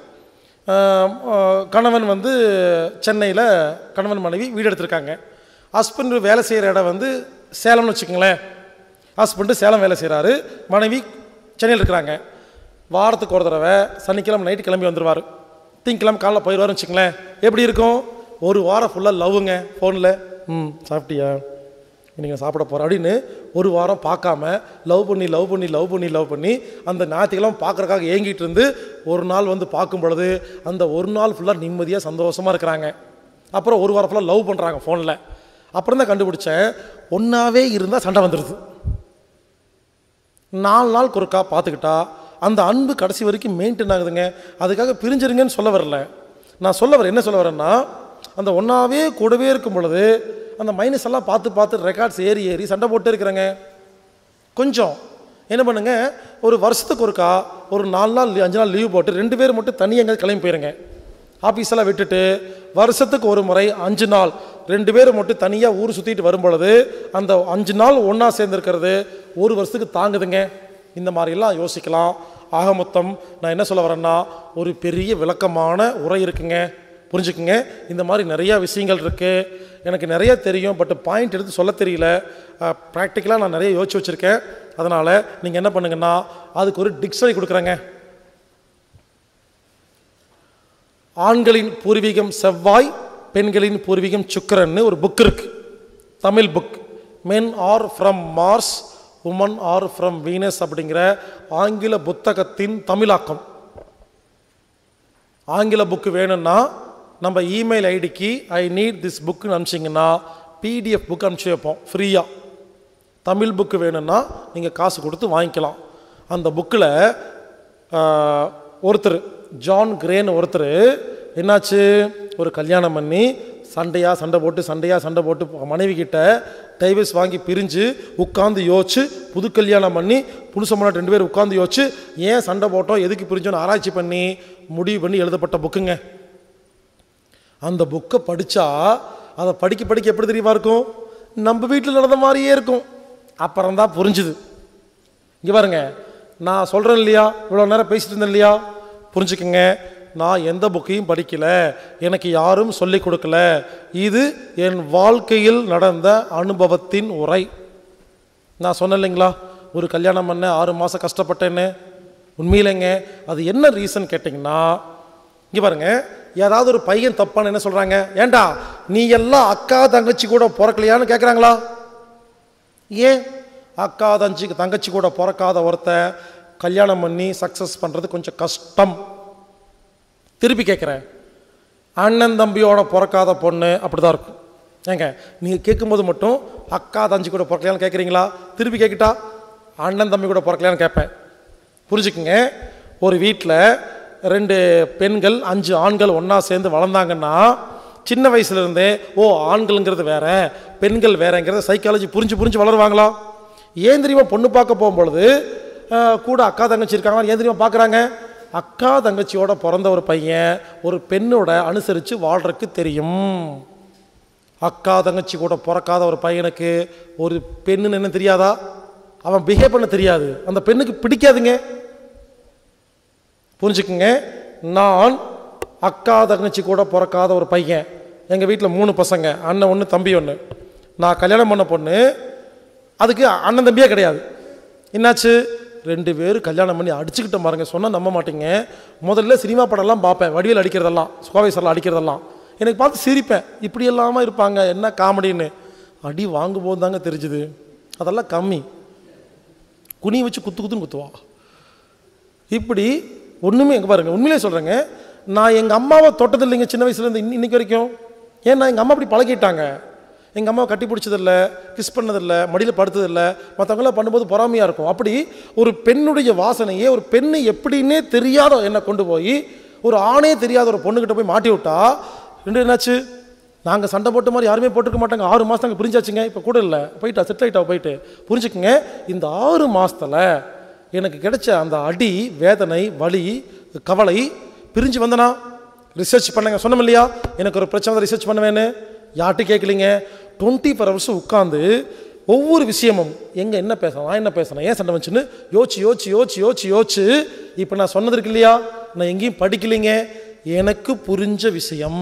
கணவன் வந்து சென்னையில் கணவன் மனைவி வீடு எடுத்திருக்காங்க ஹஸ்பண்ட் வேலை செய்கிற இடம் வந்து சேலம்னு வச்சுக்கோங்களேன் ஹஸ்பண்டு சேலம் வேலை செய்கிறாரு மனைவி சென்னையில் இருக்கிறாங்க வாரத்துக்கு ஒரு தடவை சனிக்கிழமை நைட்டு கிளம்பி வந்துடுவார் திங்கக்கிழமை காலைல போயிடுவாருன்னு வச்சுங்களேன் எப்படி இருக்கும் ஒரு வாரம் ஃபுல்லாக லவ்வுங்க ஃபோனில் ம் சாப்பிட்டியா நீங்கள் சாப்பிட போகிற அப்படின்னு ஒரு வாரம் பார்க்காம லவ் பண்ணி லவ் பண்ணி லவ் பண்ணி லவ் பண்ணி அந்த ஞாயிற்றுக்கிழமை பார்க்குறக்காக ஏங்கிட்டு இருந்து ஒரு நாள் வந்து பார்க்கும் பொழுது அந்த ஒரு நாள் ஃபுல்லாக நிம்மதியாக சந்தோஷமாக இருக்கிறாங்க அப்புறம் ஒரு வாரம் ஃபுல்லாக லவ் பண்ணுறாங்க ஃபோனில் அப்புறம் தான் கண்டுபிடிச்சேன் ஒன்றாவே இருந்தால் சண்டை வந்துடுது நாலு நாள் குறுக்கா பார்த்துக்கிட்டா அந்த அன்பு கடைசி வரைக்கும் மெயின்டைன் ஆகுதுங்க அதுக்காக பிரிஞ்சிருங்கன்னு சொல்ல வரல நான் சொல்ல வரேன் என்ன சொல்ல வரேன்னா அந்த ஒன்றாவே கூடவே இருக்கும் பொழுது அந்த மைனஸ் எல்லாம் பார்த்து பார்த்து ரெக்கார்ட்ஸ் ஏறி ஏறி சண்டை போட்டே இருக்கிறேங்க கொஞ்சம் என்ன பண்ணுங்க ஒரு வருஷத்துக்கு ஒருக்கா ஒரு நாலு நாள் லீ- அஞ்சு நாள் லீவ் போட்டு ரெண்டு பேர் மட்டும் தனியாக எங்கேயாவது கிளம்பி போயிருங்க ஆஃபீஸெல்லாம் விட்டுட்டு வருஷத்துக்கு ஒரு முறை அஞ்சு நாள் ரெண்டு பேரும் மட்டும் தனியாக ஊர் சுற்றிட்டு வரும் பொழுது அந்த அஞ்சு நாள் ஒன்றா சேர்ந்துருக்கிறது ஒரு வருஷத்துக்கு தாங்குதுங்க இந்த மாதிரிலாம் யோசிக்கலாம் ஆக மொத்தம் நான் என்ன சொல்ல வரேன்னா ஒரு பெரிய விளக்கமான உரை இருக்குங்க புரிஞ்சுக்குங்க இந்த மாதிரி நிறையா விஷயங்கள் இருக்குது எனக்கு நிறைய தெரியும் பட் பாயிண்ட் எடுத்து சொல்ல தெரியல ப்ராக்டிக்கலாக நான் நிறைய யோசிச்சு வச்சுருக்கேன் அதனால் நீங்கள் என்ன பண்ணுங்கன்னா அதுக்கு ஒரு டிக்ஷனரி கொடுக்குறேங்க ஆண்களின் பூர்வீகம் செவ்வாய் பெண்களின் பூர்வீகம் சுக்கிரன்னு ஒரு புக் இருக்கு Tamil book men are from Mars women are from Venus அப்படிங்கிற ஆங்கில புத்தகத்தின் தமிழாக்கம் ஆங்கில புக்கு வேணும்னா நம்ம இமெயில் ஐடிக்கு ஐ நீட் திஸ் புக்குன்னு அனுப்பிச்சிங்கன்னா பிடிஎஃப் புக் அனுப்பிச்சி வைப்போம் ஃப்ரீயாக தமிழ் புக்கு வேணும்னா நீங்கள் காசு கொடுத்து வாங்கிக்கலாம் அந்த புக்கில் ஒருத்தர் ஜான் கிரேன்னு ஒருத்தர் என்னாச்சு ஒரு கல்யாணம் பண்ணி சண்டையா சண்டை போட்டு சண்டையா சண்டை போட்டு மனைவி கிட்ட டைவர்ஸ் வாங்கி பிரிஞ்சு உட்காந்து யோசிச்சு புது கல்யாணம் பண்ணி புதுசமான ரெண்டு பேர் உட்காந்து யோசிச்சு ஏன் சண்டை போட்டோம் எதுக்கு பிரிஞ்சோன்னு ஆராய்ச்சி பண்ணி முடிவு பண்ணி எழுதப்பட்ட புக்குங்க அந்த புக்கை படித்தா அதை படிக்க படிக்க எப்படி தெரியுமா இருக்கும் நம்ம வீட்டில் நடந்த மாதிரியே இருக்கும் அப்புறம் தான் புரிஞ்சுது இங்கே பாருங்க நான் சொல்கிறேன் இல்லையா இவ்வளோ நேரம் பேசிட்டு இருந்தேன் இல்லையா புரிஞ்சுக்கங்க நான் எந்த புக்கையும் படிக்கல எனக்கு யாரும் சொல்லிக் கொடுக்கல இது என் வாழ்க்கையில் நடந்த அனுபவத்தின் உரை நான் சொன்னேன் இல்லைங்களா ஒரு கல்யாணம் பண்ண ஆறு மாதம் கஷ்டப்பட்டேன்னு உண்மையிலேங்க அது என்ன ரீசன் கேட்டிங்கன்னா இங்கே பாருங்க ஏதாவது ஒரு பையன் தப்பான என்ன சொல்கிறாங்க ஏண்டா நீ எல்லாம் அக்கா தங்கச்சி கூட பிறக்கலையான்னு கேட்குறாங்களா ஏன் அக்கா தங்கச்சி தங்கச்சி கூட பிறக்காத ஒருத்த கல்யாணம் பண்ணி சக்ஸஸ் பண்ணுறது கொஞ்சம் கஷ்டம் திருப்பி கேட்குறேன் அண்ணன் தம்பியோட பிறக்காத பொண்ணு அப்படி தான் இருக்கும் ஏங்க நீங்கள் கேட்கும்போது மட்டும் அக்கா தங்கச்சி கூட பிறக்கலையான்னு கேட்குறீங்களா திருப்பி கேட்கிட்டா அண்ணன் தம்பி கூட பிறக்கலையான்னு கேட்பேன் புரிஞ்சுக்குங்க ஒரு வீட்டில் ரெண்டு பெண்கள் அஞ்சு ஆண்கள் ஒன்றா சேர்ந்து வளர்ந்தாங்கன்னா சின்ன வயசுலேருந்தே ஓ ஆண்கள்ங்கிறது வேற பெண்கள் வேறங்கிறத சைக்காலஜி புரிஞ்சு புரிஞ்சு வளருவாங்களா ஏன் தெரியுமா பொண்ணு பார்க்க போகும்பொழுது அஹ், கூட அக்கா தங்கச்சி இருக்காங்க ஏன் தெரியுமா பார்க்குறாங்க அக்கா தங்கச்சியோட பிறந்த ஒரு பையன் ஒரு பெண்ணோட அனுசரித்து வாழ்றதுக்கு தெரியும் அக்கா தங்கச்சி கூட பிறக்காத ஒரு பையனுக்கு ஒரு பெண்ணுன்னு என்ன தெரியாதா அவன் பிஹேவ் பண்ண தெரியாது அந்த பெண்ணுக்கு பிடிக்காதுங்க புரிஞ்சுக்குங்க நான் அக்கா தங்கச்சி கூட பிறக்காத ஒரு பையன் எங்கள் வீட்டில் மூணு பசங்க அண்ணன் ஒன்று தம்பி ஒன்று நான் கல்யாணம் பண்ண பொண்ணு அதுக்கு அண்ணன் தம்பியே கிடையாது என்னாச்சு ரெண்டு பேரும் கல்யாணம் பண்ணி அடிச்சுக்கிட்ட பாருங்க சொன்னால் நம்ப மாட்டீங்க முதல்ல சினிமா படம்லாம் பார்ப்பேன் வடிவேல் அடிக்கிறதெல்லாம் கோவை சாரில் அடிக்கிறதெல்லாம் எனக்கு பார்த்து சிரிப்பேன் இப்படி இல்லாமல் இருப்பாங்க என்ன காமெடின்னு அடி வாங்கும்போது தாங்க தெரிஞ்சுது அதெல்லாம் கம்மி குனி வச்சு குத்து குத்துன்னு குத்துவா இப்படி ஒன்றுமே எங்கே பாருங்க உண்மையிலே சொல்கிறேங்க நான் எங்கள் அம்மாவை தொட்டது இல்லைங்க சின்ன வயசுலேருந்து இன்னி இன்னைக்கு வரைக்கும் ஏன்னா எங்கள் அம்மா அப்படி பழகிட்டாங்க எங்கள் அம்மாவை கட்டி பிடிச்சதில்ல கிஸ் பண்ணதில்ல மடியில் படுத்ததில்ல மற்றவங்களாம் பண்ணும்போது பொறாமையாக இருக்கும் அப்படி ஒரு பெண்ணுடைய வாசனையே ஒரு பெண்ணு எப்படின்னே தெரியாத என்னை கொண்டு போய் ஒரு ஆணே தெரியாத ஒரு பொண்ணுக்கிட்ட போய் மாட்டி விட்டா ரெண்டு என்னாச்சு நாங்கள் சண்டை போட்ட மாதிரி யாருமே போட்டிருக்க மாட்டாங்க ஆறு மாதம் நாங்கள் பிரிஞ்சாச்சுங்க இப்போ கூட இல்லை போயிட்டா செட் ஆகிட்டா போயிட்டு புரிஞ்சுக்குங்க இந்த ஆறு மாசத்துல எனக்கு கிடைச்ச அந்த அடி வேதனை வலி கவலை பிரிஞ்சு வந்தனா ரிசர்ச் பண்ணங்க சொன்னோம் இல்லையா எனக்கு ஒரு பிரச்சனை ரிசர்ச் பண்ணுவேன்னு யார்கிட்டும் கேட்கலீங்க டுவெண்ட்டி ஃபோர் ஹவர்ஸ் உட்காந்து ஒவ்வொரு விஷயமும் எங்கே என்ன பேசணும் நான் என்ன பேசணும் ஏன் சண்டை வந்துச்சுன்னு யோசிச்சு யோசிச்சு யோசிச்சு யோசிச்சு யோசிச்சு இப்போ நான் சொன்னது இருக்கு இல்லையா நான் எங்கேயும் படிக்கலைங்க எனக்கு புரிஞ்ச விஷயம்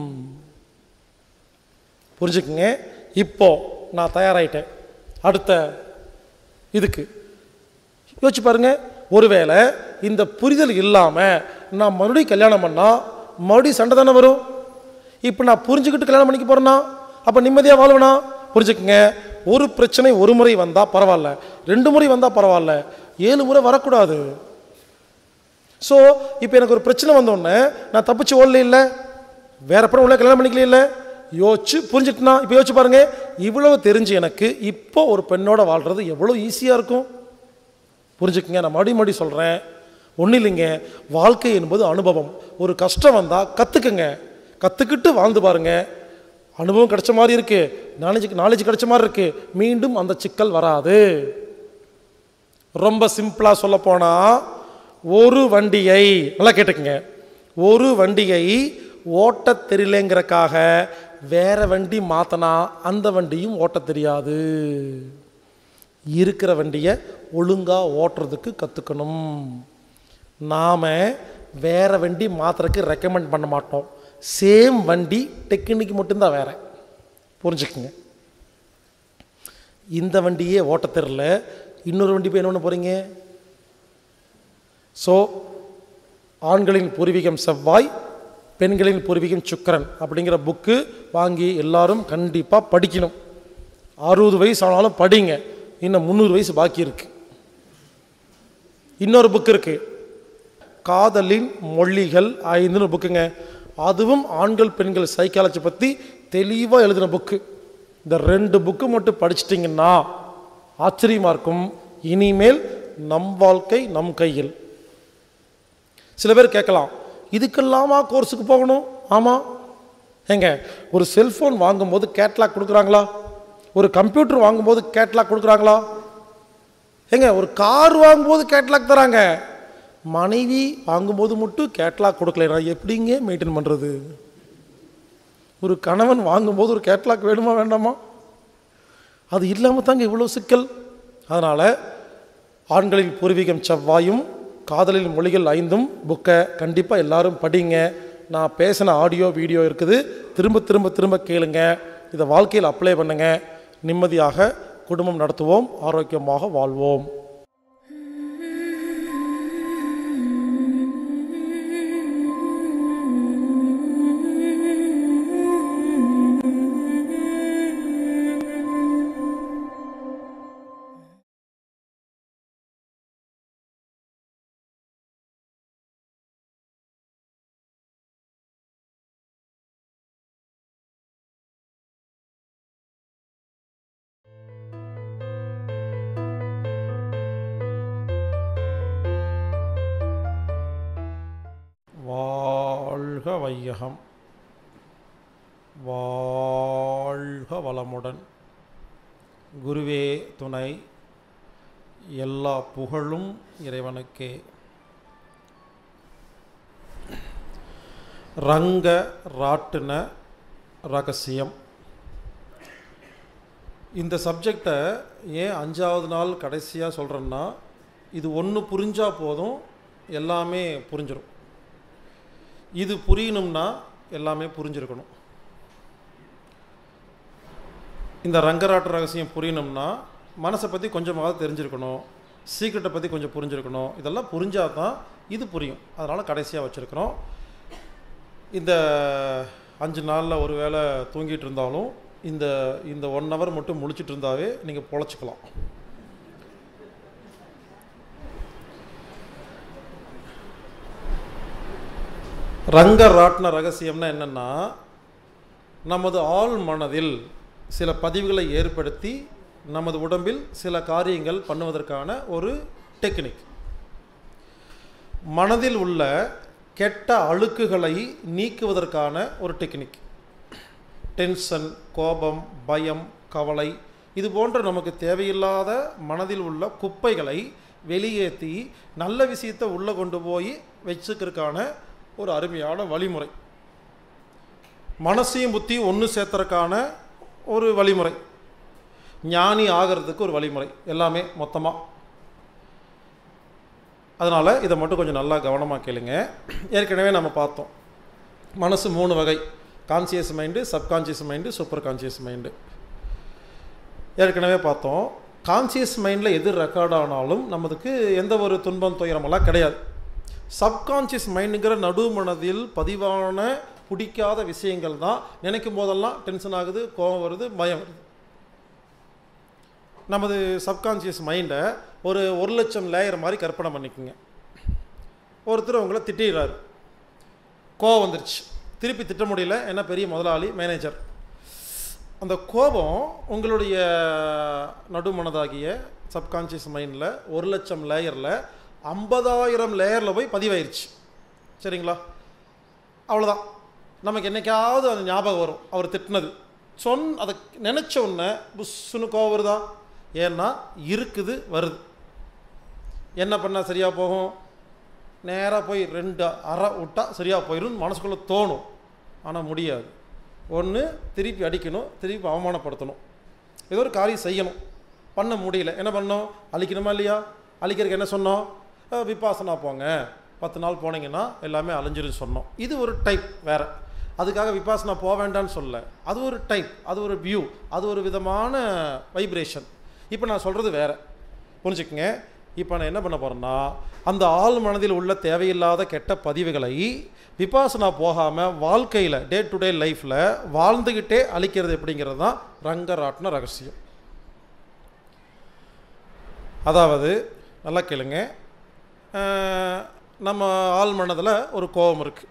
புரிஞ்சுக்குங்க இப்போ நான் தயாராயிட்டேன் அடுத்த இதுக்கு யோசிச்சு பாருங்க ஒருவேளை இந்த புரிதல் இல்லாமல் நான் மறுபடியும் கல்யாணம் பண்ணால் மறுபடியும் சண்டை தானே வரும் இப்போ நான் புரிஞ்சுக்கிட்டு கல்யாணம் பண்ணிக்க போகிறேன்னா அப்போ நிம்மதியாக வாழ்வனா புரிஞ்சுக்குங்க ஒரு பிரச்சனை ஒரு முறை வந்தால் பரவாயில்ல ரெண்டு முறை வந்தால் பரவாயில்ல ஏழு முறை வரக்கூடாது ஸோ இப்போ எனக்கு ஒரு பிரச்சனை வந்தோடனே நான் தப்பிச்சு ஓடல இல்லை வேற படம் உள்ள கல்யாணம் பண்ணிக்கல இல்லை யோசிச்சு புரிஞ்சுட்டுனா இப்போ யோசிச்சு பாருங்க இவ்வளவு தெரிஞ்சு எனக்கு இப்போ ஒரு பெண்ணோட வாழ்றது எவ்வளோ ஈஸியாக இருக்கும் புரிஞ்சுக்குங்க நான் மறுபடியும் மறுபடியும் சொல்கிறேன் ஒன்றும் இல்லைங்க வாழ்க்கை என்பது அனுபவம் ஒரு கஷ்டம் வந்தால் கற்றுக்குங்க கற்றுக்கிட்டு வாழ்ந்து பாருங்க அனுபவம் கிடைச்ச மாதிரி இருக்கு நாலேஜ் நாலேஜ் கிடைச்ச மாதிரி இருக்கு மீண்டும் அந்த சிக்கல் வராது ரொம்ப சிம்பிளாக சொல்ல போனால் ஒரு வண்டியை நல்லா கேட்டுக்கங்க ஒரு வண்டியை ஓட்ட தெரியலங்கிறக்காக வேற வண்டி மாற்றினா அந்த வண்டியும் ஓட்ட தெரியாது இருக்கிற வண்டியை ஒழுங்காக ஓட்டுறதுக்கு கற்றுக்கணும் நாம் வேற வண்டி மாற்றுறதுக்கு ரெக்கமெண்ட் பண்ண மாட்டோம் சேம் வண்டி டெக்னிக் மட்டும்தான் வேற புரிஞ்சுக்குங்க இந்த வண்டியே ஓட்ட தெரில இன்னொரு வண்டி போய் என்ன பண்ண போகிறீங்க ஸோ ஆண்களின் பூர்வீகம் செவ்வாய் பெண்களின் பூர்வீகம் சுக்கிரன் அப்படிங்கிற புக்கு வாங்கி எல்லாரும் கண்டிப்பாக படிக்கணும் அறுபது வயசு ஆனாலும் படிங்க இன்னும் முந்நூறு வயசு பாக்கி இருக்கு இன்னொரு புக் இருக்கு காதலின் மொழிகள் ஐந்துன்னு புக்குங்க அதுவும் ஆண்கள் பெண்கள் சைக்காலஜி பற்றி தெளிவாக எழுதின புக்கு இந்த ரெண்டு புக்கு மட்டும் படிச்சிட்டிங்கன்னா ஆச்சரியமாக இருக்கும் இனிமேல் நம் வாழ்க்கை நம் கையில் சில பேர் கேட்கலாம் இதுக்கெல்லாமா கோர்ஸுக்கு போகணும் ஆமாம் ஏங்க ஒரு செல்ஃபோன் வாங்கும்போது கேட்லாக் கொடுக்குறாங்களா ஒரு கம்ப்யூட்டர் வாங்கும்போது கேட்லாக் கொடுக்குறாங்களா ஏங்க ஒரு கார் வாங்கும்போது கேட்லாக் தராங்க மனைவி வாங்கும்போது மட்டும் கேட்லாக் கொடுக்கலைன்னா எப்படிங்க மெயின்டைன் பண்ணுறது ஒரு கணவன் வாங்கும்போது ஒரு கேட்லாக் வேணுமா வேண்டாமா அது இல்லாமல் தாங்க இவ்வளோ சிக்கல் அதனால் ஆண்களின் பூர்வீகம் செவ்வாயும் காதலின் மொழிகள் ஐந்தும் புக்கை கண்டிப்பாக எல்லாரும் படிங்க நான் பேசின ஆடியோ வீடியோ இருக்குது திரும்ப திரும்ப திரும்ப கேளுங்க இதை வாழ்க்கையில் அப்ளை பண்ணுங்க நிம்மதியாக குடும்பம் நடத்துவோம் ஆரோக்கியமாக வாழ்வோம் வாழ்க வையகம் வாழ்க வளமுடன் குருவே துணை எல்லா புகழும் இறைவனுக்கே ரங்க ராட்டின ரகசியம் இந்த சப்ஜெக்டை ஏன் அஞ்சாவது நாள் கடைசியாக சொல்கிறேன்னா இது ஒன்று புரிஞ்சால் போதும் எல்லாமே புரிஞ்சிடும் இது புரியணும்னா எல்லாமே புரிஞ்சிருக்கணும் இந்த ரங்கராட்ட ரகசியம் புரியணும்னா மனசை பற்றி கொஞ்சமாவது தெரிஞ்சிருக்கணும் சீக்கிரட்டை பற்றி கொஞ்சம் புரிஞ்சிருக்கணும் இதெல்லாம் புரிஞ்சால் தான் இது புரியும் அதனால் கடைசியாக வச்சுருக்கிறோம் இந்த அஞ்சு நாளில் ஒரு வேளை தூங்கிட்டு இருந்தாலும் இந்த இந்த ஒன் ஹவர் மட்டும் முழிச்சிட்டு இருந்தாவே நீங்கள் பொழைச்சிக்கலாம் ரங்க ராட்ன ரகசியம்னா என்னென்னா நமது ஆள் மனதில் சில பதிவுகளை ஏற்படுத்தி நமது உடம்பில் சில காரியங்கள் பண்ணுவதற்கான ஒரு டெக்னிக் மனதில் உள்ள கெட்ட அழுக்குகளை நீக்குவதற்கான ஒரு டெக்னிக் டென்ஷன் கோபம் பயம் கவலை இது போன்ற நமக்கு தேவையில்லாத மனதில் உள்ள குப்பைகளை வெளியேற்றி நல்ல விஷயத்தை உள்ளே கொண்டு போய் வச்சுக்கிறதுக்கான ஒரு அருமையான வழிமுறை மனசையும் புத்தி ஒன்று சேர்த்துறதுக்கான ஒரு வழிமுறை ஞானி ஆகிறதுக்கு ஒரு வழிமுறை எல்லாமே மொத்தமாக அதனால் இதை மட்டும் கொஞ்சம் நல்லா கவனமாக கேளுங்க ஏற்கனவே நம்ம பார்த்தோம் மனசு மூணு வகை conscious mind subconscious mind super conscious mind ஏற்கனவே பார்த்தோம் கான்சியஸ் மைண்டில் எது ரெக்கார்ட் ஆனாலும் நமக்கு எந்த ஒரு துன்பம் துயரமெல்லாம் கிடையாது சப்கான்சியஸ் மைண்டுங்கிற நடு மனதில் பதிவான பிடிக்காத விஷயங்கள் தான் நினைக்கும் போதெல்லாம் டென்ஷன் ஆகுது கோபம் வருது பயம் வருது நமது சப்கான்சியஸ் மைண்டை ஒரு ஒரு லட்சம் லேயர் மாதிரி கற்பனை பண்ணிக்கோங்க ஒருத்தர் உங்களை திட்டிடுறாரு கோவம் வந்துருச்சு திருப்பி திட்ட முடியல என்ன பெரிய முதலாளி மேனேஜர் அந்த கோபம் உங்களுடைய நடுமனதாகிய சப்கான்சியஸ் மைண்டில் ஒரு லட்சம் லேயரில் ஐம்பதாயிரம் லேயரில் போய் பதிவாயிருச்சு சரிங்களா அவ்வளோதான் நமக்கு என்னைக்காவது அந்த ஞாபகம் வரும் அவர் திட்டினது சொன் அதை நினச்ச உடனே புஷ்ஷுன்னு கோவம் வருதா ஏன்னா இருக்குது வருது என்ன பண்ணால் சரியாக போகும் நேராக போய் ரெண்டு அரை விட்டா சரியாக போயிடும் மனசுக்குள்ளே தோணும் ஆனால் முடியாது ஒன்று திருப்பி அடிக்கணும் திருப்பி அவமானப்படுத்தணும் ஏதோ ஒரு காரியம் செய்யணும் பண்ண முடியல என்ன பண்ணோம் அழிக்கணுமா இல்லையா அழிக்கிறதுக்கு என்ன சொன்னோம் அஹ் விபாசனா போங்க பத்து நாள் போனீங்கன்னா எல்லாமே அழிஞ்சிருன்னு சொன்னோம் இது ஒரு டைப் வேறு அதுக்காக விபாசனா போக வேண்டாம்னு சொல்ல அது ஒரு டைப் அது ஒரு வியூ அது ஒரு விதமான வைப்ரேஷன் இப்போ நான் சொல்கிறது வேறு புரிஞ்சுக்கங்க இப்போ நான் என்ன பண்ண போகிறேன்னா அந்த ஆள் மனதில் உள்ள தேவையில்லாத கெட்ட பதிவுகளை விபாசனா போகாமல் வாழ்க்கையில் டே டு டே லைஃப்பில் வாழ்ந்துக்கிட்டே அழிக்கிறது எப்படிங்கிறது தான் ரங்கராட்ன ரகசியம் அதாவது நல்லா கேளுங்க அஹ், நம்ம ஆள் மனதில் ஒரு கோபம் இருக்குது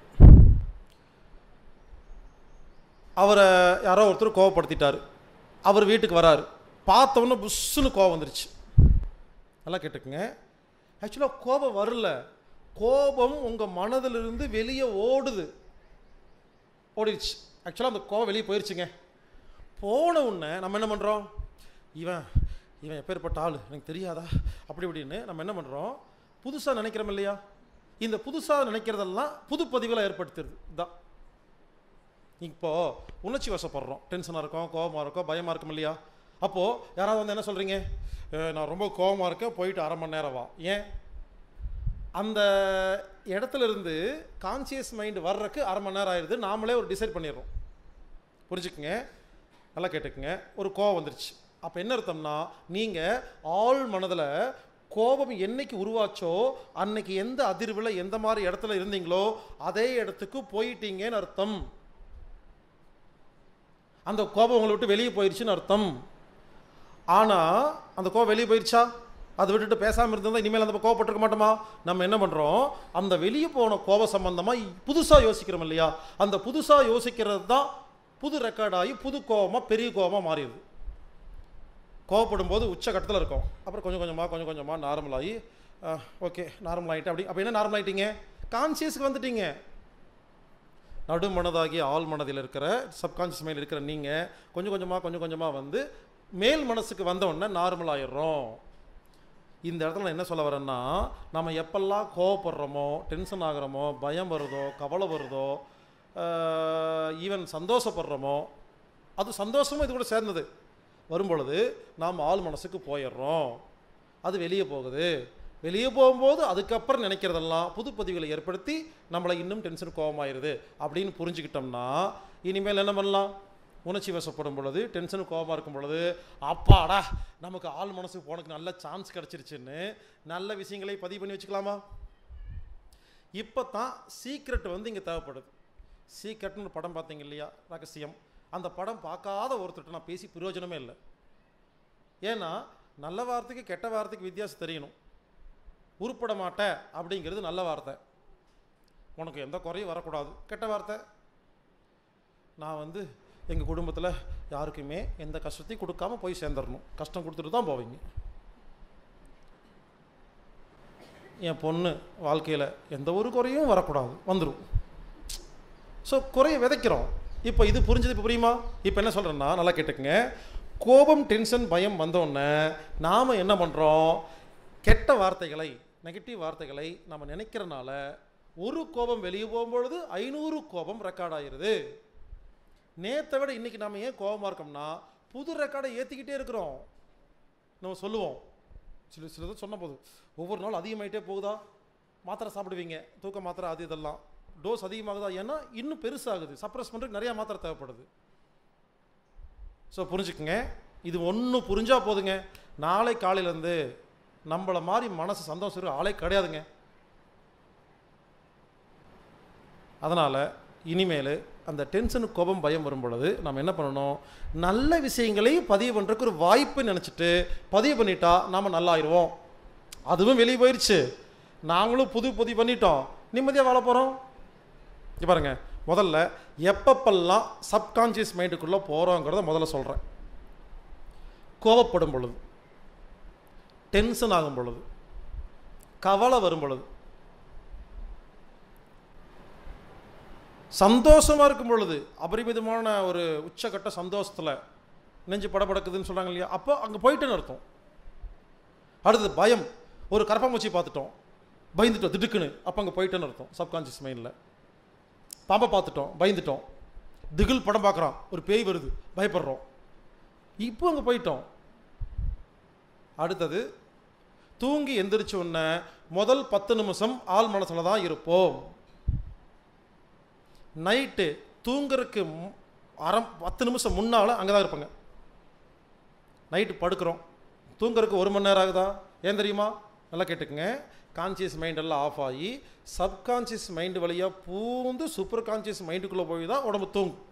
அவரை யாரோ ஒருத்தர் கோவப்படுத்திட்டார் அவர் வீட்டுக்கு வராரு பார்த்தவொன்னே புஷ்ஷுன்னு கோவம் வந்துருச்சு நல்லா கேட்டுக்குங்க ஆக்சுவலாக கோபம் வரல கோபம் உங்கள் மனதிலிருந்து வெளியே ஓடுது ஓடிடுச்சு ஆக்சுவலாக அந்த கோபம் வெளியே போயிடுச்சுங்க போன உடனே நம்ம என்ன பண்ணுறோம் இவன் இவன் எப்பேற்பட்ட ஆள் எனக்கு தெரியாதா அப்படி இப்படின்னு நம்ம என்ன பண்ணுறோம் புதுசாக நினைக்கிறோம் இல்லையா இந்த புதுசாக நினைக்கிறதெல்லாம் புது பதிவுகளை ஏற்படுத்துறது தான் இப்போ உணர்ச்சி வசப்படுறோம் டென்ஷனாக இருக்கும் கோபமாக இருக்கும் பயமாக இருக்கும் இல்லையா அப்போது யாராவது வந்து என்ன சொல்கிறீங்க நான் ரொம்ப கோவமா இருக்கேன் போயிட்டு அரை மணி நேரம் வா ஏன் அந்த இடத்துல இருந்து கான்சியஸ் மைண்ட் வர்றதுக்கு அரை மணி நேரம் ஆயிடுது நாமளே ஒரு டிசைட் பண்ணிடுறோம் புரிஞ்சுக்குங்க நல்லா கேட்டுக்குங்க ஒரு கோவம் வந்துருச்சு அப்போ என்ன அர்த்தம்னா நீங்கள் ஆள் மனதில் கோபம் என்னைக்கு உருவாச்சோ அன்னைக்கு எந்த அதிர்வில் எந்த மாதிரி இடத்துல இருந்தீங்களோ அதே இடத்துக்கு போயிட்டீங்கன்னு அர்த்தம் அந்த கோபம் உங்களை விட்டு வெளியே போயிடுச்சுன்னு அர்த்தம் ஆனால் அந்த கோபம் வெளியே போயிடுச்சா அதை விட்டுட்டு பேசாமல் இருந்திருந்தா இனிமேல் அந்த கோவப்பட்டிருக்க மாட்டோமா நம்ம என்ன பண்ணுறோம் அந்த வெளியே போன கோப சம்பந்தமாக புதுசாக யோசிக்கிறோம் இல்லையா அந்த புதுசாக யோசிக்கிறது தான் புது ரெக்கார்ட் ஆகி புது கோபமாக பெரிய கோபமாக மாறிடுது கோவப்படும் போது உச்சகட்டத்தில் இருக்கும் அப்புறம் கொஞ்சம் கொஞ்சமாக கொஞ்சம் கொஞ்சமாக நார்மல் ஆகி ஓகே நார்மல் ஆகிட்டு அப்படி அப்போ என்ன நார்மல் ஆகிட்டீங்க கான்சியஸ்க்கு வந்துட்டீங்க நடுமனதாகி ஆள் மனதில் இருக்கிற சப்கான்ஷியஸ் மைண்டில் இருக்கிற நீங்கள் கொஞ்சம் கொஞ்சமாக கொஞ்சம் கொஞ்சமாக வந்து மேல் மனசுக்கு வந்த உடனே நார்மல் ஆயிடுறோம் இந்த இடத்துல நான் என்ன சொல்ல வரேன்னா நம்ம எப்பெல்லாம் கோவப்படுறோமோ டென்ஷன் ஆகுறோமோ பயம் வருதோ கவலை வருதோ ஈவன் சந்தோஷப்படுறோமோ அது சந்தோஷமும் இது கூட சேர்ந்தது வரும்பொழுது நாம் ஆள் மனசுக்கு போயிடுறோம் அது வெளியே போகுது வெளியே போகும்போது அதுக்கப்புறம் நினைக்கிறதெல்லாம் புது பதிவுகளை ஏற்படுத்தி நம்மளை இன்னும் டென்ஷன் கோபமாயிருது அப்படின்னு புரிஞ்சுக்கிட்டோம்னா இனிமேல் என்ன பண்ணலாம் உணர்ச்சி வசப்படும் பொழுது டென்ஷன் கோபமாக இருக்கும் பொழுது அப்பாடா நமக்கு ஆள் மனசுக்கு போனக்கு நல்ல சான்ஸ் கிடச்சிருச்சுன்னு நல்ல விஷயங்களை பதிவு பண்ணி வச்சுக்கலாமா இப்போ தான் சீக்ரெட் வந்து இங்கே தேவைப்படுது சீக்ரெட்னு ஒரு படம் பார்த்தீங்க இல்லையா ரகசியம் அந்த படம் பார்க்காத ஒருத்தர்கிட்ட நான் பேசி பிரயோஜனமே இல்லை ஏன்னா நல்ல வார்த்தைக்கு கெட்ட வார்த்தைக்கு வித்தியாசம் தெரியணும் உருப்பட மாட்டேன் அப்படிங்கிறது நல்ல வார்த்தை உனக்கு எந்த குறையும் வரக்கூடாது கெட்ட வார்த்தை நான் வந்து எங்கள் குடும்பத்தில் யாருக்குமே எந்த கஷ்டத்தையும் கொடுக்காம போய் சேர்ந்துடணும் கஷ்டம் கொடுத்துட்டு தான் போவீங்க என் பொண்ணு வாழ்க்கையில் எந்த ஒரு குறையும் வரக்கூடாது வந்துடும் ஸோ குறைய விதைக்கிறோம் இப்போ இது புரிஞ்சது இப்போ புரியுமா இப்போ என்ன சொல்கிறேன்னா நல்லா கேட்டுக்கங்க கோபம் டென்ஷன் பயம் வந்தோடனே நாம் என்ன பண்ணுறோம் கெட்ட வார்த்தைகளை நெகட்டிவ் வார்த்தைகளை நம்ம நினைக்கிறனால ஒரு கோபம் வெளியே போகும்பொழுது ஐநூறு கோபம் ரெக்கார்ட் ஆயிருது நேற்றை விட இன்றைக்கி நம்ம ஏன் கோபமாக இருக்கோம்னா புது ரெக்கார்டை ஏற்றிக்கிட்டே இருக்கிறோம் நம்ம சொல்லுவோம் சில சிலது சொன்ன போது ஒவ்வொரு நாள் அதிகமாயிட்டே போகுதா மாத்திரை சாப்பிடுவீங்க தூக்க மாத்திரை அது இதெல்லாம் டோஸ் அதிகமாகுதா ஏன்னா இன்னும் பெருசாகுது சப்ரஸ் பண்ணுறதுக்கு நிறையா மாத்திரை தேவைப்படுது ஸோ புரிஞ்சுக்குங்க இது ஒன்று புரிஞ்சா போதுங்க நாளை காலையிலேருந்து நம்மளை மாதிரி மனசு சந்தோஷம் இருக்க ஆளே கிடையாதுங்க அதனால் இனிமேல் அந்த டென்ஷனு கோபம் பயம் வரும் பொழுது நம்ம என்ன பண்ணணும் நல்ல விஷயங்களை பதிவு பண்ணுறதுக்கு ஒரு வாய்ப்பு நினச்சிட்டு பதிவு பண்ணிட்டா நாம் நல்லாயிருவோம் அதுவும் வெளியே போயிடுச்சு நாங்களும் புது பதிவு பண்ணிட்டோம் நிம்மதியாக வாழ போகிறோம் இங்க பாருங்க முதல்ல எப்பப்பெல்லாம் சப்கான்ஷியஸ் மைண்டுக்குள்ளே போகிறோங்கிறத முதல்ல சொல்கிறேன் கோவப்படும் பொழுது டென்ஷன் ஆகும் பொழுது கவலை வரும் பொழுது சந்தோஷமாக இருக்கும் பொழுது அபரிமிதமான ஒரு உச்சக்கட்ட சந்தோஷத்தில் நெஞ்சு படபடக்குதுன்னு சொல்கிறாங்க இல்லையா அப்போ அங்கே போயிட்டுன்னு அர்த்தம் அடுத்தது பயம் ஒரு கரப்பாம்பூச்சி பார்த்துட்டோம் பயந்துட்டோம் திடுக்குன்னு அப்போ அங்கே போயிட்டேன்னு அர்த்தம் சப்கான்ஷியஸ் மைண்டில் பாம்பை பார்த்துட்டோம் பயந்துட்டோம் திகில் படம் பார்க்குறோம் ஒரு பேய் வருது பயப்படுறோம் இப்போ அங்கே போயிட்டோம் அடுத்தது தூங்கி எந்திரிச்ச உடனே முதல் பத்து நிமிஷம் ஆள் மனசில் தான் இருப்போம் நைட்டு தூங்குறதுக்கு மு- அரை பத்து நிமிஷம் முன்னால் அங்கே தான் இருப்பாங்க நைட்டு படுக்கிறோம் தூங்குறதுக்கு ஒரு மணி நேரம் ஆகுதா ஏன் தெரியுமா நல்லா கேட்டுக்குங்க கான்சியஸ் மைண்ட் எல்லாம் ஆஃப் ஆகி சப்கான்சியஸ் மைண்டு வழியாக பூந்து சூப்பர் கான்சியஸ் மைண்டுக்குள்ளே போய் தான் உடம்பு தூங்கும்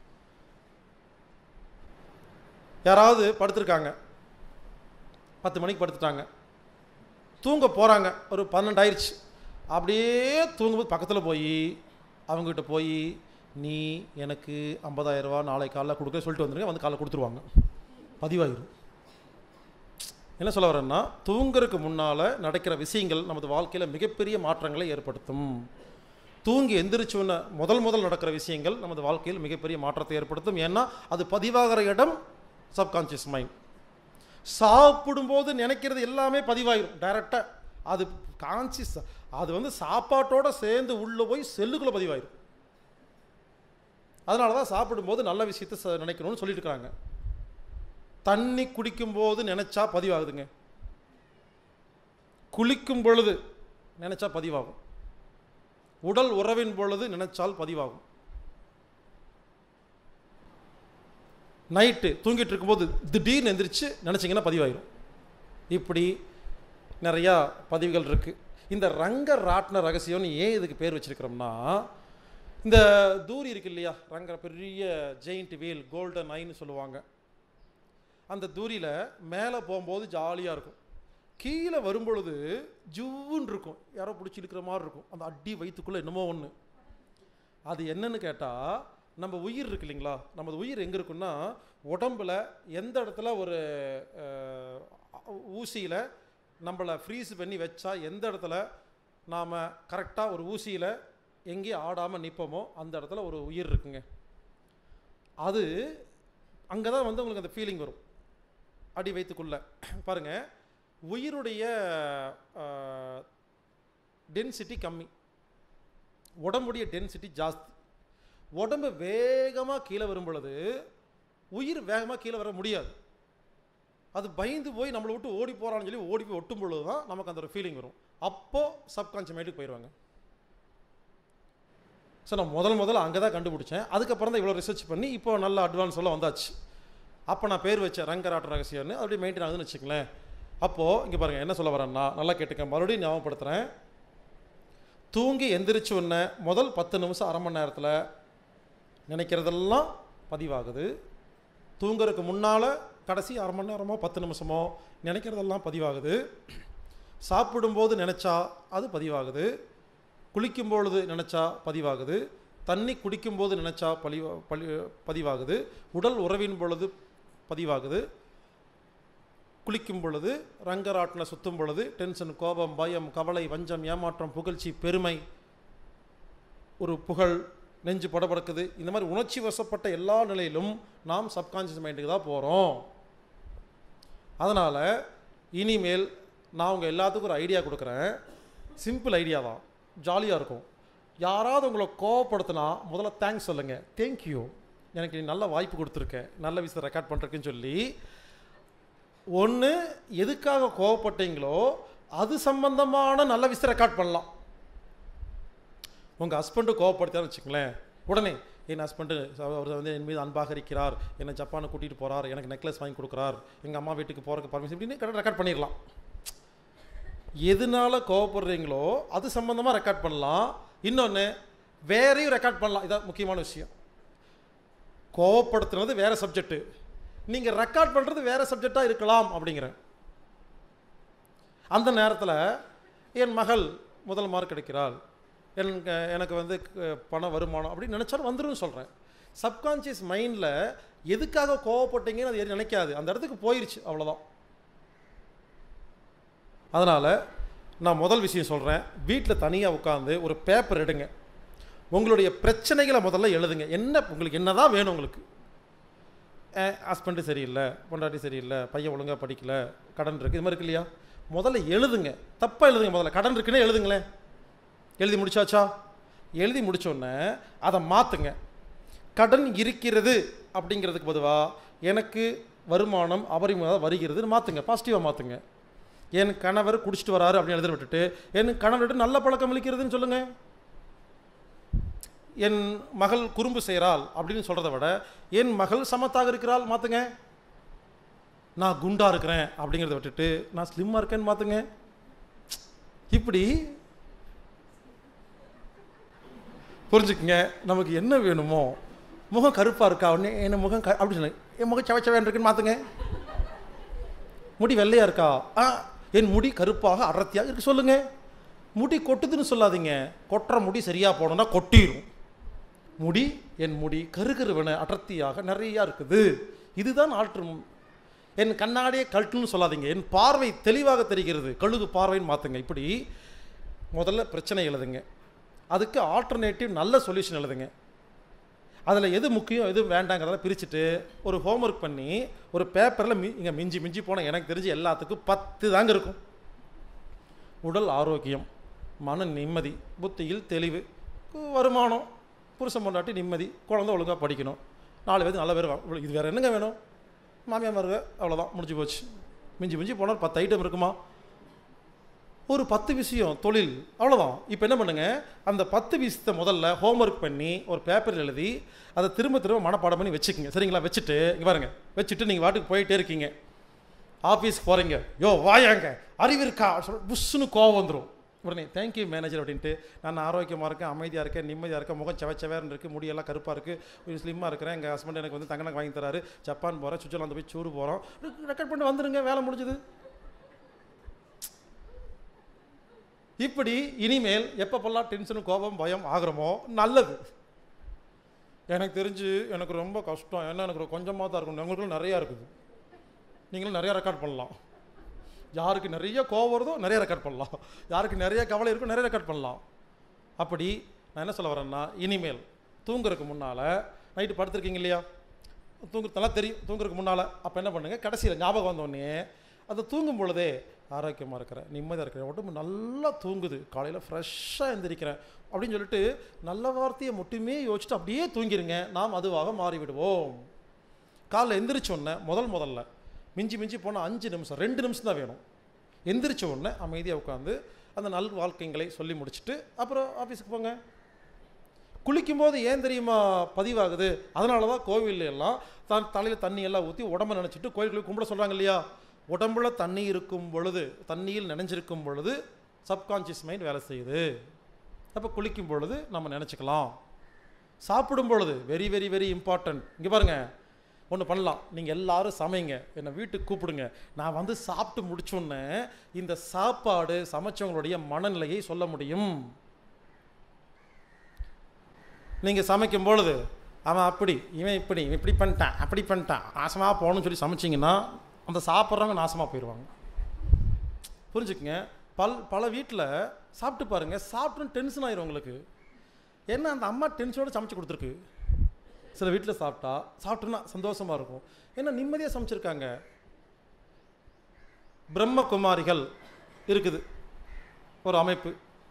யாராவது படுத்திருக்காங்க பத்து மணிக்கு படுத்துட்டாங்க தூங்க போகிறாங்க ஒரு பன்னெண்டு ஆயிடுச்சு அப்படியே தூங்கும்போது பக்கத்தில் போய் அவங்ககிட்ட போய் நீ எனக்கு 50000 ரூபா நாளை காலைல கொடுக்க சொல்லிட்டு வந்துருங்க வந்து காலைல கொடுத்துருவாங்க பதிவாயிரும் என்ன சொல்ல வரேன்னா தூங்குறதுக்கு முன்னால் நடக்கிற விஷயங்கள் நமது வாழ்க்கையில் மிகப்பெரிய மாற்றங்களை ஏற்படுத்தும் தூங்கி எந்திரிச்சோன்ன முதல் முதல் நடக்கிற விஷயங்கள் நமது வாழ்க்கையில் மிகப்பெரிய மாற்றத்தை ஏற்படுத்தும் ஏன்னா அது பதிவாகிற இடம் சப்கான்ஷியஸ் மைண்ட் சாப்பிடும்போது நினைக்கிறது எல்லாமே பதிவாயிரும் டைரெக்டாக அது கான்சியஸ் அது வந்து சாப்பாட்டோட சேர்ந்து உள்ளே போய் செல்லுக்குள்ளே பதிவாயிரும் அதனால தான் சாப்பிடும்போது நல்ல விஷயத்தை ச- நினைக்கணும்னு சொல்லிட்டு இருக்காங்க தண்ணி குடிக்கும்போது நினச்சா பதிவாகுதுங்க குளிக்கும் பொழுது நினச்சா பதிவாகும் உடல் உறவின் பொழுது நினைச்சால் பதிவாகும் நைட்டு தூங்கிட்டு இருக்கும்போது திடீர்னு எந்திரிச்சு நினச்சிங்கன்னா பதிவாயிரும் இப்படி நிறையா பதிவுகள் இருக்குது இந்த ரங்க ராட்டின ரகசியம்னு ஏன் இதுக்கு பேர் வச்சிருக்கிறோம்னா இந்த தூரி இருக்கு இல்லையா ரங்க பெரிய ஜெயிண்ட் வீல் கோல்டன் ஐன்னு சொல்லுவாங்க அந்த தூரியில் மேலே போகும்போது ஜாலியாக இருக்கும் கீழே வரும்பொழுது ஜுவ்வுன்னு இருக்கும் யாரோ பிடிச்சி இழுக்கிற மாதிரி இருக்கும் அந்த அடி வயிற்றுக்குள்ளே என்னமோ ஒன்று அது என்னன்னு கேட்டால் நம்ம உயிர் இருக்கு இல்லைங்களா நமது உயிர் எங்கே இருக்குன்னா உடம்புல எந்த இடத்துல ஒரு ஊசியில் நம்மளை ஃப்ரீஸ் பண்ணி வச்சா எந்த இடத்துல நாம் கரெக்டாக ஒரு ஊசியில் எங்கேயும் ஆடாமல் நிற்போமோ அந்த இடத்துல ஒரு உயிர் இருக்குங்க அது அங்கே தான் வந்து உங்களுக்கு அந்த ஃபீலிங் வரும் அடி வயிற்றுக்குள்ளே பாருங்கள் உயிருடைய டென்சிட்டி கம்மி உடம்புடைய டென்சிட்டி ஜாஸ்தி உடம்பு வேகமாக கீழே வரும் பொழுது உயிர் வேகமாக கீழே வர முடியாது அது பயந்து போய் நம்மளை விட்டு ஓடி போகிறான்னு சொல்லி ஓடி போய் ஒட்டும் பொழுது தான் நமக்கு அந்த ஒரு ஃபீலிங் வரும் அப்போது சப்கான்ஷியஸ் மைண்டுக்கு போயிடுவாங்க ஸோ நான் முதல் முதல்ல அங்கே தான் கண்டுபிடிச்சேன் அதுக்கப்புறம் தான் இவ்வளோ ரிசர்ச் பண்ணி இப்போ நல்ல அட்வான்ஸ் எல்லாம் வந்தாச்சு அப்போ நான் பேர் வச்சேன் ரங்கராட்ட ரகசியம்னு அப்படியே மெயின்டைன் ஆகுதுன்னு வச்சுங்களேன் அப்போது இங்கே பாருங்கள் என்ன சொல்ல வரேன்னா நல்லா கேட்டுக்க மறுபடியும் ஞாபகப்படுத்துகிறேன் தூங்கி எந்திரிச்சு உடனே முதல் பத்து நிமிஷம் அரை மணி நேரத்தில் நினைக்கிறதெல்லாம் பதிவாகுது தூங்குறதுக்கு முன்னால் கடைசி அரை மணி நேரமோ பத்து நிமிஷமோ நினைக்கிறதெல்லாம் பதிவாகுது சாப்பிடும்போது நினச்சா அது பதிவாகுது குளிக்கும் பொழுது நினச்சா பதிவாகுது தண்ணி குடிக்கும்போது நினச்சா பழி பழி பதிவாகுது உடல் உறவின் பொழுது பதிவாகுது குளிக்கும் பொழுது ரங்கராட்டின சுத்தும் பொழுது டென்ஷன் கோபம் பயம் கவலை வஞ்சம் ஏமாற்றம் புகழ்ச்சி பெருமை ஒரு புகழ் நெஞ்சு படபடக்குது இந்த மாதிரி உணர்ச்சி வசப்பட்ட எல்லா நிலையிலும் நாம் சப்கான்ஷியஸ் மைண்டுக்கு தான் போகிறோம் அதனால் இனிமேல் நான் உங்கள் எல்லாத்துக்கும் ஒரு ஐடியா கொடுக்குறேன் சிம்பிள் ஐடியா தான் ஜாலியாக இருக்கும் யாராவது உங்களை கோவப்படுத்தினா முதல்ல தேங்க்ஸ் சொல்லுங்கள் தேங்க்யூ எனக்கு நீ நல்ல வாய்ப்பு கொடுத்துருக்க நல்ல விஷயத்தை ரெக்கார்ட் பண்ணுறதுக்குன்னு சொல்லி ஒன்று எதுக்காக கோவப்பட்டீங்களோ அது சம்பந்தமான நல்ல விஷயத்தை ரெக்கார்ட் பண்ணலாம் உங்கள் ஹஸ்பண்டு கோவப்படுத்தான்னு வச்சுங்களேன் உடனே என் ஹஸ்பண்டு அவர் வந்து என் மீது அன்பாக இருக்கிறார் என்னை ஜப்பானை கூட்டிகிட்டு போகிறார் எனக்கு நெக்லஸ் வாங்கி கொடுக்குறார் எங்கள் அம்மா வீட்டுக்கு போகிறதுக்கு பர்மிஷன் இப்படின்னு ரெக்கார்ட் பண்ணிடலாம் எதனால கோவப்படுறீங்களோ அது சம்மந்தமாக ரெக்கார்ட் பண்ணலாம் இன்னொன்று வேறையும் ரெக்கார்ட் பண்ணலாம் இதான் முக்கியமான விஷயம் கோவப்படுத்துனது வேறு சப்ஜெக்ட்டு நீங்கள் ரெக்கார்ட் பண்ணுறது வேறு சப்ஜெக்டாக இருக்கலாம் அப்படிங்கிறேன் அந்த நேரத்தில் என் மகள் முதல் மார்க் கிடைக்கிறாள் எனக்கு எனக்கு வந்து க- பண வருமானம் அப்படின்னு நினச்சாலும் வந்துடும் சொல்கிறேன் சப்கான்ஷியஸ் மைண்டில் எதுக்காக கோவப்பட்டீங்கன்னு அது நினைக்காது அந்த இடத்துக்கு போயிருச்சு அவ்வளோதான் அதனால் நான் முதல் விஷயம் சொல்கிறேன் வீட்டில் தனியாக உட்காந்து ஒரு பேப்பர் எடுங்க உங்களுடைய பிரச்சனைகளை முதல்ல எழுதுங்க என்ன உங்களுக்கு என்ன தான் வேணும் உங்களுக்கு ஹஸ்பண்டு சரியில்லை பொண்டாட்டி சரியில்லை பையன் ஒழுங்காக படிக்கல கடன் இருக்குது இது மாதிரி இருக்கு இல்லையா முதல்ல எழுதுங்க தப்பாக எழுதுங்க முதல்ல கடன் இருக்குன்னே எழுதுங்களேன் எழுதி முடிச்சாச்சா எழுதி முடிச்சோடனே அதை மாற்றுங்க கடன் இருக்கிறது அப்படிங்கிறதுக்கு பொதுவாக எனக்கு வருமானம் அபரிமிதமாக வருகிறதுன்னு மாற்றுங்க பாசிட்டிவாக மாற்றுங்க என் கணவர் குடிச்சிட்டு வராரு அப்படின்னு எழுதி விட்டுட்டு என் கணவர்கிட்ட நல்ல பழக்கம் அளிக்கிறதுன்னு சொல்லுங்கள் என் மகள் குறும்பு செய்கிறாள் அப்படின்னு சொல்கிறத விட என் மகள் சமத்தாக இருக்கிறாள் மாற்றுங்க நான் குண்டா இருக்கிறேன் அப்படிங்கிறத விட்டுட்டு நான் ஸ்லிம்மாக இருக்கேன்னு மாற்றுங்க இப்படி புரிஞ்சுக்குங்க நமக்கு என்ன வேணுமோ முகம் கருப்பாக இருக்கா உடனே என் முகம் க அப்படி சொல்லுங்க என் முகம் சவச்சவன் இருக்குன்னு மாற்றுங்க முடி வெள்ளையாக இருக்கா ஆ என் முடி கருப்பாக அடர்த்தியாக இருக்கு சொல்லுங்க முடி கொட்டுதுன்னு சொல்லாதீங்க கொட்டுற முடி சரியாக போனோம்னா கொட்டிடும் முடி என் முடி கருகருவன அடர்த்தியாக நிறையா இருக்குது இதுதான் ஆற்றும் என் கண்ணாடியே கழட்டுன்னு சொல்லாதீங்க என் பார்வை தெளிவாக தெரிகிறது கழுகு பார்வைன்னு மாற்றுங்க இப்படி முதல்ல பிரச்சனை எழுதுங்க அதுக்கு ஆல்டர்னேட்டிவ் நல்ல சொல்யூஷன் எழுதுங்க அதில் எது முக்கியம் எது வேண்டாங்கிறத பிரிச்சுட்டு ஒரு ஹோம்ஒர்க் பண்ணி ஒரு பேப்பரில் மி இங்கே மிஞ்சி மிஞ்சி போனால் எனக்கு தெரிஞ்சு எல்லாத்துக்கும் பத்து தாங்க இருக்கும் உடல் ஆரோக்கியம் மன நிம்மதி புத்தியில் தெளிவு கு- வருமானம் புருஷன் பொண்டாட்டி நிம்மதி குழந்தை ஒழுங்காக படிக்கணும் நாலு பேருக்கு நல்ல பேர் வா- இது வேறு என்னங்க வேணும் மாமியார் மருக அவ்வளோதான் முடிஞ்சு போச்சு மிஞ்சி மிஞ்சி போனால் பத்து ஐட்டம் இருக்குமா ஒரு பத்து விஷயம் தொழில் அவ்வளோதான் இப்போ என்ன பண்ணுங்க அந்த பத்து விஷயத்தை முதல்ல ஹோம்ஒர்க் பண்ணி ஒரு பேப்பரில் எழுதி அதை திரும்ப திரும்ப மனப்பாடம் பண்ணி வச்சுக்கோங்க சரிங்களா வச்சுட்டு இங்கே பாருங்க வச்சுட்டு நீங்கள் வாட்டுக்கு போயிட்டே இருக்கீங்க ஆஃபீஸ்க்கு போகிறீங்க யோ வாயாங்க அறிவு இருக்கா சொல்ல புஷ்ஷுன்னு கோவம் வந்துடும் உடனே தேங்க்யூ மேனேஜர் அப்படின்ட்டு நான் ஆரோக்கியமாக இருக்கேன் அமைதியாக இருக்கேன் நிம்மதியாக இருக்கேன் முகம் செவ செவேர்னு இருக்குது முடியெல்லாம் கருப்பாக இருக்குது கொஞ்சம் ஸ்லிம்மாக இருக்கிறேன் எங்கள் ஹஸ்பண்ட் எனக்கு வந்து தங்கனக்கு வாங்கி தராரு ஜப்பான் போகிறேன் சுவிட்சர்லாந்து போய் சூடு போகிறோம் ரெக்கார்ட் பண்ணி வந்துருங்க வேலை முடிஞ்சுது இப்படி இனிமேல் எப்பப்பெல்லாம் டென்ஷனும் கோபம் பயம் ஆகிறோமோ நல்லது எனக்கு தெரிஞ்சு எனக்கு ரொம்ப கஷ்டம் ஏன்னா எனக்கு கொஞ்சமாக தான் இருக்கணும் உங்களுக்குள்ள நிறையா இருக்குது நீங்களும் நிறையா ரெக்கார்ட் பண்ணலாம் யாருக்கு நிறைய கோவம் வருதோ நிறைய ரெக்கார்ட் பண்ணலாம் யாருக்கு நிறைய கவலை இருக்கோ நிறைய ரெக்கார்ட் பண்ணலாம் அப்படி நான் என்ன சொல்ல வரேன்னா இனிமேல் தூங்குறதுக்கு முன்னால் நைட்டு படுத்திருக்கீங்க இல்லையா தூங்குறது நல்லா தெரியும் தூங்குறதுக்கு முன்னால் அப்போ என்ன பண்ணுங்கள் கடைசியில் ஞாபகம் வந்தோடனே அது தூங்கும் பொழுதே ஆரோக்கியமாக இருக்கிறேன் நிம்மதியாக இருக்கிறேன் உடம்பு நல்லா தூங்குது காலையில் ஃப்ரெஷ்ஷாக எந்திரிக்கிறேன் அப்படின்னு சொல்லிட்டு நல்ல வார்த்தையை மட்டுமே யோசிச்சுட்டு அப்படியே தூங்கிருங்க நாம் அதுவாக மாறிவிடுவோம் காலைல எந்திரிச்ச உடனே முதல் முதல்ல மிஞ்சி மிஞ்சி போனால் அஞ்சு நிமிஷம் ரெண்டு நிமிஷம் தான் வேணும் எந்திரிச்ச உடனே அமைதியாக உட்காந்து அந்த நல் வாழ்க்கைங்களை சொல்லி முடிச்சுட்டு அப்புறம் ஆஃபீஸுக்கு போங்க குளிக்கும்போது ஏன் தெரியுமா பதிவாகுது அதனால தான் கோவில்ல எல்லாம் தான் தலையில் தண்ணி எல்லாம் ஊற்றி உடம்ப நினச்சிட்டு கோயிலுக்குள்ளே கும்பிட சொல்கிறாங்க இல்லையா உடம்புல தண்ணி இருக்கும் பொழுது தண்ணியில் நினைஞ்சிருக்கும் பொழுது சப்கான்ஷியஸ் மைண்ட் வேலை செய்யுது அப்போ குளிக்கும் பொழுது நம்ம நினச்சிக்கலாம் சாப்பிடும் பொழுது வெரி வெரி வெரி இம்பார்ட்டன்ட் இங்கே பாருங்கள் ஒன்று பண்ணலாம் நீங்கள் எல்லாரும் சமைங்க என்னை வீட்டுக்கு கூப்பிடுங்க நான் வந்து சாப்பிட்டு முடிச்சோன்னே இந்த சாப்பாடு சமைச்சவங்களுடைய மனநிலையை சொல்ல முடியும் நீங்கள் சமைக்கும் பொழுது அவன் அப்படி இவன் இப்படி இவன் இப்படி பண்ணிட்டான் அப்படி பண்ணிட்டான் நாசமாக போகணும்னு சொல்லி சமைச்சிங்கன்னா அந்த சாப்பிட்றவங்க நாசமாக போயிடுவாங்க புரிஞ்சுக்குங்க பல் பல வீட்டில் சாப்பிட்டு பாருங்கள் சாப்பிட்டு டென்ஷன் ஆயிரும் உங்களுக்கு ஏன்னா அந்த அம்மா டென்ஷனோட சமைச்சு கொடுத்துருக்கு சில வீட்டில் சாப்பிட்டா சாப்பிட்டோன்னா சந்தோஷமாக இருக்கும் ஏன்னா நிம்மதியாக சமைச்சிருக்காங்க பிரம்மகுமாரிகள் இருக்குது ஒரு அமைப்பு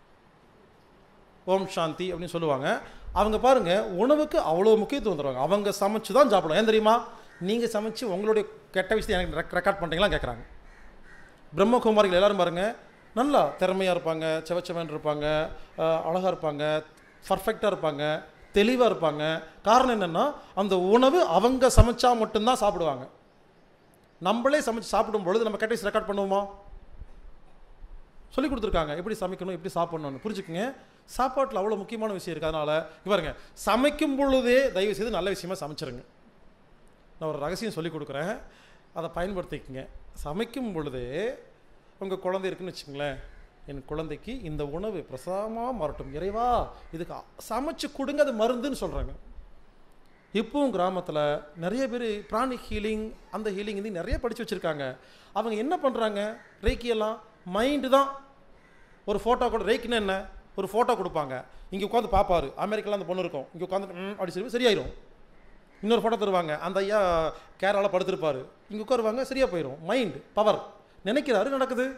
ஓம் சாந்தி அப்படின்னு சொல்லுவாங்க அவங்க பாருங்க உணவுக்கு அவ்வளோ முக்கியத்துவம் தருவாங்க அவங்க சமைச்சு தான் சாப்பிடுவோம் ஏன் தெரியுமா நீங்கள் சமைச்சு உங்களுடைய கெட்ட விஷயத்தை எனக்கு ரெக்கார்ட் பண்ணுறீங்களா கேட்குறாங்க பிரம்மகுமாரிகள் எல்லாரும் பாருங்க நல்லா திறமையாக இருப்பாங்க செவச்சவன் இருப்பாங்க அழகாக இருப்பாங்க பர்ஃபெக்டாக இருப்பாங்க தெளிவாக இருப்பாங்க காரணம் என்னென்னா அந்த உணவு அவங்க சமைச்சா மட்டும்தான் சாப்பிடுவாங்க நம்மளே சமைச்சு சாப்பிடும் பொழுது நம்ம கெட்ட ரெக்கார்ட் பண்ணுவோமா சொல்லி கொடுத்துருக்காங்க எப்படி சமைக்கணும் எப்படி சாப்பிடணும்னு புரிஞ்சுக்குங்க சாப்பாட்டில் அவ்வளோ முக்கியமான விஷயம் இருக்குது அதனால் இங்க பாருங்க சமைக்கும் பொழுதே தயவு செய்து நல்ல விஷயமா சமைச்சிருங்க நான் ஒரு ரகசியம் சொல்லி கொடுக்குறேன் அதை பயன்படுத்திக்கங்க சமைக்கும் பொழுதே உங்கள் குழந்தை இருக்குன்னு வச்சுங்களேன் என் குழந்தைக்கு இந்த உணவு பிரசாதமாக மாறட்டும் இறைவா இதுக்கு அ- சமைச்சு கொடுங்க அது மருந்துன்னு சொல்கிறாங்க இப்பவும் கிராமத்தில் நிறைய பேர் பிராணிக் ஹீலிங் அந்த ஹீலிங் இது நிறைய படித்து வச்சுருக்காங்க அவங்க என்ன பண்ணுறாங்க ரேக்கியெல்லாம் மைண்டு தான் ஒரு ஃபோட்டோ கூட ரேக்கினா என்ன ஒரு ஃபோட்டோ கொடுப்பாங்க இங்கே உட்காந்து பார்ப்பாரு அமெரிக்காவில் அந்த பொண்ணு இருக்கும் இங்கே உட்காந்து ம் அப்படி சொல்லி சரியாயிரும் இன்னொரு ஃபோட்டோ தருவாங்க அந்த ஐயா கேரளாவில் படுத்திருப்பாரு இங்கே உட்காருவாங்க சரியாக போயிடும் மைண்ட் பவர் நினைக்கிறாரு நடக்குது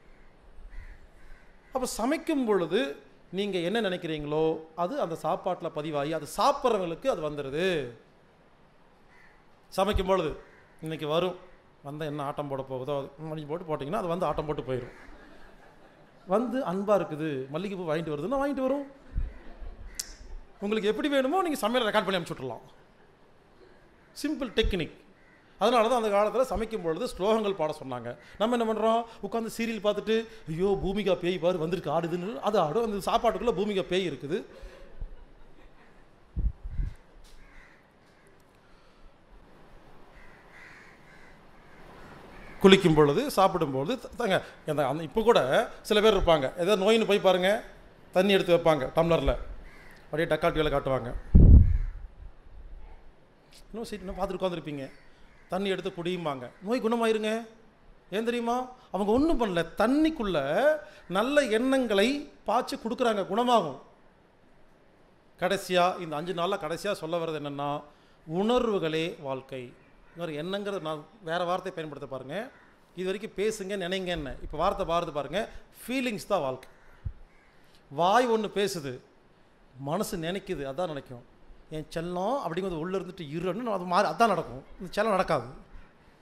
அப்போ சமைக்கும் பொழுது நீங்கள் என்ன நினைக்கிறீங்களோ அது அந்த சாப்பாட்டில் பதிவாகி அது சாப்பிட்றவங்களுக்கு அது வந்துடுது சமைக்கும் பொழுது இன்னைக்கு வரும் வந்தால் என்ன ஆட்டம் போட போகுதோ அது மணிக்கு போட்டு போட்டிங்கன்னா அது வந்து ஆட்டம் போட்டு போயிடும் வந்து அன்பாக இருக்குது மல்லிகைப்பூ வாங்கிட்டு வருதுன்னா வாங்கிட்டு வரும் உங்களுக்கு எப்படி வேணுமோ நீங்கள் சமையல் ரெக்கார்ட் பண்ணி அனுப்பிச்சு விட்றலாம் சிம்பிள் டெக்னிக் அதனால தான் அந்த காலத்தில் சமைக்கும் பொழுது ஸ்லோகங்கள் பாட சொன்னாங்க நம்ம என்ன பண்ணுறோம் உட்காந்து சீரியல் பார்த்துட்டு ஐயோ பூமிகா பேய் பாரு வந்திருக்கு ஆடுதுன்னு அது ஆடும் அந்த சாப்பாட்டுக்குள்ளே பூமிகா பேய் இருக்குது குளிக்கும் பொழுது சாப்பிடும் பொழுது த- தாங்க அந்த அந்த இப்போ கூட சில பேர் இருப்பாங்க ஏதோ நோயின்னு போய் பாருங்க தண்ணி எடுத்து வைப்பாங்க டம்ளரில் அப்படியே டக்காட்டி வேலை காட்டுவாங்க இன்னும் சீட் இன்னும் பார்த்துட்டு உட்காந்துருப்பீங்க தண்ணி எடுத்து குடியுமாங்க நோய் குணமாயிருங்க ஏன் தெரியுமா அவங்க ஒன்றும் பண்ணல தண்ணிக்குள்ள நல்ல எண்ணங்களை பாய்ச்சி கொடுக்குறாங்க குணமாகும் கடைசியாக இந்த அஞ்சு நாளில் கடைசியாக சொல்ல வர்றது என்னென்னா உணர்வுகளே வாழ்க்கை இன்னொரு எண்ணங்கிறது நான் வேறு வார்த்தை பயன்படுத்த பாருங்கள் இது வரைக்கும் பேசுங்க நினைங்கன்னு இப்போ வார்த்தை பாருது பாருங்கள் ஃபீலிங்ஸ் தான் வாழ்க்கை வாய் ஒன்று பேசுது மனசு நினைக்குது அதான் நினைக்கும் என் செல்லம் அப்படிங்கிறது உள்ளே இருந்துட்டு இருன்னு அது மாறி அதான் நடக்கும் இந்த செல்லம் நடக்காது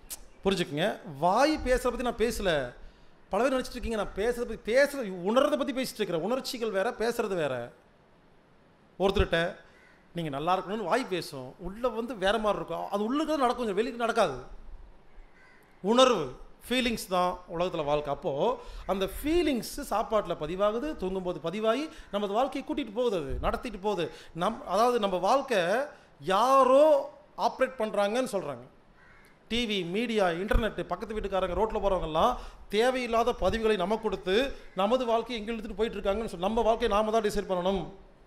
புரிஞ்சுக்குங்க வாய் பேசுகிறத பற்றி நான் பேசல பல பேர் நினச்சிட்டு இருக்கீங்க நான் பேசுறத பற்றி பேசுறது உணர்றதை பற்றி பேசிட்டு இருக்கிறேன் உணர்ச்சிகள் வேற பேசுறது வேற ஒருத்தர்கிட்ட நீங்கள் நல்லா இருக்கணும்னு வாய் பேசும் உள்ளே வந்து வேற மாதிரி இருக்கும் அது உள்ளுக்கு நடக்கும் வெளியே நடக்காது உணர்வு ஃபீலிங்ஸ் தான் உலகத்தில் வாழ்க்கை அப்போது அந்த ஃபீலிங்ஸு சாப்பாட்டில் பதிவாகுது தூங்கும்போது பதிவாகி நமது வாழ்க்கையை கூட்டிகிட்டு போகுது அது நடத்திட்டு போகுது நம் அதாவது நம்ம வாழ்க்கை யாரோ ஆப்ரேட் பண்ணுறாங்கன்னு சொல்கிறாங்க டிவி மீடியா இன்டர்நெட் பக்கத்து வீட்டுக்காரங்க ரோட்டில் போகிறவங்கெல்லாம் தேவையில்லாத பதிவுகளை நமக்கு கொடுத்து நமது வாழ்க்கையை எங்கே இழுத்துட்டு போயிட்டு இருக்காங்கன்னு சொல்லி நம்ம வாழ்க்கையை நாம தான் டிசைட் பண்ணணும்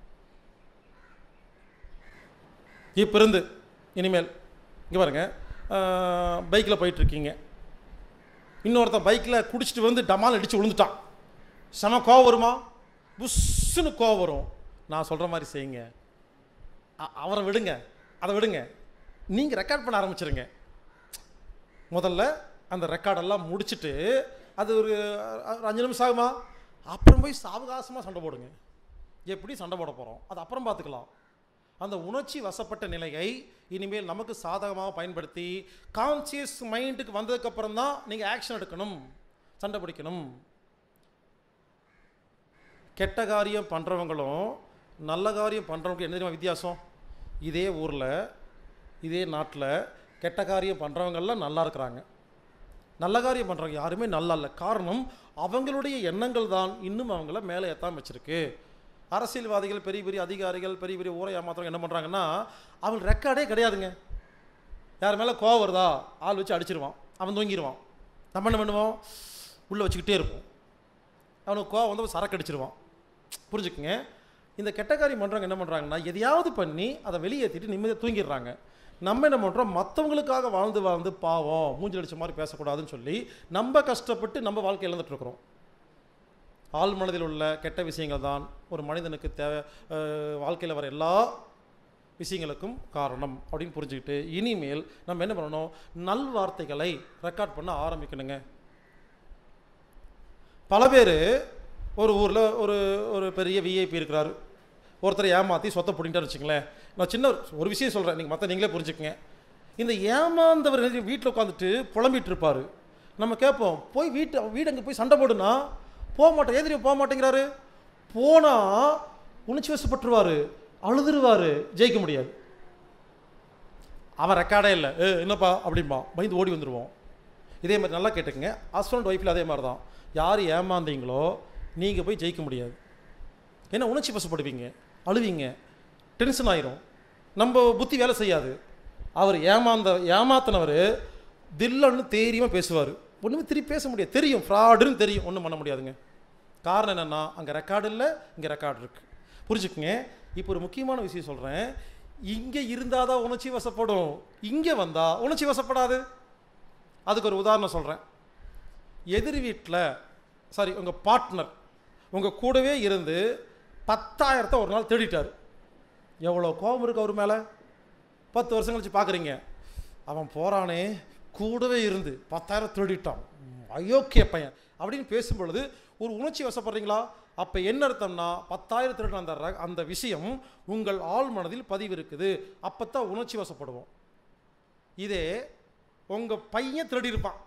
இப்போ இருந்து இனிமேல் இங்கே பாருங்க பைக்கில் போயிட்டுருக்கீங்க இன்னொருத்தன் பைக்கில் குடிச்சிட்டு வந்து டமால் அடித்து விழுந்துட்டான் செம கோவம் வருமா புஷ்ஷுன்னு கோவம் வரும் நான் சொல்கிற மாதிரி செய்யுங்க அ- அவரை விடுங்க அதை விடுங்க நீங்கள் ரெக்கார்ட் பண்ண ஆரம்பிச்சிருங்க முதல்ல அந்த ரெக்கார்டெல்லாம் முடிச்சிட்டு அது ஒரு அ- ஒரு அஞ்சு நிமிஷம் ஆகுமா அப்புறம் போய் சாவகாசமாக சண்டை போடுங்க எப்படி சண்டை போட போகிறோம் அது அப்புறம் பார்த்துக்கலாம் அந்த உணர்ச்சி வசப்பட்ட நிலையை இனிமேல் நமக்கு சாதகமாக பயன்படுத்தி கான்சியஸ் மைண்டுக்கு வந்ததுக்கப்புறம் தான் நீங்கள் ஆக்ஷன் எடுக்கணும் சண்டை பிடிக்கணும் கெட்ட காரியம் பண்ணுறவங்களும் நல்ல காரியம் பண்ணுறவங்களுக்கு என்ன தெரியுமா வித்தியாசம் இதே ஊரில் இதே நாட்டில் கெட்ட காரியம் பண்ணுறவங்கெல்லாம் நல்லா இருக்கிறாங்க நல்ல காரியம் பண்ணுறவங்க யாருமே நல்லா இல்லை காரணம் அவங்களுடைய எண்ணங்கள் தான் இன்னும் அவங்கள மேலே ஏற்றாம வச்சிருக்கு அரசியல்வாதிகள் பெரிய பெரிய அதிகாரிகள் பெரிய பெரிய ஊரை ஏமாத்துறவங்க என்ன பண்ணுறாங்கன்னா அவங்க ரெக்கார்டே கிடையாதுங்க யார் மேலே கோவம் வருதா ஆள் வச்சு அடிச்சிருவான் அவன் தூங்கிடுவான் நம்ம என்ன பண்ணுவோம் உள்ளே வச்சுக்கிட்டே இருப்போம் அவனுக்கு கோவம் வந்து சரக்கு அடிச்சிருவான் புரிஞ்சுக்குங்க இந்த கெட்ட காரியம் பண்ணுறவங்க என்ன பண்ணுறாங்கன்னா எதையாவது பண்ணி அதை வெளியேற்றிட்டு நிம்மதியாக தூங்கிடுறாங்க நம்ம என்ன பண்ணுறோம் மற்றவங்களுக்காக வாழ்ந்து வாழ்ந்து பாவம் மூஞ்சில் அடிச்ச மாதிரி பேசக்கூடாதுன்னு சொல்லி நம்ம கஷ்டப்பட்டு நம்ம வாழ்க்கை இழந்துட்டு இருக்கிறோம் ஆள் மனதில் உள்ள கெட்ட விஷயங்கள் தான் ஒரு மனிதனுக்கு தேவை வாழ்க்கையில் வர எல்லா விஷயங்களுக்கும் காரணம் அப்படின்னு புரிஞ்சுக்கிட்டு இனிமேல் நம்ம என்ன பண்ணணும் நல்வார்த்தைகளை ரெக்கார்ட் பண்ண ஆரம்பிக்கணுங்க பல பேர் ஒரு ஊரில் ஒரு ஒரு பெரிய விஐபி இருக்கிறாரு ஒருத்தரை ஏமாற்றி சொத்தை பிடிங்கிட்டாரு வச்சுங்களேன் நான் சின்ன ஒரு- ஒரு விஷயம் சொல்கிறேன் நீங்கள் மற்ற நீங்களே புரிஞ்சுக்கங்க இந்த ஏமாந்தவர் வீட்டில் உட்காந்துட்டு புலம்பிட்டு இருப்பார் நம்ம கேட்போம் போய் வீட்டு வீடு அங்கே போய் சண்டை போடுனா போக மாட்டேன் எதிரி போக மாட்டேங்கிறாரு போனால் உணர்ச்சி வசப்பட்டுருவார் அழுதுருவார் ஜெயிக்க முடியாது அவன் ரெக்கார்டே இல்லை ஏ என்னப்பா அப்படிம்பா பயந்து ஓடி வந்துடுவோம் இதே மாதிரி நல்லா கேட்டுக்கங்க ஹஸ்பண்ட் ஒய்ஃபில் அதே மாதிரி தான் யார் ஏமாந்தீங்களோ நீங்கள் போய் ஜெயிக்க முடியாது ஏன்னா உணர்ச்சி வசப்படுவீங்க அழுவீங்க டென்ஷன் ஆயிரும் நம்ம புத்தி வேலை செய்யாது அவர் ஏமாந்த ஏமாத்தினவர் தில்லன்னு தெரியாமல் பேசுவார் ஒன்றுமே திருப்பி பேச முடியாது தெரியும் ஃப்ராடுன்னு தெரியும் ஒன்றும் பண்ண முடியாதுங்க காரணம் என்னென்னா அங்கே ரெக்கார்டு இல்லை இங்கே ரெக்கார்டு இருக்குது புரிஞ்சுக்குங்க இப்போ ஒரு முக்கியமான விஷயம் சொல்கிறேன் இங்கே இருந்தால் தான் உணர்ச்சி வசப்படும் இங்கே வந்தால் உணர்ச்சி வசப்படாது அதுக்கு ஒரு உதாரணம் சொல்கிறேன் எதிர் வீட்டில் சாரி உங்கள் பார்ட்னர் உங்கள் கூடவே இருந்து பத்தாயிரத்தை ஒரு நாள் தேடிட்டார் எவ்வளோ கோபம் இருக்கு அவர் மேலே பத்து வருஷம் கழிச்சு பார்க்குறீங்க அவன் போகிறானே கூடவே இருந்து பத்தாயிரம் திருடிட்டான் அயோக்கிய பையன் அப்படின்னு பேசும் பொழுது ஒரு உணர்ச்சி வசப்படுறீங்களா அப்போ என்ன அர்த்தம்னா பத்தாயிரம் திருடின அந்த ர- அந்த விஷயம் உங்கள் ஆள் மனதில் பதிவு இருக்குது அப்போ தான் உணர்ச்சி வசப்படுவோம் இதே உங்கள் பையன் திருடி இருப்பான்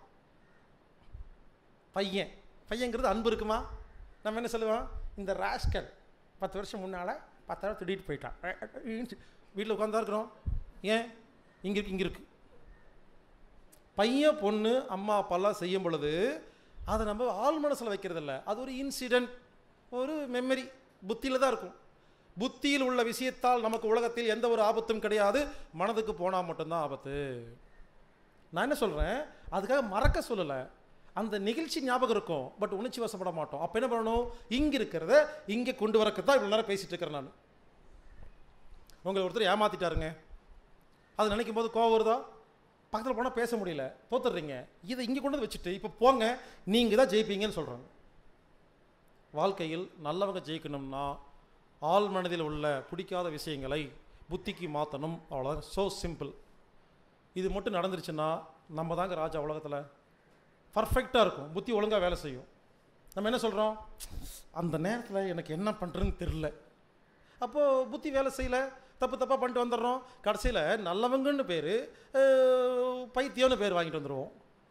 பையன் பையங்கிறது அன்பு இருக்குமா நம்ம என்ன சொல்லுவோம் இந்த ராஸ்கல் பத்து வருஷம் முன்னால் பத்தாயிரம் திருடிட்டு போயிட்டான் வீட்டில் உட்காந்தா இருக்கிறோம் ஏன் இங்கே இருக்கு இங்கே இருக்கு பையன் பொண்ணு அம்மா அப்பாலாம் செய்யும் பொழுது அதை நம்ம ஆள் மனசில் வைக்கிறதில்ல அது ஒரு இன்சிடென்ட் ஒரு மெமரி புத்தியில் தான் இருக்கும் புத்தியில் உள்ள விஷயத்தால் நமக்கு உலகத்தில் எந்த ஒரு ஆபத்தும் கிடையாது மனதுக்கு போனால் மட்டும்தான் ஆபத்து நான் என்ன சொல்கிறேன் அதுக்காக மறக்க சொல்லலை அந்த நிகழ்ச்சி ஞாபகம் இருக்கும் பட் உணர்ச்சி வசப்பட மாட்டோம் அப்போ என்ன பண்ணணும் இங்கே இருக்கிறத இங்கே கொண்டு வரக்கு தான் இவ்வளோ நேரம் பேசிட்டு இருக்கிறேன் நான் உங்களை ஒருத்தர் ஏமாத்திட்டாருங்க அது நினைக்கும் போது கோவம் வருதா பக்கத்தில் போனால் பேச முடியல தோத்துடுறீங்க இதை இங்கே கொண்டு வந்து வச்சுட்டு இப்போ போங்க நீங்கள் தான் ஜெயிப்பீங்கன்னு சொல்கிறாங்க வாழ்க்கையில் நல்லவங்க ஜெயிக்கணும்னா ஆள் மனதில் உள்ள பிடிக்காத விஷயங்களை புத்திக்கு மாற்றணும் அவ்வளோதான் ஸோ சிம்பிள் இது மட்டும் நடந்துருச்சுன்னா நம்ம தாங்க ராஜா உலகத்தில் பர்ஃபெக்டாக இருக்கும் புத்தி ஒழுங்காக வேலை செய்யும் நம்ம என்ன சொல்கிறோம் அந்த நேரத்தில் எனக்கு என்ன பண்ணுறதுன்னு தெரில அப்போது புத்தி வேலை செய்யலை தப்பு தப்பாக பண்ணிட்டு வந்துடுறோம் கடைசியில் நல்லவங்கன்னு பேர் பைத்தியம்னு பேர் வாங்கிட்டு வந்துடுவோம்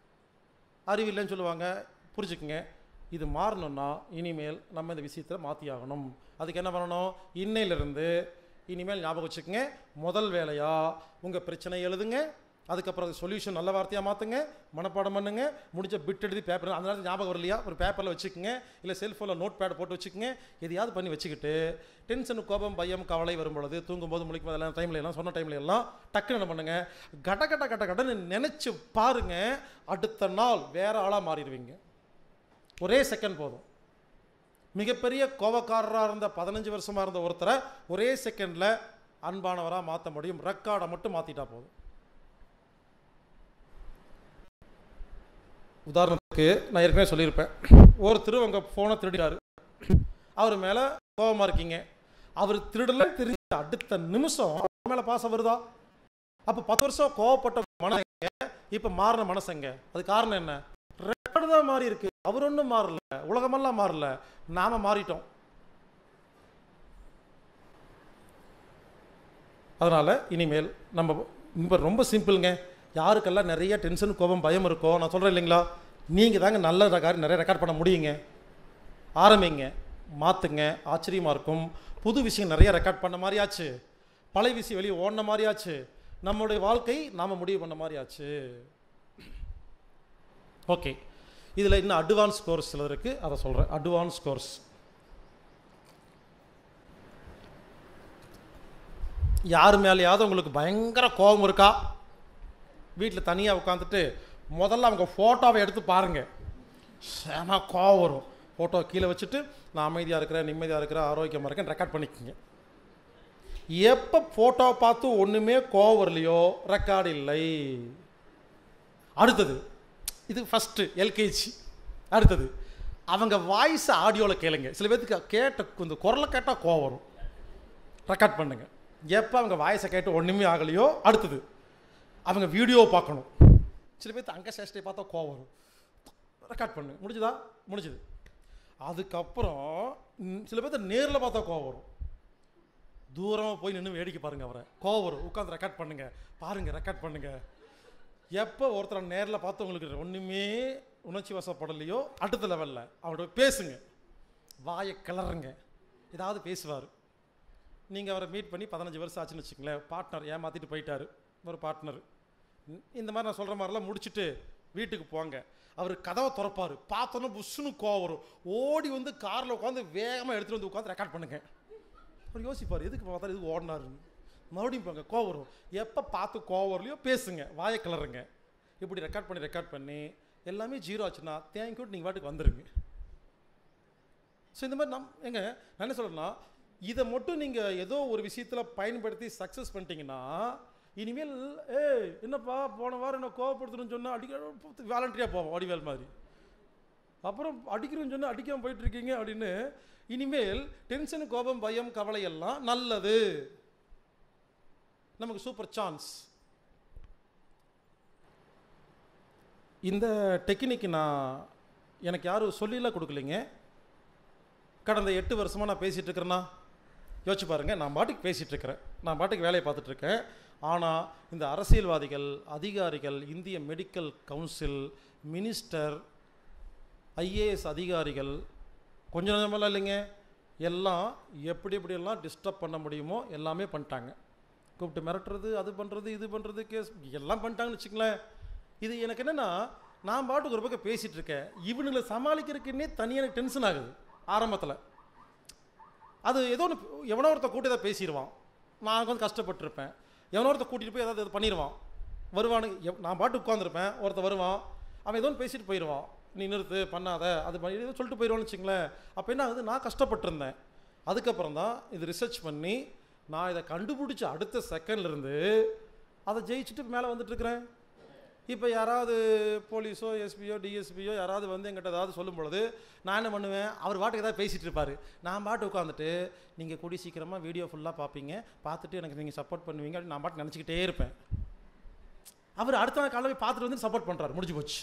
அறிவில்லைன்னு சொல்லுவாங்க புரிஞ்சுக்குங்க இது மாறணும்னா இனிமேல் நம்ம இந்த விஷயத்தில் மாற்றி ஆகணும் அதுக்கு என்ன பண்ணணும் இன்னையிலிருந்து இனிமேல் ஞாபகம் வச்சுக்கோங்க முதல் வேலையாக உங்கள் பிரச்சனை எழுதுங்க அதுக்கப்புறம் சொல்யூஷன் நல்ல வார்த்தையாக மாற்றுங்க மனப்பாடம் பண்ணுங்க முடிஞ்ச பிட் எழுதி பேப்பர் அந்த நேரத்தில் ஞாபகம் வரலையா ஒரு பேப்பரில் வச்சுக்கோங்க இல்லை செல்ஃபோனில் நோட் பேட் போட்டு வச்சுக்கோங்க எதையாவது பண்ணி வச்சுக்கிட்டு டென்ஷன் கோபம் பயம் கவலை வரும் பொழுது தூங்கும்போது முழிக்கும் போது எல்லாம் டைமில் எல்லாம் சொன்ன டைம்ல எல்லாம் டக்குன்னு என்ன பண்ணுங்க கட கட கட கடன்னு நினச்சி பாருங்க அடுத்த நாள் வேற ஆளாக மாறிடுவீங்க ஒரே செகண்ட் போதும் மிகப்பெரிய கோபக்காரராக இருந்த பதினஞ்சு வருஷமாக இருந்த ஒருத்தரை ஒரே செகண்டில் அன்பானவராக மாற்ற முடியும் ரெக்கார்டை மட்டும் மாற்றிட்டா போதும் உதாரணத்துக்கு நான் ஏற்கனவே சொல்லியிருப்பேன் ஒருத்தர் உங்கள் ஃபோனை திருடினாரு அவர் மேலே கோபமாக இருக்கீங்க அவர் திருடல தெரிஞ்ச அடுத்த நிமிஷம் அவர் மேலே பாசம் வருதா அப்போ பத்து வருஷம் கோவப்பட்ட மனசங்க இப்போ மாறின மனசங்க அது காரணம் என்ன ரெக்கார்டு தான் மாறி இருக்கு அவர் ஒன்றும் மாறல உலகமெல்லாம் மாறல நாம மாறிட்டோம் அதனால் இனிமேல் நம்ம இப்போ ரொம்ப சிம்பிளுங்க யாருக்கெல்லாம் நிறைய டென்ஷன் கோபம் பயம் இருக்கோ நான் சொல்கிறேன் இல்லைங்களா நீங்கள் தாங்க நல்ல ரெக்கார்ட் நிறைய ரெக்கார்ட் பண்ண முடியுங்க ஆரம்பிங்க மாற்றுங்க ஆச்சரியமாக இருக்கும் புது விஷயம் நிறைய ரெக்கார்ட் பண்ண மாதிரி ஆச்சு பழைய விஷயம் வெளியே ஓடின மாதிரி ஆச்சு நம்மளுடைய வாழ்க்கை நாம் முடிவு பண்ண மாதிரி ஆச்சு ஓகே இதில் இன்னும் அட்வான்ஸ் கோர்ஸ் சிலது இருக்குது அதை சொல்கிறேன் அட்வான்ஸ் கோர்ஸ் யார் மேலேயாவது உங்களுக்கு பயங்கர கோபம் இருக்கா வீட்டில் தனியாக உட்காந்துட்டு முதல்ல அவங்க ஃபோட்டோவை எடுத்து பாருங்கள் செம கோவம் வரும் ஃபோட்டோ கீழே வச்சுட்டு நான் அமைதியாக இருக்கிறேன் நிம்மதியாக இருக்கிறேன் ஆரோக்கியமாக இருக்கேன் ரெக்கார்ட் பண்ணிக்கோங்க எப்போ ஃபோட்டோவை பார்த்து ஒன்றுமே கோவம் வரலையோ ரெக்கார்டு இல்லை அடுத்தது இது ஃபஸ்ட்டு எல்கேஜி அடுத்தது அவங்க வாய்ஸ் ஆடியோவில் கேளுங்க சில பேர்த்துக்கு கேட்ட இந்த குரலை கேட்டால் கோவம் வரும் ரெக்கார்ட் பண்ணுங்க எப்போ அவங்க வாய்ஸை கேட்டு ஒன்றுமே ஆகலையோ அடுத்தது அவங்க வீடியோ பார்க்கணும் சில பேர்த்து அங்கே சேஷ்டை பார்த்தா கோவம் வரும் ரெக்கார்ட் பண்ணு முடிஞ்சுதா முடிஞ்சுது அதுக்கப்புறம் ம், சில பேர்த்த நேரில் பார்த்தா கோவம் வரும் தூரமாக போய் நின்று வேடிக்கை பாருங்க அவரை கோவம் வரும் உட்காந்து ரெக்கார்ட் பண்ணுங்க பாருங்க ரெக்கார்ட் பண்ணுங்க எப்போ ஒருத்தரை நேரில் பார்த்து உங்களுக்கு ஒன்றுமே உணர்ச்சி வசப்படலையோ அடுத்த லெவலில் அவர்கிட்ட பேசுங்க வாயை கிளறுங்க ஏதாவது பேசுவார் நீங்கள் அவரை மீட் பண்ணி பதினஞ்சு வருஷம் ஆச்சுன்னு வச்சுங்களேன் பார்ட்னர் ஏமாற்றிட்டு போயிட்டாரு ஒரு பார்ட்னர் இந்த மாதிரி நான் சொல்கிற மாதிரிலாம் முடிச்சுட்டு வீட்டுக்கு போங்க அவர் கதவை திறப்பார் பார்த்தோன்னே புஷ்ஷுன்னு கோவம் வரும் ஓடி வந்து காரில் உட்காந்து வேகமாக எடுத்துகிட்டு வந்து உட்காந்து ரெக்கார்ட் பண்ணுங்க அவர் யோசிப்பார் எதுக்கு பார்த்தா எதுக்கு ஓடினாருன்னு மறுபடியும் போங்க கோவம் வரும் எப்போ பார்த்து கோவம் வரலையோ பேசுங்க வாயை கிளறுங்க இப்படி ரெக்கார்ட் பண்ணி ரெக்கார்ட் பண்ணி எல்லாமே ஜீரோ ஆச்சுன்னா தேங்க்யூ நீங்கள் வாட்டுக்கு வந்துடுங்க ஸோ இந்த மாதிரி நம் எங்க நான் என்ன சொல்கிறேன்னா இதை மட்டும் நீங்கள் ஏதோ ஒரு விஷயத்தில் பயன்படுத்தி சக்ஸஸ் பண்ணிட்டீங்கன்னா இனிமேல் ஏய் என்னப்பா போன வாரம் என்ன கோவப்படுத்தணும்னு சொன்னால் அடிக்க வாலண்டரியாக போவோம் வடிவேல் மாதிரி அப்புறம் அடிக்கிறேன்னு சொன்னால் அடிக்காமல் போயிட்டு இருக்கீங்க அப்படின்னு இனிமேல் டென்ஷன் கோபம் பயம் கவலை எல்லாம் நல்லது நமக்கு சூப்பர் சான்ஸ் இந்த டெக்னிக் நான் எனக்கு யாரும் சொல்லிலாம் கொடுக்கலைங்க கடந்த எட்டு வருஷமாக நான் பேசிகிட்டு இருக்கிறேன்னா யோசிச்சு பாருங்க நான் பாட்டுக்கு பேசிகிட்டு இருக்கிறேன் நான் பாட்டுக்கு வேலையை பார்த்துட்டு இருக்கேன் ஆனால் இந்த அரசியல்வாதிகள் அதிகாரிகள் இந்திய மெடிக்கல் கவுன்சில் மினிஸ்டர் ஐஏஎஸ் அதிகாரிகள் கொஞ்சம் கொஞ்சமெல்லாம் இல்லைங்க எல்லாம் எப்படி எப்படியெல்லாம் டிஸ்டர்ப் பண்ண முடியுமோ எல்லாமே பண்ணிட்டாங்க கூப்பிட்டு மிரட்டுறது அது பண்ணுறது இது பண்ணுறது கேஸ் எல்லாம் பண்ணிட்டாங்கன்னு வச்சுங்களேன் இது எனக்கு என்னென்னா நான் பாட்டுக்கு ஒரு பக்கம் பேசிகிட்டு இருக்கேன் இவனுங்களை சமாளிக்கிறதுக்குன்னே தனியாக எனக்கு டென்ஷன் ஆகுது ஆரம்பத்தில் அது ஏதோ ஒன்று எவனோ ஒருத்த கூட்டி ஏதாவது பேசிடுவான் நான் வந்து கஷ்டப்பட்டிருப்பேன் எவனோ ஒருத்த கூட்டிகிட்டு போய் ஏதாவது இது பண்ணிடுவான் வருவானு எவ்- நான் பாட்டு உட்காந்துருப்பேன் ஒருத்த வருவான் அவன் ஏதோ ஒன்று பேசிட்டு போயிடுவான் நீ நிறுத்து பண்ணாத அது பண்ணி ஏதோ சொல்லிட்டு போயிடுவான்னு வச்சுங்களேன் அப்போ என்ன ஆகுது நான் கஷ்டப்பட்டிருந்தேன் அதுக்கப்புறம் தான் இது ரிசர்ச் பண்ணி நான் இதை கண்டுபிடிச்ச அடுத்த செகண்ட்லேருந்து அதை ஜெயிச்சுட்டு மேலே வந்துட்டு இருக்கிறேன் இப்போ யாராவது போலீஸோ எஸ்பியோ டிஎஸ்பியோ யாராவது வந்து எங்கிட்ட ஏதாவது சொல்லும் பொழுது நான் என்ன பண்ணுவேன் அவர் பாட்டுக்கு ஏதாவது பேசிகிட்டு இருப்பார் நான் பாட்டு உட்காந்துட்டு நீங்கள் கூடி சீக்கிரமாக வீடியோ ஃபுல்லாக பார்ப்பீங்க பார்த்துட்டு எனக்கு நீங்கள் சப்போர்ட் பண்ணுவீங்க அப்படின்னு நான் பாட்டு நினச்சிக்கிட்டே இருப்பேன் அவர் அடுத்த நாள் காலையில் போய் பார்த்துட்டு வந்து சப்போர்ட் பண்ணுறாரு முடிஞ்சு போச்சு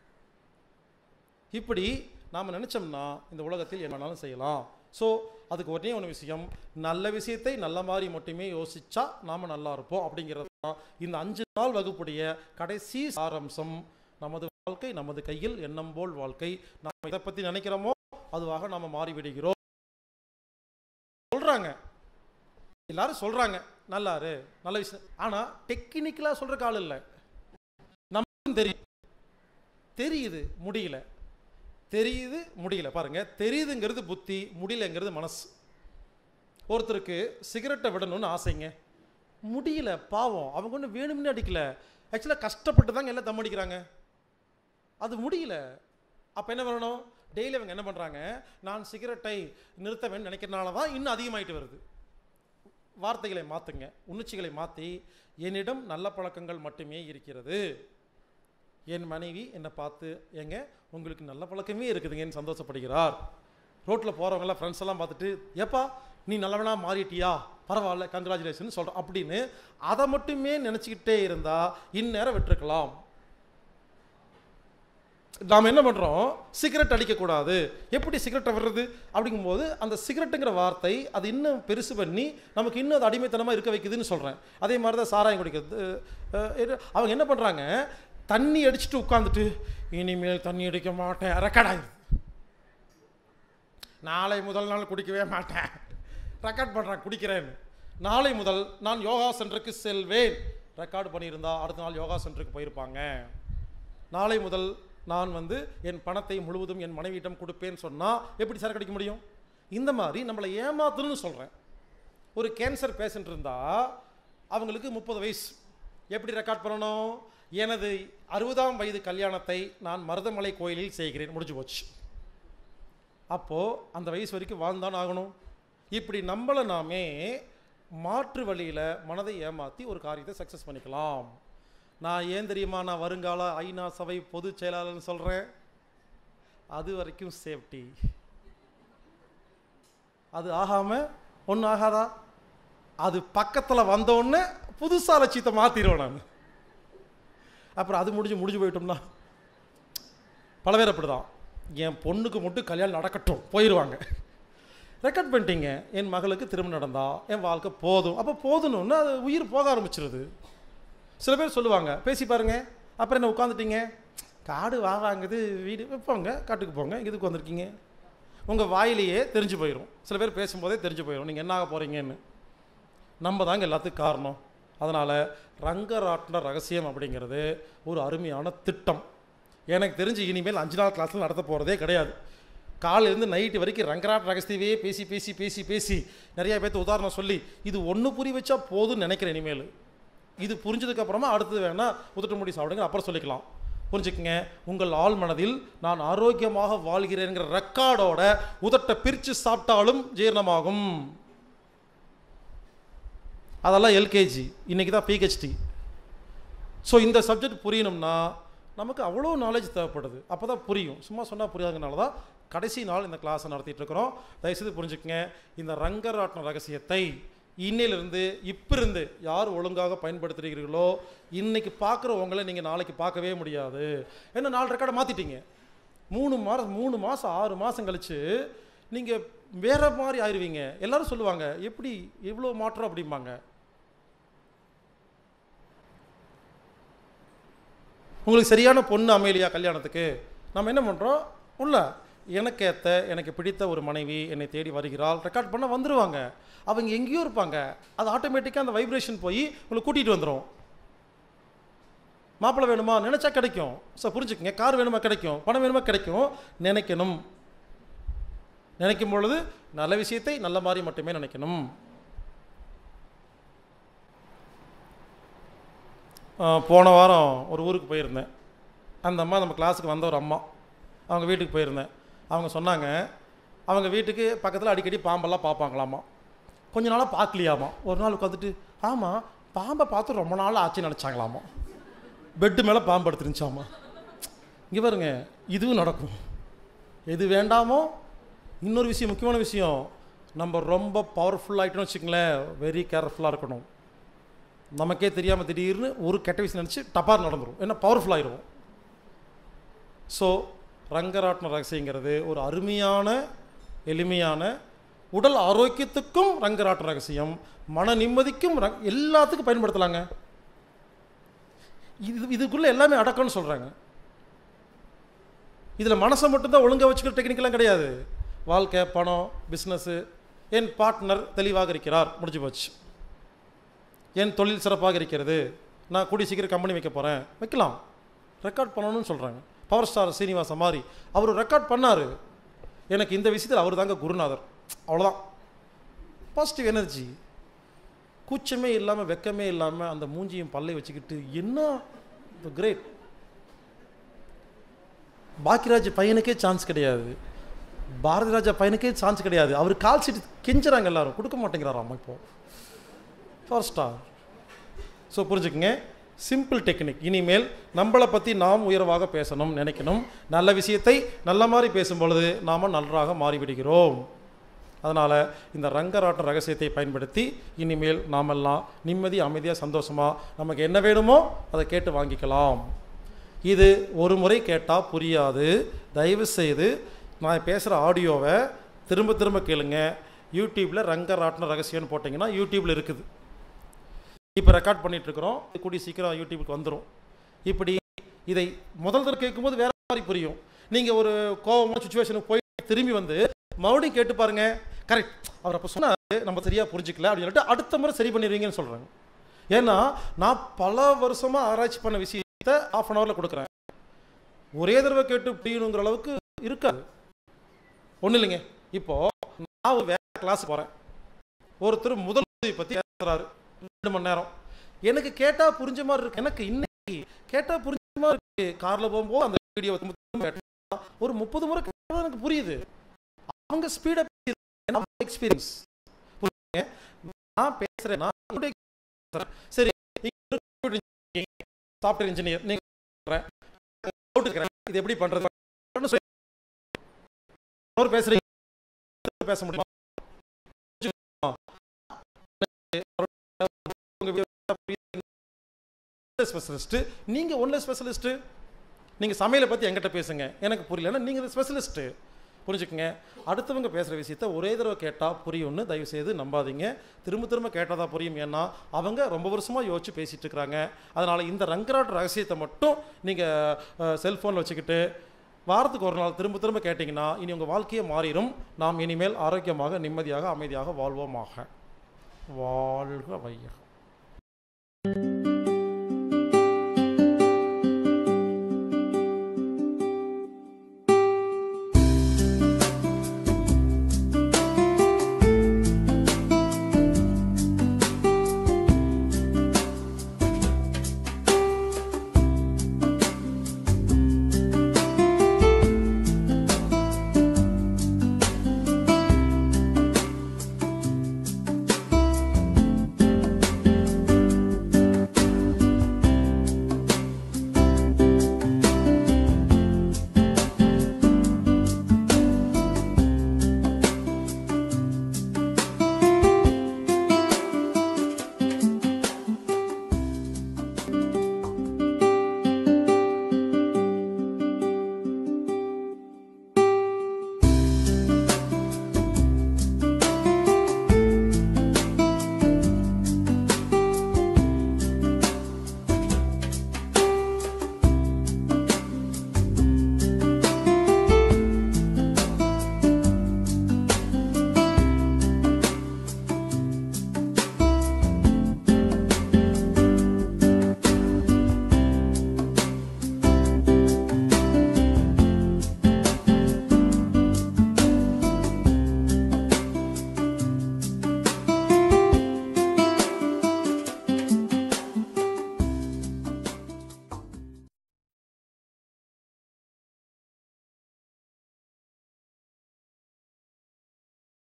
இப்படி நாம் நினச்சோம்னா இந்த உலகத்தில் என்ன வேணாலும் செய்யலாம் ஸோ அதுக்கு ஒரே ஒன்று விஷயம் நல்ல விஷயத்தை நல்ல மாதிரி மட்டுமே யோசிச்சா நாம் நல்லா இருப்போம் அப்படிங்கிறது தான் இந்த அஞ்சு நாள் வகுப்புடைய கடைசி சாரம்சம் நமது வாழ்க்கை நமது கையில் எண்ணம் போல் வாழ்க்கை நாம் இதை பற்றி நினைக்கிறோமோ அதுவாக நாம் மாறிவிடுகிறோம் சொல்கிறாங்க எல்லாரும் சொல்கிறாங்க நல்லாரு நல்ல விஷயம் ஆனால் டெக்னிக்கலாக சொல்கிற கால் இல்லை நமக்கும் தெரியும் தெரியுது முடியல தெரியுது முடியல பாருங்க தெரியுதுங்கிறது புத்தி முடியலங்கிறது மனசு ஒருத்தருக்கு சிகரெட்டை விடணும்னு ஆசைங்க முடியல பாவம் அவங்க ஒன்றும் வேணும்னு அடிக்கல ஆக்சுவலாக கஷ்டப்பட்டு தாங்க எல்லாம் தம் அடிக்கிறாங்க அது முடியல அப்போ என்ன பண்ணணும் டெய்லி அவங்க என்ன பண்ணுறாங்க நான் சிகரெட்டை நிறுத்த வேண்டும் நினைக்கிறனால தான் இன்னும் அதிகமாயிட்டு வருது வார்த்தைகளை மாற்றுங்க உணர்ச்சிகளை மாற்றி என்னிடம் நல்ல பழக்கங்கள் மட்டுமே இருக்கிறது என் மனைவி என்னை பார்த்து ஏங்க உங்களுக்கு நல்ல பழக்கமே இருக்குதுங்கன்னு சந்தோஷப்படுகிறார் ரோட்டில் போகிறவங்களாம் ஃப்ரெண்ட்ஸ் எல்லாம் பார்த்துட்டு ஏப்பா நீ நல்லவனா மாறிட்டியா பரவாயில்ல கங்க்ராச்சுலேஷன் சொல்கிறேன் அப்படின்னு அதை மட்டுமே நினச்சிக்கிட்டே இருந்தால் இந்நேரம் விட்டுருக்கலாம் நாம் என்ன பண்ணுறோம் சிகரெட் அடிக்கக்கூடாது எப்படி சிகரெட்டை விடுறது அப்படிங்கும்போது அந்த சிகரெட்டுங்கிற வார்த்தை அது இன்னும் பெருசு பண்ணி நமக்கு இன்னும் அது அடிமைத்தனமாக இருக்க வைக்குதுன்னு சொல்கிறேன் அதே மாதிரி தான் சாராயம் குடிக்கிறது அஹ், இது- அவங்க என்ன பண்ணுறாங்க தண்ணி அடிச்சுட்டு உட்காந்துட்டு இனிமேல் தண்ணி அடிக்க மாட்டேன் ரெக்கார்ட் ஆயிடுது நாளை முதல் நாள் குடிக்கவே மாட்டேன் ரெக்கார்ட் பண்ணுறேன் குடிக்கிறேன்னு நாளை முதல் நான் யோகா சென்டருக்கு செல்வேன் ரெக்கார்டு பண்ணியிருந்தா அடுத்த நாள் யோகா சென்டருக்கு போயிருப்பாங்க நாளை முதல் நான் வந்து என் பணத்தை முழுவதும் என் மனைவியிடம் கொடுப்பேன்னு சொன்னால் எப்படி சரக்கு அடிக்க முடியும் இந்த மாதிரி நம்மளை ஏமாத்தணும்னு சொல்கிறேன் ஒரு கேன்சர் பேஷண்ட் இருந்தால் அவங்களுக்கு முப்பது வயசு எப்படி ரெக்கார்ட் பண்ணணும் எனது அறுபதாம் வயது கல்யாணத்தை நான் மருதமலை கோயிலில் செய்கிறேன் முடிஞ்சு போச்சு அப்போது அந்த வயசு வரைக்கும் வாழ்ந்தான் ஆகணும் இப்படி நம்மளை நாமே மாற்று வழியில் மனதை ஏமாற்றி ஒரு காரியத்தை சக்ஸஸ் பண்ணிக்கலாம் நான் ஏன் தெரியுமா நான் வருங்கால ஐநா சபை பொதுச் செயலாளர்னு சொல்கிறேன் அது வரைக்கும் சேஃப்டி அது ஆகாமல் ஒன்றும் ஆகாதா அது பக்கத்தில் வந்தோடனே புதுசாக லட்சியத்தை மாற்றிடுவேன் நான் அப்புறம் அது முடிஞ்சு முடிஞ்சு போயிட்டோம்னா பல பேர் அப்படிதான் என் பொண்ணுக்கு மட்டும் கல்யாணம் நடக்கட்டும் போயிடுவாங்க ரெக்கார்ட் பண்ணிட்டீங்க என் மகளுக்கு திருமணம் நடந்தா என் வாழ்க்கை போதும் அப்போ போதும்னு அது உயிர் போக ஆரம்பிச்சிருது சில பேர் சொல்லுவாங்க பேசி பாருங்க அப்புறம் என்ன உட்காந்துட்டீங்க காடு வா வாங்குது வீடு போங்க காட்டுக்கு போங்க இதுக்கு வந்திருக்கீங்க உங்கள் வாயிலேயே தெரிஞ்சு போயிடும் சில பேர் பேசும்போதே தெரிஞ்சு போயிடும் நீங்கள் என்ன ஆக போகிறீங்கன்னு நம்ம தாங்க எல்லாத்துக்கும் காரணம் அதனால் ரங்கராட்டின ரகசியம் அப்படிங்கிறது ஒரு அருமையான திட்டம் எனக்கு தெரிஞ்சு இனிமேல் அஞ்சு நாள் கிளாஸில் நடத்த போகிறதே கிடையாது காலையிலேருந்து நைட்டு வரைக்கும் ரங்கராட் ரகசியவே பேசி பேசி பேசி பேசி நிறைய பேர்த்து உதாரணம் சொல்லி இது ஒன்று புரி வச்சா போதும்னு நினைக்கிறேன் இனிமேல் இது புரிஞ்சதுக்கு அப்புறமா அடுத்தது வேணால் உதட்டு முடி சாப்பிடுங்க அப்புறம் சொல்லிக்கலாம் புரிஞ்சுக்கங்க உங்கள் ஆள் மனதில் நான் ஆரோக்கியமாக வாழ்கிறேங்கிற ரெக்கார்டோட உதட்டை பிரித்து சாப்பிட்டாலும் ஜீரணமாகும் அதெல்லாம் எல்கேஜி இன்றைக்கி தான் பிஹெச்டி ஸோ இந்த சப்ஜெக்ட் புரியணும்னா நமக்கு அவ்வளோ நாலேஜ் தேவைப்படுது அப்போ தான் புரியும் சும்மா சொன்னால் புரியாதனால தான் கடைசி நாள் இந்த கிளாஸை நடத்திட்டு இருக்கிறோம் தயவுசெய்து புரிஞ்சுக்கங்க இந்த ரங்கராட்டின ரகசியத்தை இன்னையிலிருந்து இப்போ இருந்து யார் ஒழுங்காக பயன்படுத்துகிறீர்களோ இன்னைக்கு பார்க்குற உங்களை நீங்கள் நாளைக்கு பார்க்கவே முடியாது ஏன்னா நாலு ரெக்கார்டை மாற்றிட்டீங்க மூணு மாதம் மூணு மாதம் ஆறு மாதம் கழிச்சு நீங்கள் வேற மாதிரி ஆயிடுவீங்க எல்லாரும் சொல்லுவாங்க எப்படி எவ்வளோ மாற்றம் அப்படிம்பாங்க உங்களுக்கு சரியான பொண்ணு அமையலையா கல்யாணத்துக்கு நம்ம என்ன பண்ணுறோம் உள்ள எனக்கு ஏற்ற எனக்கு பிடித்த ஒரு மனைவி என்னை தேடி வருகிறாள் ரெக்கார்ட் பண்ண வந்துடுவாங்க அவங்க எங்கேயோ இருப்பாங்க அது ஆட்டோமேட்டிக்காக அந்த வைப்ரேஷன் போய் உங்களை கூட்டிகிட்டு வந்துடும் மாப்பிள்ளை வேணுமா நினச்சா கிடைக்கும் ஸோ புரிஞ்சுக்கங்க கார் வேணுமா கிடைக்கும் பணம் வேணுமா கிடைக்கும் நினைக்கணும் நினைக்கும் பொழுது நல்ல விஷயத்தை நல்ல மாதிரி மட்டுமே நினைக்கணும் ஆஹ் போன வாரம் ஒரு ஊருக்கு போயிருந்தேன் அந்த அம்மா நம்ம கிளாஸுக்கு வந்த ஒரு அம்மா அவங்க வீட்டுக்கு போயிருந்தேன் அவங்க சொன்னாங்க அவங்க வீட்டுக்கு பக்கத்தில் அடிக்கடி பாம்பெல்லாம் பார்ப்பாங்களாமா கொஞ்ச நாளாக பார்க்கலையாமா ஒரு நாள் உட்காந்துட்டு ஆமாம் பாம்பை பார்த்து ரொம்ப நாள் ஆச்சு நினச்சாங்களாமா பெட்டு மேலே பாம்பு படுத்துருந்துச்சாமா இங்கே பாருங்க இதுவும் நடக்கும் எது வேண்டாமோ இன்னொரு விஷயம் முக்கியமான விஷயம் நம்ம ரொம்ப பவர்ஃபுல் ஆகிட்டோம்னு வச்சுக்கங்களேன் வெரி கேர்ஃபுல்லாக இருக்கணும் நமக்கே தெரியாமல் திடீர்னு ஒரு கெட்ட விஷயம் நினச்சி டப்பார் நடந்துடும் ஏன்னா பவர்ஃபுல் ஆயிடுவோம் ஸோ ரங்கராட்டின ரகசியங்கிறது ஒரு அருமையான எளிமையான உடல் ஆரோக்கியத்துக்கும் ரங்கராட்ட ரகசியம் மன நிம்மதிக்கும் ரங் எல்லாத்துக்கும் பயன்படுத்தலாங்க இது இதுக்குள்ளே எல்லாமே அடக்கம்னு சொல்கிறாங்க இதில் மனசை மட்டும்தான் ஒழுங்காக வச்சுக்கிற டெக்னிக்கெல்லாம் கிடையாது வாழ்க்கை பணம் பிஸ்னஸ்ஸு என் பார்ட்னர் தெளிவாக இருக்கிறார் முடிஞ்சு போச்சு என் தொழில் சிறப்பாக இருக்கிறது நான் கூடி சீக்கிரம் கம்பெனி வைக்க போகிறேன் வைக்கலாம் ரெக்கார்ட் பண்ணணும்னு சொல்கிறாங்க பவர் ஸ்டார் சீனிவாச மாதிரி அவர் ரெக்கார்ட் பண்ணார் எனக்கு இந்த விஷயத்தில் அவர் தாங்க குருநாதர் அவ்வளோதான் பாசிட்டிவ் எனர்ஜி கூச்சமே இல்லாமல் வெக்கமே இல்லாமல் அந்த மூஞ்சியும் பல்லை வச்சுக்கிட்டு என்ன கிரேட் பாக்கியராஜ் பையனுக்கே சான்ஸ் கிடையாது பாரதி ராஜா பையனுக்கே சான்ஸ் கிடையாது அவர் கால் சீட் கெஞ்சுறாங்க எல்லாரும் கொடுக்க மாட்டேங்கிறாராம் இப்போ ஃபோர் ஸ்டார் ஸோ புரிஞ்சுக்குங்க சிம்பிள் டெக்னிக் இனிமேல் நம்மளை பற்றி நாம் உயர்வாக பேசணும் நினைக்கணும் நல்ல விஷயத்தை நல்ல மாதிரி பேசும் பொழுது நாம் நன்றாக மாறிவிடுகிறோம் அதனால் இந்த ரங்கராட்ட ரகசியத்தை பயன்படுத்தி இனிமேல் நாமெல்லாம் நிம்மதி அமைதியாக சந்தோஷமாக நமக்கு என்ன வேணுமோ அதை கேட்டு வாங்கிக்கலாம் இது ஒரு முறை கேட்டால் புரியாது தயவு செய்து நான் பேசுகிற ஆடியோவை திரும்ப திரும்ப கேளுங்க யூடியூப்பில் ரங்கராட்டின ரகசியம்னு போட்டிங்கன்னா யூடியூப்பில் இருக்குது இப்போ ரெக்கார்ட் பண்ணிட்டு இருக்கிறோம் கூடிய சீக்கிரம் யூடியூபுக்கு வந்துடும் இப்படி இதை முதல் தடவை கேட்கும்போது வேற மாதிரி புரியும் நீங்கள் ஒரு கோபமான சுச்சுவேஷனுக்கு போய் திரும்பி வந்து மறுபடியும் கேட்டு பாருங்க கரெக்ட் அவர் அப்போ சொன்னாரு நம்ம சரியா புரிஞ்சுக்கல அப்படின்னு சொல்லிட்டு அடுத்த முறை சரி பண்ணிடுவீங்கன்னு சொல்கிறாங்க ஏன்னா நான் பல வருஷமாக ஆராய்ச்சி பண்ண விஷயத்தை ஆஃப் அன் ஹவரில் கொடுக்குறேன் ஒரே தடவை கேட்டு புரியணுங்கிற அளவுக்கு இருக்காது ஒன்றும் இல்லைங்க இப்போ நான் ஒரு வேற கிளாஸ் போகிறேன் ஒருத்தர் முதல் உதவி பற்றி பேசுகிறாரு ரெண்டு மணி நேரம் எனக்கு கேட்டா புரிஞ்ச மாதிரி இருக்கு எனக்கு இன்னைக்கு கேட்டா புரிஞ்ச மாதிரி இருக்கு கார்ல போகும்போது அந்த வீடியோ ஒரு முப்பது முறை கேட்டா எனக்கு புரியுது அவங்க ஸ்பீடா எக்ஸ்பீரியன்ஸ் நான் பேசுறேன் நான் என்னுடைய பேசுறேன். சரி சாஃப்ட்வேர் இன்ஜினியர் நீங்க சொல்றேன். doubt இருக்கிறேன். இது எப்படி பண்றது சொல்லி- அவர் பேசுறீங்க பேச முடியுமா ஸ்பெஷலிஸ்ட் நீங்க ஒன்ல ஸ்பெஷலிஸ்ட் நீங்க சமையலை பத்தி என்கிட்ட பேசுங்க எனக்கு புரியலன்னா நீங்க ஸ்பெஷலிஸ்ட் புரிஞ்சுக்கங்க அடுத்தவங்க பேசுகிற விஷயத்த ஒரே தடவை கேட்டால் புரியும்னு தயவு செய்து நம்பாதீங்க திரும்ப திரும்ப கேட்டால் தான் புரியும் ஏன்னா அவங்க ரொம்ப வருஷமாக யோசிச்சு பேசிட்டு இருக்கிறாங்க அதனால் இந்த ரங்கராட் ரகசியத்தை மட்டும் நீங்கள் செல்ஃபோனில் வச்சுக்கிட்டு வாரத்துக்கு ஒரு நாள் திரும்ப திரும்ப கேட்டிங்கன்னா இனி உங்கள் வாழ்க்கையே மாறிடும் நாம் இனிமேல் ஆரோக்கியமாக நிம்மதியாக அமைதியாக வாழ்வோமாக வாழ்க வையகம்